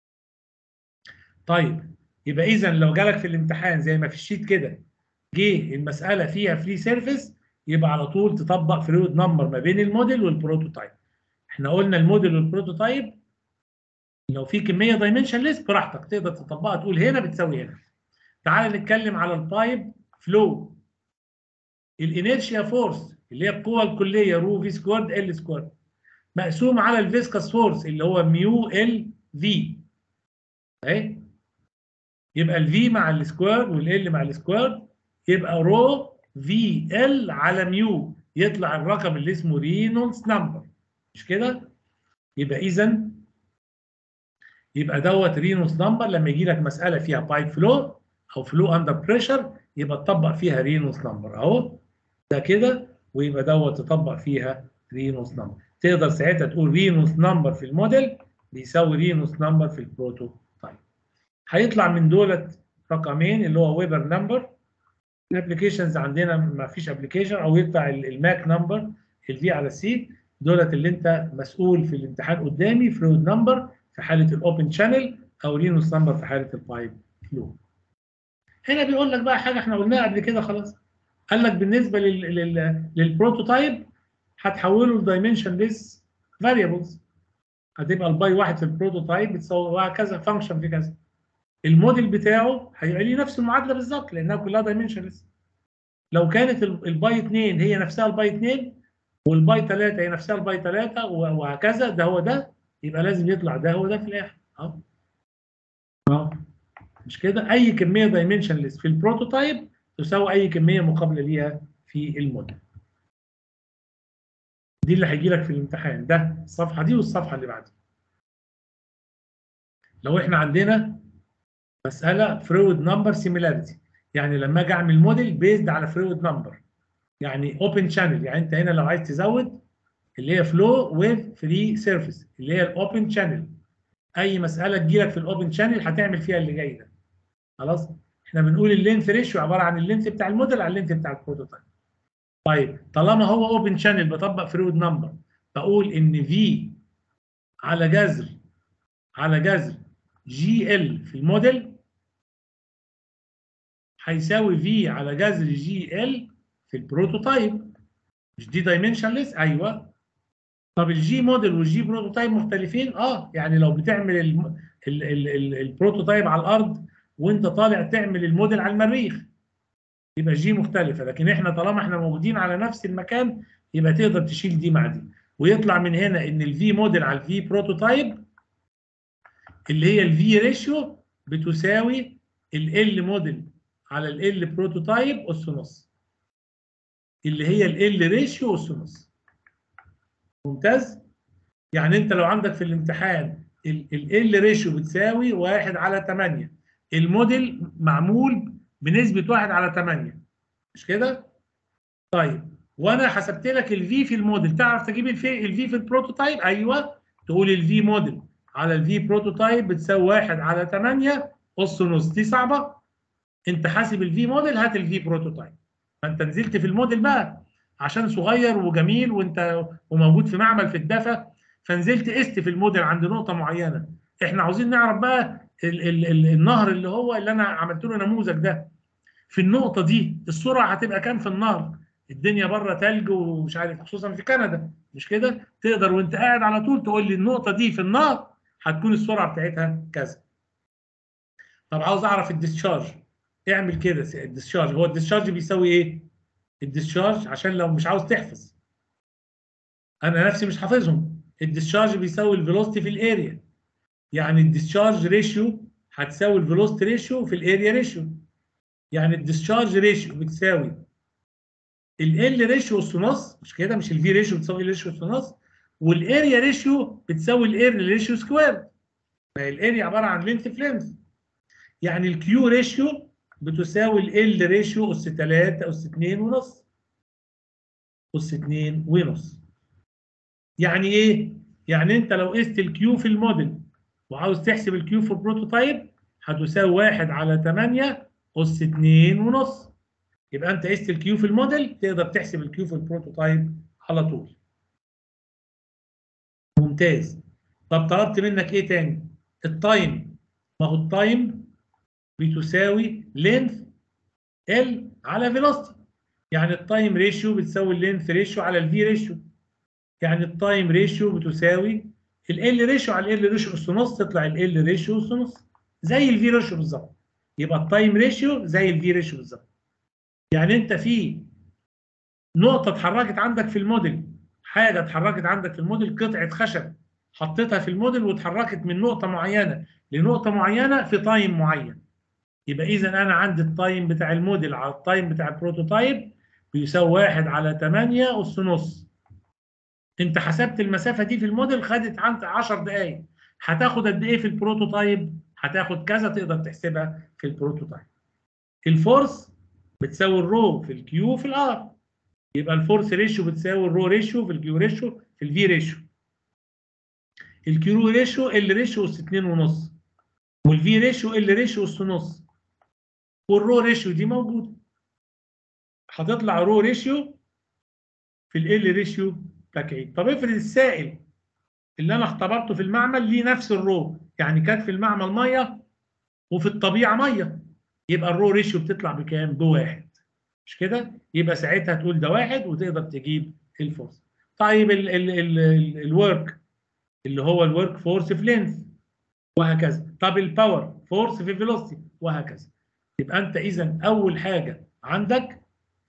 طيب يبقى اذا لو جالك في الامتحان زي ما في الشيت كده جه المساله فيها فري سيرفيس يبقى على طول تطبق فلويد نمبر ما بين الموديل والبروتوتايب احنا قلنا الموديل والبروتوتايب لو في كميه دايمنشن ليس براحتك تقدر تطبقها تقول هنا بتساوي هنا تعال نتكلم على البايب فلو الانيرشيا فورس اللي هي القوه الكليه رو في سكوارد ال سكوارد مقسوم على الفيسكس فورس اللي هو ميو ال في اهي يبقى الفي مع السكوير والال مع السكوير يبقى رو في ال على ميو يطلع الرقم اللي اسمه رينولدز نمبر مش كده يبقى اذا يبقى دوت رينوس نمبر لما يجي لك مساله فيها بايب فلو او فلو اندر بريشر يبقى تطبق فيها رينوس نمبر اهو ده كده ويبقى دوت تطبق فيها رينوس نمبر تقدر ساعتها تقول رينوس نمبر في الموديل بيساوي رينوس نمبر في البروتو تايب هيطلع من دولت رقمين اللي هو ويبر نمبر الابلكيشنز عندنا ما فيش ابلكيشن او يطلع ال- الماك نمبر الفي على سي دولت اللي انت مسؤول في الامتحان قدامي فلويد نمبر في حاله الاوبن شانل او رينوس نمبر في حاله البايب فلو هنا بيقول لك بقى حاجه احنا قلناها قبل كده خلاص قال لك بالنسبه لل لل للبروتوتايب هتحوله لدايمنشن ليس فاريبلز هتبقى الباي واحد في البروتوتايب بتساوي وهكذا فانكشن في كذا الموديل بتاعه هيبقى ليه نفس المعادله بالظبط لانها كلها دايمنشنلس لو كانت ال- الباي 2 هي نفسها الباي 2 والباي 3 هي نفسها الباي 3 وهكذا ده هو ده يبقى لازم يطلع ده هو ده في الاخر اهو اهو مش كده اي كميه دايمنشنلس في البروتوتايب تساوي اي كميه مقابله ليها في الموديل دي اللي هيجي لك في الامتحان ده الصفحه دي والصفحه اللي بعدها لو احنا عندنا مساله فرويد نمبر سيميلاريتي يعني لما اجي اعمل موديل بيزد على فرويد نمبر يعني اوبن شانل يعني انت هنا لو عايز تزود اللي هي فلو ويز فري سيرفيس اللي هي الاوبن شانل اي مساله تجيلك في الاوبن شانل هتعمل فيها اللي جاي ده خلاص احنا بنقول اللينث ريشيو عباره عن اللينث بتاع الموديل على اللينث بتاع البروتوتايب طيب طالما هو اوبن شانل بطبق فرويد نمبر بقول ان في على جذر على جذر جي ال في الموديل هيساوي في على جذر جي ال في البروتوتايب مش دي دايمنشنلس ايوه طب الجي موديل والجي بروتوتايب مختلفين اه يعني لو بتعمل الم- ال- ال- ال- البروتوتايب على الارض وانت طالع تعمل الموديل على المريخ يبقى جي مختلفه لكن احنا طالما احنا موجودين على نفس المكان يبقى تقدر تشيل دي مع دي ويطلع من هنا ان الفي موديل على الفي بروتوتايب اللي هي الفي ريشيو بتساوي ال موديل على ال بروتوتايب اس نص اللي هي ال ريشيو اس نص ممتاز يعني انت لو عندك في الامتحان ال ريشيو بتساوي 1 على 8 الموديل معمول بنسبه 1 على 8 مش كده؟ طيب وانا حسبت لك الفي في الموديل تعرف تجيب الفي الفي في البروتوتايب ايوه تقول الفي موديل على الفي بروتوتايب بتساوي 1 على 8 اس نص دي صعبه انت حاسب الفي موديل هات الفي بروتوتايب فانت نزلت في الموديل بقى عشان صغير وجميل وانت وموجود في معمل في الدفا فنزلت قست في الموديل عند نقطه معينه احنا عاوزين نعرف بقى ال ال ال النهر اللي هو اللي انا عملت له نموذج ده في النقطه دي السرعه هتبقى كام في النهر الدنيا بره تلج ومش عارف خصوصا في كندا مش كده تقدر وانت قاعد على طول تقول لي النقطه دي في النهر هتكون السرعه بتاعتها كذا طب عاوز اعرف الديسشارج اعمل كده الديسشارج هو الديسشارج بيساوي ايه الديسشارج عشان لو مش عاوز تحفظ انا نفسي مش حافظهم الديسشارج بيساوي الفيلوسيتي في الاريا يعني الديسشارج ريشيو هتساوي الفيلوسيتي ريشيو في الاريا ريشيو يعني الديسشارج ريشيو بتساوي ال ريشيو اس نص مش كده مش الفي ريشيو بتساوي ال ريشيو اس نص والاريا ريشيو بتساوي الاريا ريشيو سكوير ما هي الاريا عباره عن لينث في لينث يعني الكيو ريشيو بتساوي ال ريشيو اس 3 اس 2 ونص اس 2 ونص يعني ايه؟ يعني انت لو قست الكيو في الموديل وعاوز تحسب الكيو في البروتوتايب هتساوي 1 على 8 اس 2 ونص يبقى انت قست الكيو في الموديل تقدر تحسب الكيو في البروتوتايب على طول ممتاز طب طلبت منك ايه تاني التايم ما هو التايم بتساوي لينث ال على فيلوسيتي يعني التايم ريشيو بتساوي اللينث ريشيو على الفي ريشيو يعني التايم ريشيو بتساوي ال ريشيو على ال ريشيو اس نص تطلع ال ريشيو اس نص زي الفي ريشيو بالظبط يبقى التايم ريشيو زي الفي ريشيو بالظبط يعني انت في نقطه اتحركت عندك في الموديل حاجه اتحركت عندك في الموديل قطعه خشب حطيتها في الموديل واتحركت من نقطه معينه لنقطه معينه في تايم معين يبقى اذا انا عندي التايم بتاع الموديل على التايم بتاع البروتوتايب بيساوي 1 على 8 اس نص انت حسبت المسافه دي في الموديل خدت عند 10 دقائق هتاخد قد ايه في البروتوتايب هتاخد كذا تقدر تحسبها في البروتوتايب الفورس بتساوي الرو في الكيو في الار يبقى الفورس ريشيو بتساوي الرو ريشيو في الكيو ريشيو في الفي ريشيو الكيو ريشيو ال ريشيو اس 2 ونص والفي ريشيو ال ريشيو اس نص والرو ريشيو دي موجوده هتطلع رو ريشيو في ال ريشيو تكعيب طب افرض السائل اللي انا اختبرته في المعمل ليه نفس الرو يعني كانت في المعمل ميه وفي الطبيعه ميه يبقى الرو ريشيو بتطلع بكام؟ بواحد مش كده؟ يبقى ساعتها تقول ده واحد وتقدر تجيب الفورس. طيب ال ال ال ال الورك اللي هو الورك فورس في لينث وهكذا. طب الباور فورس في فيلوسيتي وهكذا. يبقى انت اذا اول حاجه عندك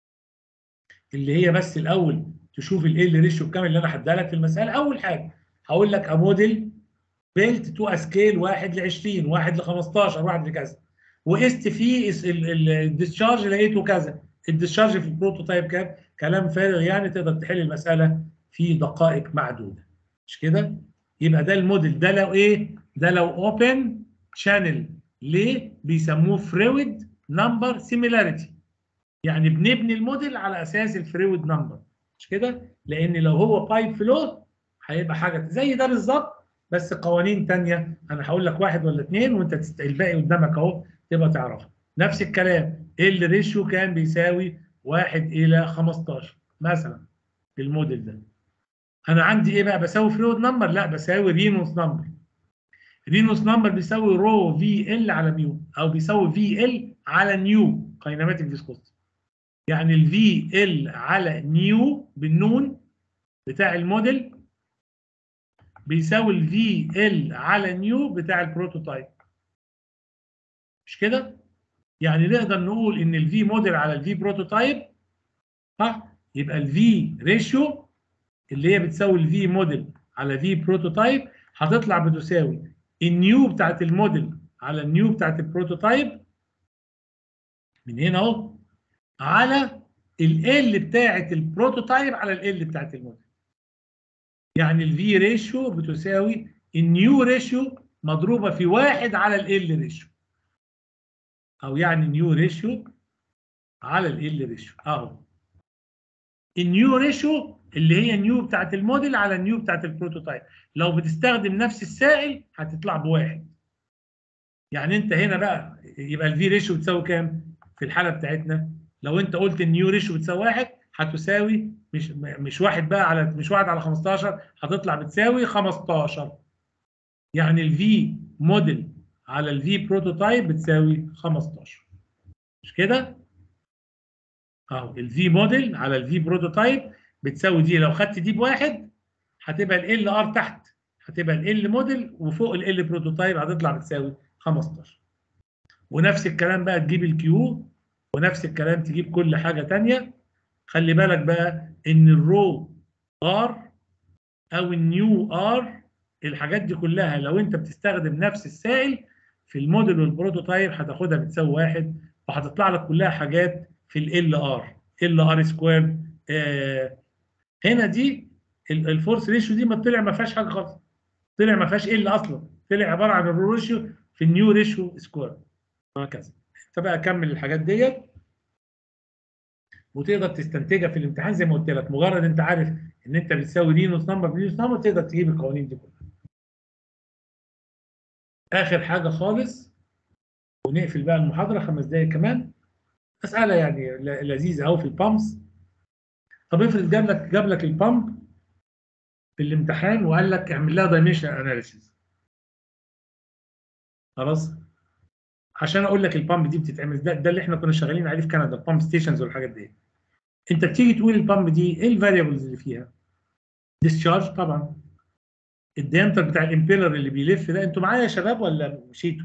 اللي هي بس الاول تشوف ال ريشيو بكام اللي انا هديها لك في المساله اول حاجه هقول لك موديل بيلت تو اسكيل 1 ل 20 1 ل 15 1 لكذا وقست فيه الديسشارج لقيته كذا الديسشارج في البروتوتايب كام كلام فارغ يعني تقدر تحل المساله في دقائق معدوده مش كده يبقى ده الموديل ده لو ايه ده لو اوبن شانل ليه بيسموه فرويد نمبر سيميلاريتي يعني بنبني الموديل على اساس الفرويد نمبر مش كده لان لو هو بايب فلو هيبقى حاجه زي ده بالظبط بس قوانين تانية انا هقول لك واحد ولا اثنين وانت تست... الباقي قدامك اهو تبقى تعرفها نفس الكلام ال ريشيو كان بيساوي 1 الى 15 مثلا في الموديل ده انا عندي ايه بقى بساوي فلويد نمبر لا بساوي رينوس نمبر رينوس نمبر بيساوي رو في ال على ميو او بيساوي في ال على نيو كايناماتيك فيسكوستي يعني الفي ال على نيو بالنون بتاع الموديل بيساوي الفي ال على نيو بتاع البروتوتايب مش كده؟ يعني نقدر نقول ان الفي موديل على الفي بروتوتايب صح؟ يبقى الفي ريشيو اللي هي بتساوي الفي موديل على في بروتوتايب هتطلع بتساوي النيو بتاعت الموديل على النيو بتاعت البروتوتايب من هنا اهو على ال بتاعت البروتوتايب على ال بتاعت الموديل يعني الفي ريشيو بتساوي النيو ريشيو مضروبه في واحد على ال ريشيو او يعني نيو ريشيو على ال ريشيو اهو النيو ريشيو اللي هي نيو بتاعت الموديل على النيو بتاعت البروتوتايب لو بتستخدم نفس السائل هتطلع بواحد يعني انت هنا بقى يبقى الفي ريشيو بتساوي كام في الحاله بتاعتنا لو انت قلت النيو ريشيو بتساوي واحد هتساوي مش مش واحد بقى على مش واحد على 15 هتطلع بتساوي 15 يعني الفي موديل على الفي بروتوتايب بتساوي 15 مش كده؟ اهو الفي موديل على الفي بروتوتايب بتساوي دي لو خدت دي بواحد هتبقى ال ار تحت هتبقى ال موديل وفوق ال بروتوتايب هتطلع بتساوي 15 ونفس الكلام بقى تجيب الكيو ونفس الكلام تجيب كل حاجه ثانيه خلي بالك بقى ان الرو ار او النيو ار الحاجات دي كلها لو انت بتستخدم نفس السائل في الموديل والبروتوتايب هتاخدها بتساوي واحد وهتطلع لك كلها حاجات في ال ار ال ار سكوير هنا دي الفورس ريشيو دي ما طلع ما فيهاش حاجه خالص طلع ما فيهاش ال اصلا طلع عباره عن الرو ريشيو في النيو ريشيو سكوير وهكذا انت بقى كمل الحاجات ديت وتقدر تستنتجها في الامتحان زي ما قلت لك مجرد انت عارف ان انت بتساوي رينوس نمبر برينوس نمبر تقدر تجيب القوانين دي كلها. اخر حاجه خالص ونقفل بقى المحاضره خمس دقائق كمان مساله يعني لذيذه قوي في البامبس طب افرض جاب لك جاب لك البامب في الامتحان وقال لك اعمل لها دايمنشن اناليسيز خلاص عشان اقول لك البامب دي بتتعمل ده, ده اللي احنا كنا شغالين عليه في كندا البامب ستيشنز والحاجات دي انت بتيجي تقول البامب دي ايه الفاريبلز اللي فيها ديسشارج طبعا الديامتر بتاع الامبيلر اللي بيلف ده انتوا معايا يا شباب ولا مشيتوا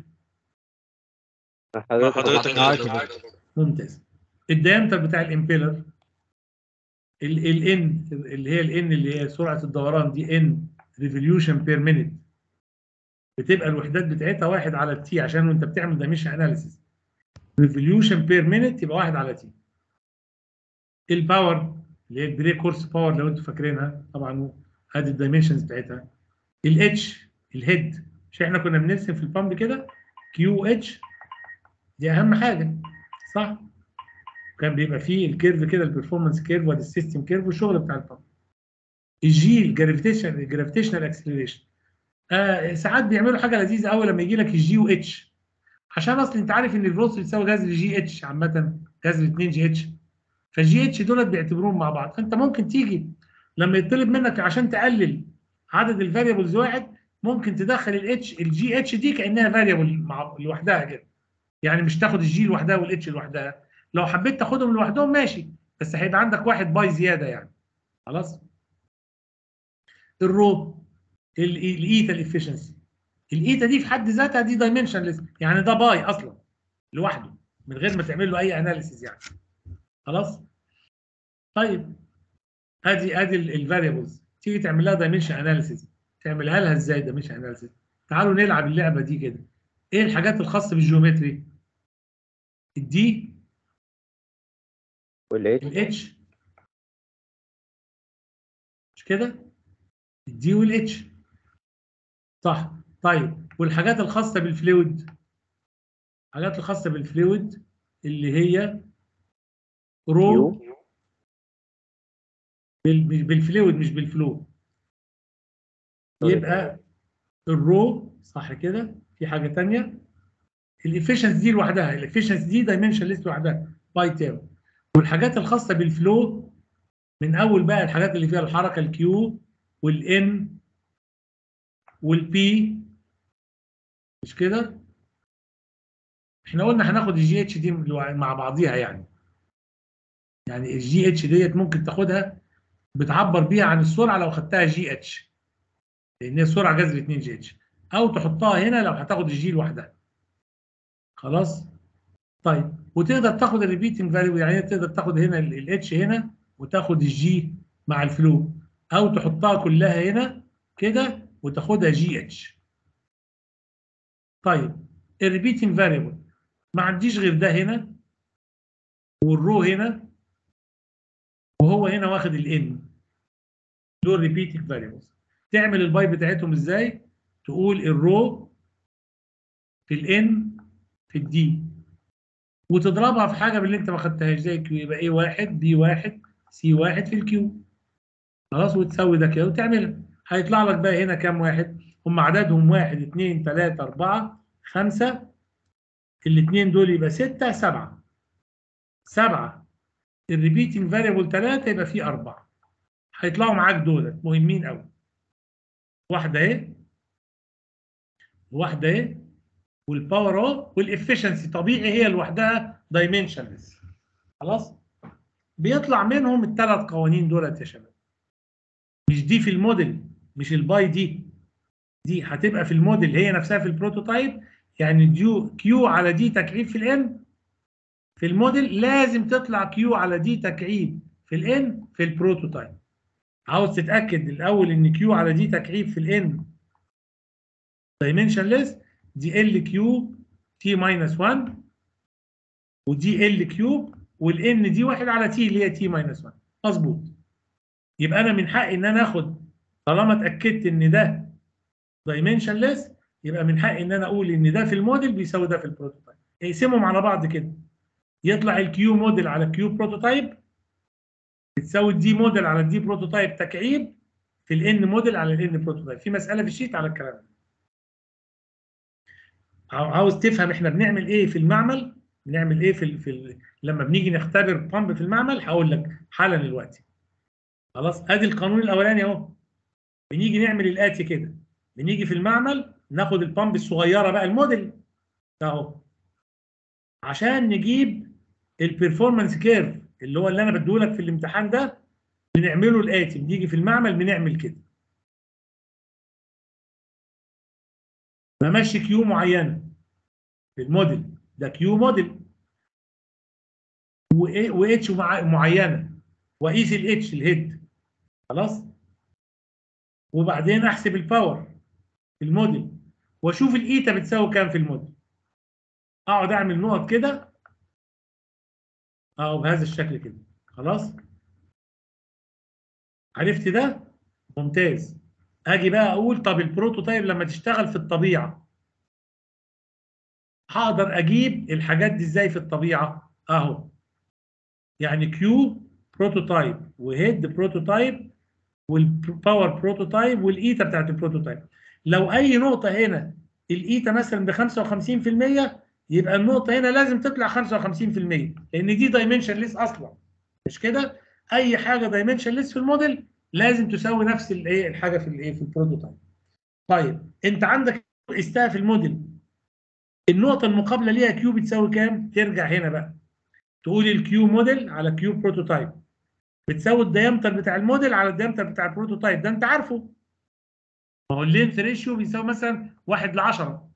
حضرتك معاك ممتاز الديامتر بتاع الامبيلر الان اللي هي الان اللي هي سرعه الدوران دي ان ريفوليوشن بير مينيت بتبقى الوحدات بتاعتها واحد على التي عشان وانت بتعمل دايمنشن اناليسيس ريفوليوشن بير مينيت يبقى واحد على تي الباور اللي هي البريك كورس باور لو انتوا فاكرينها طبعا ادي الدايمنشنز بتاعتها الاتش الهيد مش احنا كنا بنرسم في البامب كده كيو اتش دي اهم حاجه صح كان بيبقى فيه الكيرف كده البرفورمانس كيرف وادي السيستم كيرف والشغل بتاع البامب الجي الجرافيتيشن الجرافيتيشنال اكسلريشن آه ساعات بيعملوا حاجه لذيذه قوي لما يجي لك الجي واتش عشان اصل انت عارف ان الفلوس بتساوي جذر جي اتش عامه جذر 2 جي اتش فالجي اتش دولت بيعتبروهم مع بعض فانت ممكن تيجي لما يطلب منك عشان تقلل عدد الفاريبلز واحد ممكن تدخل الاتش الجي اتش دي كانها فاريبل مع لوحدها كده يعني مش تاخد الجي لوحدها والاتش لوحدها لو حبيت تاخدهم لوحدهم ماشي بس هيبقى عندك واحد باي زياده يعني خلاص الرو الايتا الافشنسي الايتا دي في حد ذاتها دي دايمنشنلس يعني ده باي اصلا لوحده من غير ما تعمل له اي اناليسيز يعني خلاص طيب ادي ادي الفاريبلز تيجي تعمل لها دايمنشن اناليسيز تعملها لها ازاي دايمنشن اناليسيز تعالوا نلعب اللعبه دي كده ايه الحاجات الخاصه بالجيومتري الدي والاتش الاتش مش كده الدي والاتش صح طيب والحاجات الخاصه بالفلويد الحاجات الخاصه بالفلويد اللي هي رو كيو بال- مش بالفلويد مش بالفلو يبقى الرو صح كده في حاجه ثانيه الافشنس دي لوحدها الافشنس دي دايمنشن ليست لوحدها باي تيرم والحاجات الخاصه بالفلو من اول بقى الحاجات اللي فيها الحركه الكيو والان والبي مش كده احنا قلنا هناخد الجي اتش دي مع بعضيها يعني يعني الجي اتش ديت ممكن تاخدها بتعبر بيها عن السرعه لو خدتها جي اتش لان هي سرعه جذر 2 جي اتش او تحطها هنا لو هتاخد الجي لوحدها خلاص طيب وتقدر تاخد الريبيتنج فاليو يعني تقدر تاخد هنا الاتش هنا وتاخد الجي مع الفلو او تحطها كلها هنا كده وتاخدها جي اتش طيب الريبيتنج فاريبل ما عنديش غير ده هنا والرو هنا وهو هنا واخد الان دول ريبيتنج فاريبلز تعمل الباي بتاعتهم ازاي تقول الرو في الان في الدي وتضربها في حاجه باللي انت ما خدتهاش زي كيو يبقى ايه واحد بي واحد سي واحد في الكيو خلاص وتسوي ده كده وتعملها هيطلع لك بقى هنا كام واحد هم عددهم واحد اثنين ثلاثة أربعة خمسة الاثنين دول يبقى ستة سبعة سبعة الريبيتنج فاريبل ثلاثة يبقى فيه أربعة هيطلعوا معاك دول مهمين قوي واحدة اهي واحدة اهي والباور اهو والافشنسي طبيعي هي لوحدها دايمنشنلس خلاص بيطلع منهم الثلاث قوانين دولت يا شباب مش دي في الموديل مش الباي دي دي هتبقى في الموديل هي نفسها في البروتوتايب يعني ديو كيو على دي تكعيب في الان في الموديل لازم تطلع كيو على دي تكعيب في الان في البروتوتايب عاوز تتاكد الاول ان كيو على دي تكعيب في الان دايمنشنلس دي ال كيوب تي ماينس 1 ودي ال كيوب والان دي واحد على تي اللي هي تي ماينس 1 مظبوط يبقى انا من حقي ان انا اخد طالما اتاكدت ان ده دايمنشنلس يبقى من حقي ان انا اقول ان ده في الموديل بيساوي ده في البروتوتايب اقسمهم على بعض كده يطلع الكيو موديل على الكيو بروتوتايب بتساوي الدي موديل على الدي بروتوتايب تكعيب في الان موديل على الان بروتوتايب في مساله في الشيت على الكلام ده عاوز تفهم احنا بنعمل ايه في المعمل بنعمل ايه في ال في ال لما بنيجي نختبر بامب في المعمل هقول لك حالا دلوقتي خلاص ادي القانون الاولاني اهو بنيجي نعمل الاتي كده بنيجي في المعمل ناخد البامب الصغيره بقى الموديل ده اهو عشان نجيب البرفورمانس كيرف اللي هو اللي انا بديهولك في الامتحان ده بنعمله الاتي بنيجي في المعمل بنعمل كده بمشي كيو معينه في الموديل ده كيو موديل واتش معينه واقيس الاتش الهيد خلاص وبعدين احسب الباور في الموديل واشوف الايتا بتساوي كام في الموديل اقعد اعمل نقط كده اهو بهذا الشكل كده خلاص عرفت ده ممتاز اجي بقى اقول طب البروتوتايب لما تشتغل في الطبيعه هقدر اجيب الحاجات دي ازاي في الطبيعه اهو يعني كيو بروتوتايب وهيد بروتوتايب والباور بروتوتايب والايتا بتاعت البروتوتايب لو اي نقطه هنا الايتا مثلا ب 55% يبقى النقطه هنا لازم تطلع 55% لان دي دايمنشن ليس اصلا مش كده اي حاجه دايمنشن ليس في الموديل لازم تساوي نفس الايه الحاجه في الايه في البروتوتايب طيب انت عندك قستها في الموديل النقطه المقابله ليها كيو بتساوي كام ترجع هنا بقى تقول الكيو موديل على كيو بروتوتايب بتساوي الديامتر بتاع الموديل على الديامتر بتاع البروتوتايب ده انت عارفه ما هو اللينث ريشيو بيساوي مثلا 1 ل 10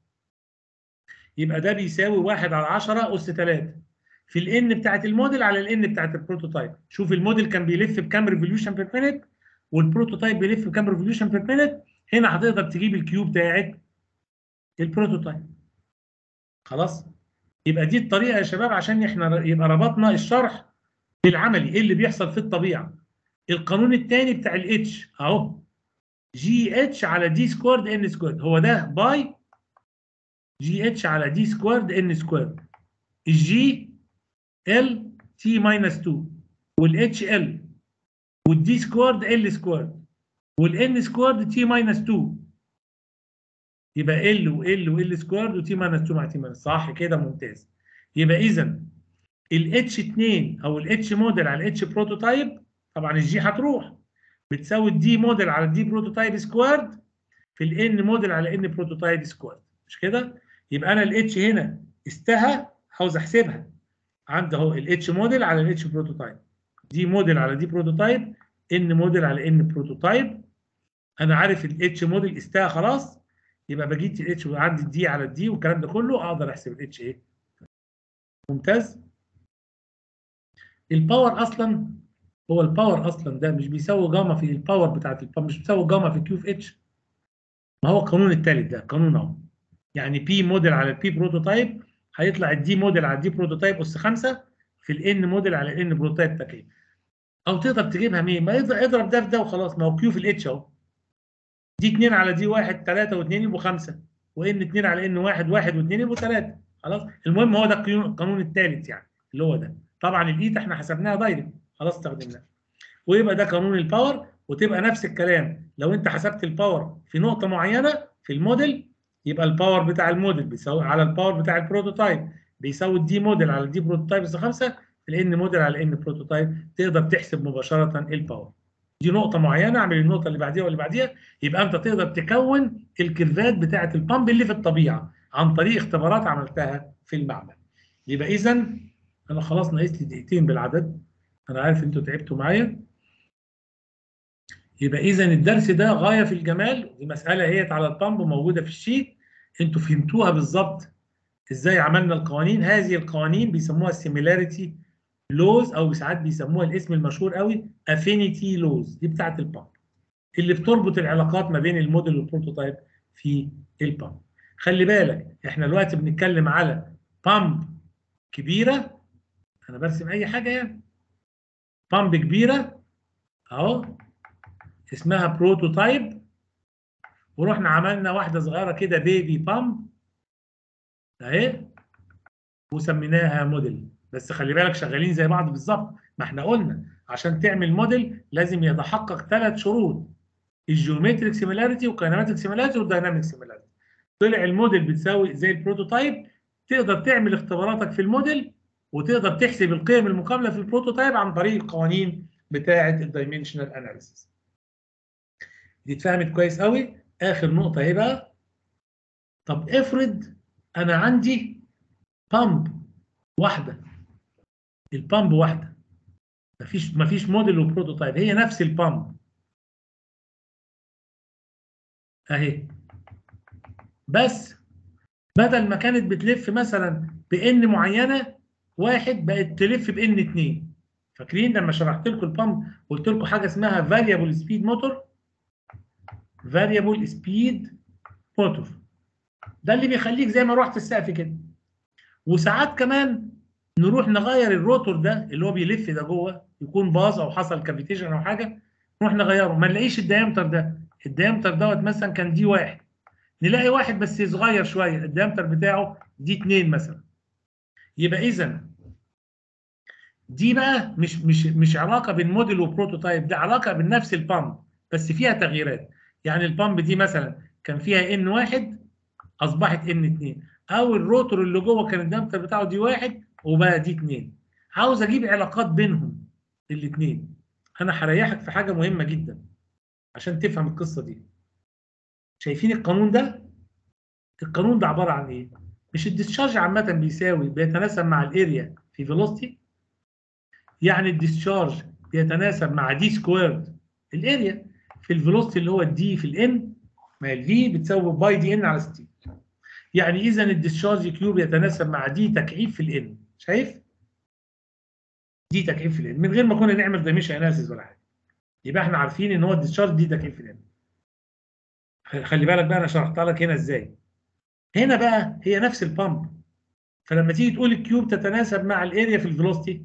يبقى ده بيساوي 1 على 10 اس 3 في الان بتاعت الموديل على الان بتاعت البروتوتايب شوف الموديل كان بيلف بكام ريفوليوشن بير مينيت والبروتوتايب بيلف بكام ريفوليوشن بير مينيت هنا هتقدر تجيب الكيو بتاعت البروتوتايب خلاص يبقى دي الطريقه يا شباب عشان احنا يبقى ربطنا الشرح بالعملي ايه اللي بيحصل في الطبيعه القانون الثاني بتاع الاتش اهو جي اتش على دي سكوارد ان سكوارد هو ده باي جي اتش على دي سكوارد ان سكوارد الجي ال تي ماينس 2 والاتش ال والدي سكوارد ال سكوارد والان سكوارد تي ماينس 2 يبقى ال وال وال سكوارد وتي ماينس 2 مع تي ماينس صح كده ممتاز يبقى اذا الاتش 2 او الاتش موديل على الاتش بروتوتايب طبعا الجي هتروح بتساوي الدي موديل على الدي بروتوتايب سكوارد في الان موديل على ان بروتوتايب سكوارد مش كده يبقى انا الاتش هنا استها عاوز احسبها عندي اهو الاتش موديل على الاتش بروتوتايب دي موديل على دي بروتوتايب ان موديل على ان بروتوتايب انا عارف الاتش موديل استها خلاص يبقى بجيب الاتش وعندي الدي على الدي والكلام ده كله اقدر احسب الاتش ايه ممتاز الباور اصلا هو الباور اصلا ده مش بيساوي جاما في الباور بتاعت الباور مش بيساوي جاما في كيو في اتش ما هو القانون الثالث ده قانون اهو يعني بي موديل على البي بروتوتايب هيطلع الدي موديل على الدي بروتوتايب اس 5 في الان موديل على الان بروتوتايب تكييف او تقدر تجيبها مين؟ ما اضرب ده في ده وخلاص ما هو كيو في الاتش اهو دي 2 على دي 1 3 و2 يبقوا 5 وان 2 على ان 1 1 و2 يبقوا 3 خلاص المهم هو ده القانون الثالث يعني اللي هو ده طبعا الايتا احنا حسبناها دايركت خلاص استخدمناها ويبقى ده قانون الباور وتبقى نفس الكلام لو انت حسبت الباور في نقطه معينه في الموديل يبقى الباور بتاع الموديل بيساوي على الباور بتاع البروتوتايب بيساوي الدي موديل على الدي بروتوتايب اس 5 في الان موديل على الان بروتوتايب تقدر تحسب مباشره الباور دي نقطه معينه اعمل النقطه اللي بعديها واللي بعديها يبقى انت تقدر تكون الكيرفات بتاعه البامب اللي في الطبيعه عن طريق اختبارات عملتها في المعمل يبقى اذا انا خلاص ناقص لي دقيقتين بالعدد انا عارف انتوا تعبتوا معايا يبقى اذا الدرس ده غايه في الجمال دي مساله هي على البامب موجوده في الشيت انتوا فهمتوها بالظبط ازاي عملنا القوانين هذه القوانين بيسموها السيميلاريتي لوز او ساعات بيسموها الاسم المشهور قوي افينيتي لوز دي بتاعه البامب اللي بتربط العلاقات ما بين الموديل والبروتوتايب في البامب خلي بالك احنا دلوقتي بنتكلم على بامب كبيره انا برسم اي حاجه يعني بامب كبيره اهو اسمها بروتوتايب ورحنا عملنا واحده صغيره كده بيبي بامب اهي وسميناها موديل بس خلي بالك شغالين زي بعض بالظبط ما احنا قلنا عشان تعمل موديل لازم يتحقق ثلاث شروط الجيومتريك سيميلاريتي والكايناماتيك سيميلاريتي والدايناميك سيميلاريتي طلع الموديل بتساوي زي البروتوتايب تقدر تعمل اختباراتك في الموديل وتقدر تحسب القيم المقابله في البروتوتايب عن طريق القوانين بتاعه الدايمنشنال اناليسيس دي اتفهمت كويس قوي اخر نقطه اهي بقى طب افرض انا عندي بامب واحده البامب واحده مفيش مفيش موديل وبروتوتايب هي نفس البامب اهي بس بدل ما كانت بتلف مثلا بان معينه واحد بقت تلف بان اتنين فاكرين لما شرحت لكم البامب قلت لكم حاجه اسمها فاريبل سبيد موتور فاريبل سبيد موتور ده اللي بيخليك زي ما رحت السقف كده وساعات كمان نروح نغير الروتور ده اللي هو بيلف ده جوه يكون باظ او حصل كافيتيشن او حاجه نروح نغيره ما نلاقيش الديامتر ده الديامتر دوت مثلا كان دي واحد نلاقي واحد بس صغير شويه الديامتر بتاعه دي 2 مثلا يبقى اذا دي بقى مش مش مش علاقه بين موديل وبروتوتايب دي علاقه بنفس البامب بس فيها تغييرات يعني البامب دي مثلا كان فيها ان واحد اصبحت ان 2 او الروتور اللي جوه كان الديامتر بتاعه دي واحد وبقى دي 2 عاوز اجيب علاقات بينهم الاثنين انا هريحك في حاجه مهمه جدا عشان تفهم القصه دي شايفين القانون ده القانون ده عباره عن ايه مش الديسشارج عامه بيساوي بيتناسب مع الاريا في فيلوسيتي يعني الديسشارج بيتناسب مع دي سكويرد الاريا في الفيلوسيتي اللي هو الدي في الان ما الفي بتساوي باي دي ان على 60 يعني اذا الديسشارج كيو بيتناسب مع دي تكعيب في الان شايف دي تكعيب في الان من غير ما كنا نعمل دايمنشن اناليسيس ولا حاجه يبقى احنا عارفين ان هو الديسشارج دي تكعيب في الان خلي بالك بقى انا شرحتها لك هنا ازاي هنا بقى هي نفس البامب فلما تيجي تقول الكيوب تتناسب مع الاريا في الفيلوسيتي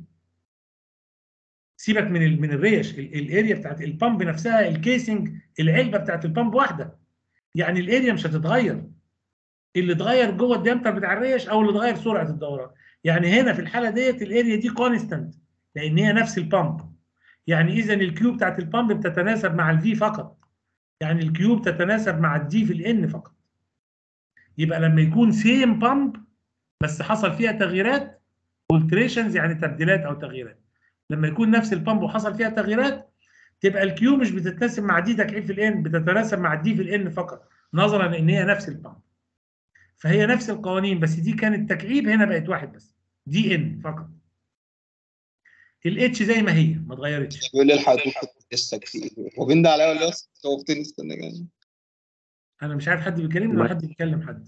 سيبك من ال من الريش الاريا بتاعت البامب نفسها الكيسنج العلبه بتاعت البامب واحده يعني الاريا مش هتتغير اللي اتغير جوه الديامتر بتاع الريش او اللي اتغير سرعه الدوران يعني هنا في الحاله ديت الاريا دي كونستانت لان هي نفس البامب يعني اذا الكيوب بتاعت البامب بتتناسب مع الفي فقط يعني الكيوب تتناسب مع الدي في الان فقط يبقى لما يكون سيم بامب بس حصل فيها تغييرات alterations يعني تبديلات او تغييرات لما يكون نفس البامب وحصل فيها تغييرات تبقى الكيو مش بتتناسب مع دي تكعيب في الان بتتناسب مع الدي في الان فقط نظرا لان هي نفس البامب فهي نفس القوانين بس دي كانت تكعيب هنا بقت واحد بس دي ان فقط الاتش زي ما هي ما اتغيرتش بيقول لي الحق دكتور لسه كتير وبين ده عليا ولا لسه خوفتني استنى كده انا مش عارف حد بيكلمني ولا حد بيكلم حد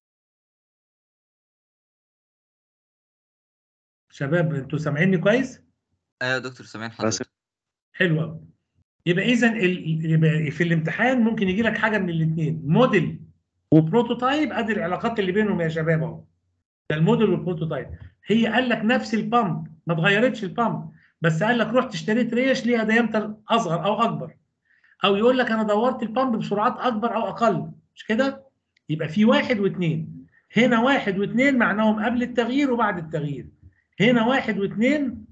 شباب انتوا سامعيني كويس ايوه يا دكتور سامعين حضرتك حلو قوي يبقى اذا يبقى في الامتحان ممكن يجي لك حاجه من الاثنين موديل وبروتوتايب ادي العلاقات اللي بينهم يا شباب اهو ده الموديل والبروتوتايب هي قال لك نفس البامب ما اتغيرتش البامب بس قال لك رحت اشتريت ريش ليها ديامتر اصغر او اكبر او يقول لك انا دورت البامب بسرعات اكبر او اقل مش كده يبقى في واحد واثنين هنا واحد واثنين معناهم قبل التغيير وبعد التغيير هنا واحد واثنين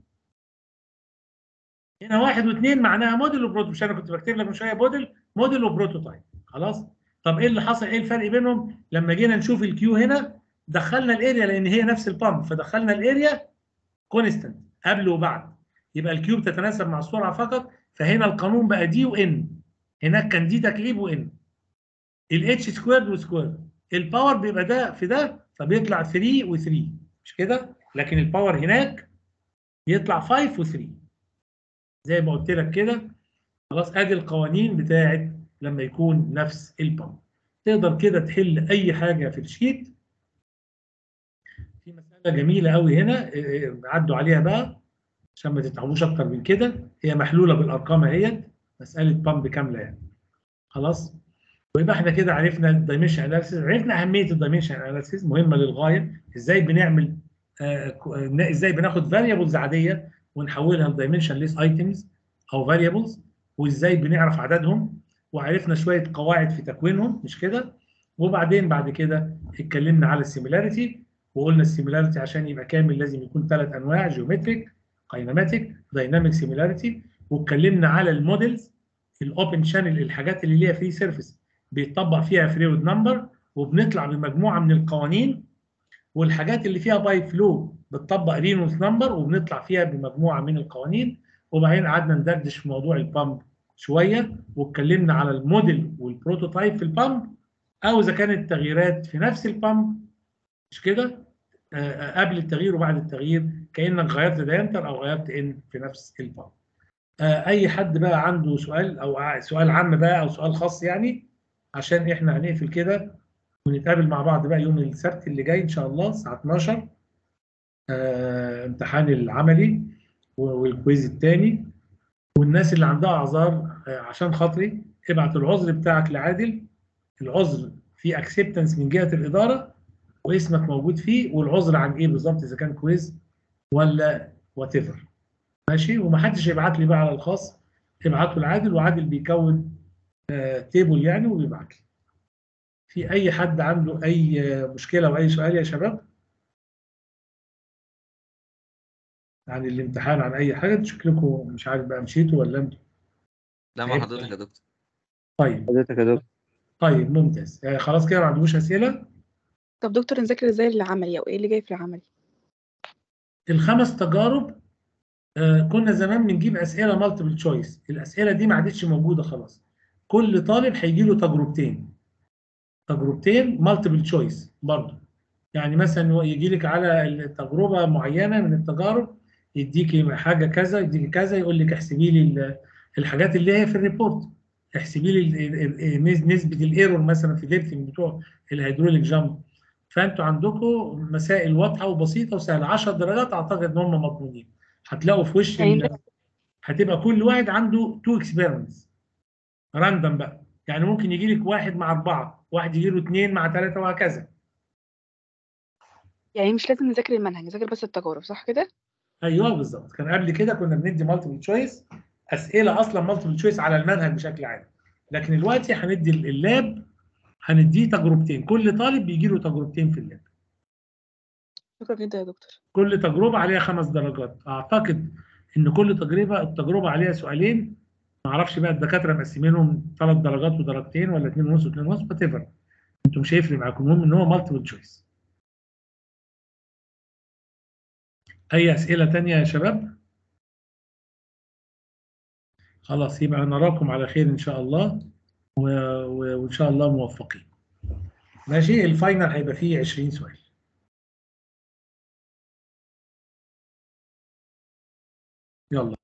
هنا واحد واثنين معناها موديل وبروتو مش انا كنت بكتب لك من شويه موديل موديل وبروتوتايب خلاص طب ايه اللي حصل ايه الفرق بينهم لما جينا نشوف الكيو هنا دخلنا الاريا لان هي نفس البامب فدخلنا الاريا كونستنت قبل وبعد يبقى الكيوب تتناسب مع السرعه فقط فهنا القانون بقى دي وان هناك كان دي تكعيب وان الاتش سكويرد وسكويرد الباور بيبقى ده في ده فبيطلع 3 و3 مش كده لكن الباور هناك بيطلع 5 و3 زي ما قلت لك كده خلاص ادي القوانين بتاعت لما يكون نفس البامب تقدر كده تحل اي حاجه في الشيت في مساله جميله قوي هنا عدوا عليها بقى عشان ما تتعبوش اكتر من كده هي محلوله بالارقام اهيت مساله بامب كامله يعني خلاص ويبقى احنا كده عرفنا الدايمنشن اناليسيس عرفنا اهميه الدايمنشن اناليسيس مهمه للغايه ازاي بنعمل آه ازاي بناخد فاريبلز عاديه ونحولها لدايمنشن ليس ايتمز او فاريبلز وازاي بنعرف عددهم وعرفنا شويه قواعد في تكوينهم مش كده وبعدين بعد كده اتكلمنا على السيميلاريتي وقلنا السيميلاريتي عشان يبقى كامل لازم يكون ثلاث انواع جيومتريك كايناماتيك دايناميك سيميلاريتي واتكلمنا على المودلز الاوبن شانل الحاجات اللي ليها فري سيرفيس بيتطبق فيها فريود نمبر وبنطلع بمجموعه من القوانين والحاجات اللي فيها باي فلو بتطبق رينولدز نمبر وبنطلع فيها بمجموعه من القوانين وبعدين قعدنا ندردش في موضوع البامب شويه واتكلمنا على الموديل والبروتوتايب في البامب او اذا كانت تغييرات في نفس البامب مش كده آه قبل التغيير وبعد التغيير كانك غيرت دايمتر او غيرت ان في نفس البامب آه اي حد بقى عنده سؤال او سؤال عام بقى او سؤال خاص يعني عشان احنا هنقفل كده ونتقابل مع بعض بقى يوم السبت اللي جاي ان شاء الله الساعه 12 آه امتحان العملي والكويز الثاني والناس اللي عندها اعذار آه عشان خاطري ابعت العذر بتاعك لعادل العذر في اكسبتنس من جهه الاداره واسمك موجود فيه والعذر عن ايه بالظبط اذا كان كويز ولا وات ايفر ماشي ومحدش يبعت لي بقى على الخاص ابعته لعادل وعادل بيكون آه، تيبل يعني وبيبعت لي في اي حد عنده اي آه، مشكله او اي سؤال يا شباب عن الامتحان عن اي حاجه شكلكم مش عارف بقى مشيتوا ولا انتوا لا مع حضرتك يا دكتور طيب حضرتك يا دكتور طيب ممتاز آه، خلاص كده ما عندكوش اسئله طب دكتور نذاكر ازاي العملي او ايه اللي جاي في العملي الخمس تجارب آه، كنا زمان بنجيب اسئله مالتيبل تشويس الاسئله دي ما عادتش موجوده خلاص كل طالب هيجي له تجربتين تجربتين مالتيبل تشويس برضه يعني مثلا يجي لك على التجربه معينه من التجارب يديكي حاجه كذا يديكي كذا يقول لك احسبي لي ال- الحاجات اللي هي في الريبورت احسبي لي ال- ال- ال- نس- نسبه الايرور مثلا في ديرتنج بتوع الهيدروليك جامب فانتوا عندكم مسائل واضحه وبسيطه وسهله 10 درجات اعتقد ان هم مضمونين هتلاقوا في وش يعني ال- هتبقى كل واحد عنده تو اكسبيرمنتس راندم بقى يعني ممكن يجي لك واحد مع اربعه واحد يجي له اثنين مع ثلاثه وهكذا يعني مش لازم نذاكر المنهج نذاكر بس التجارب صح كده ايوه بالظبط كان قبل كده كنا بندي مالتيبل تشويس اسئله اصلا مالتيبل تشويس على المنهج بشكل عام لكن دلوقتي هندي اللاب هنديه تجربتين كل طالب بيجي له تجربتين في اللاب شكرا جدا يا دكتور كل تجربه عليها خمس درجات اعتقد ان كل تجربه التجربه عليها سؤالين ما اعرفش بقى الدكاتره مقسمينهم ثلاث درجات ودرجتين ولا اثنين ونص واثنين ونص وات ايفر انتوا مش هيفرق معاكم المهم ان هو مالتيبل تشويس اي اسئله تانية يا شباب خلاص يبقى نراكم على خير ان شاء الله و... و... وان شاء الله موفقين ماشي الفاينل هيبقى فيه 20 سؤال يلا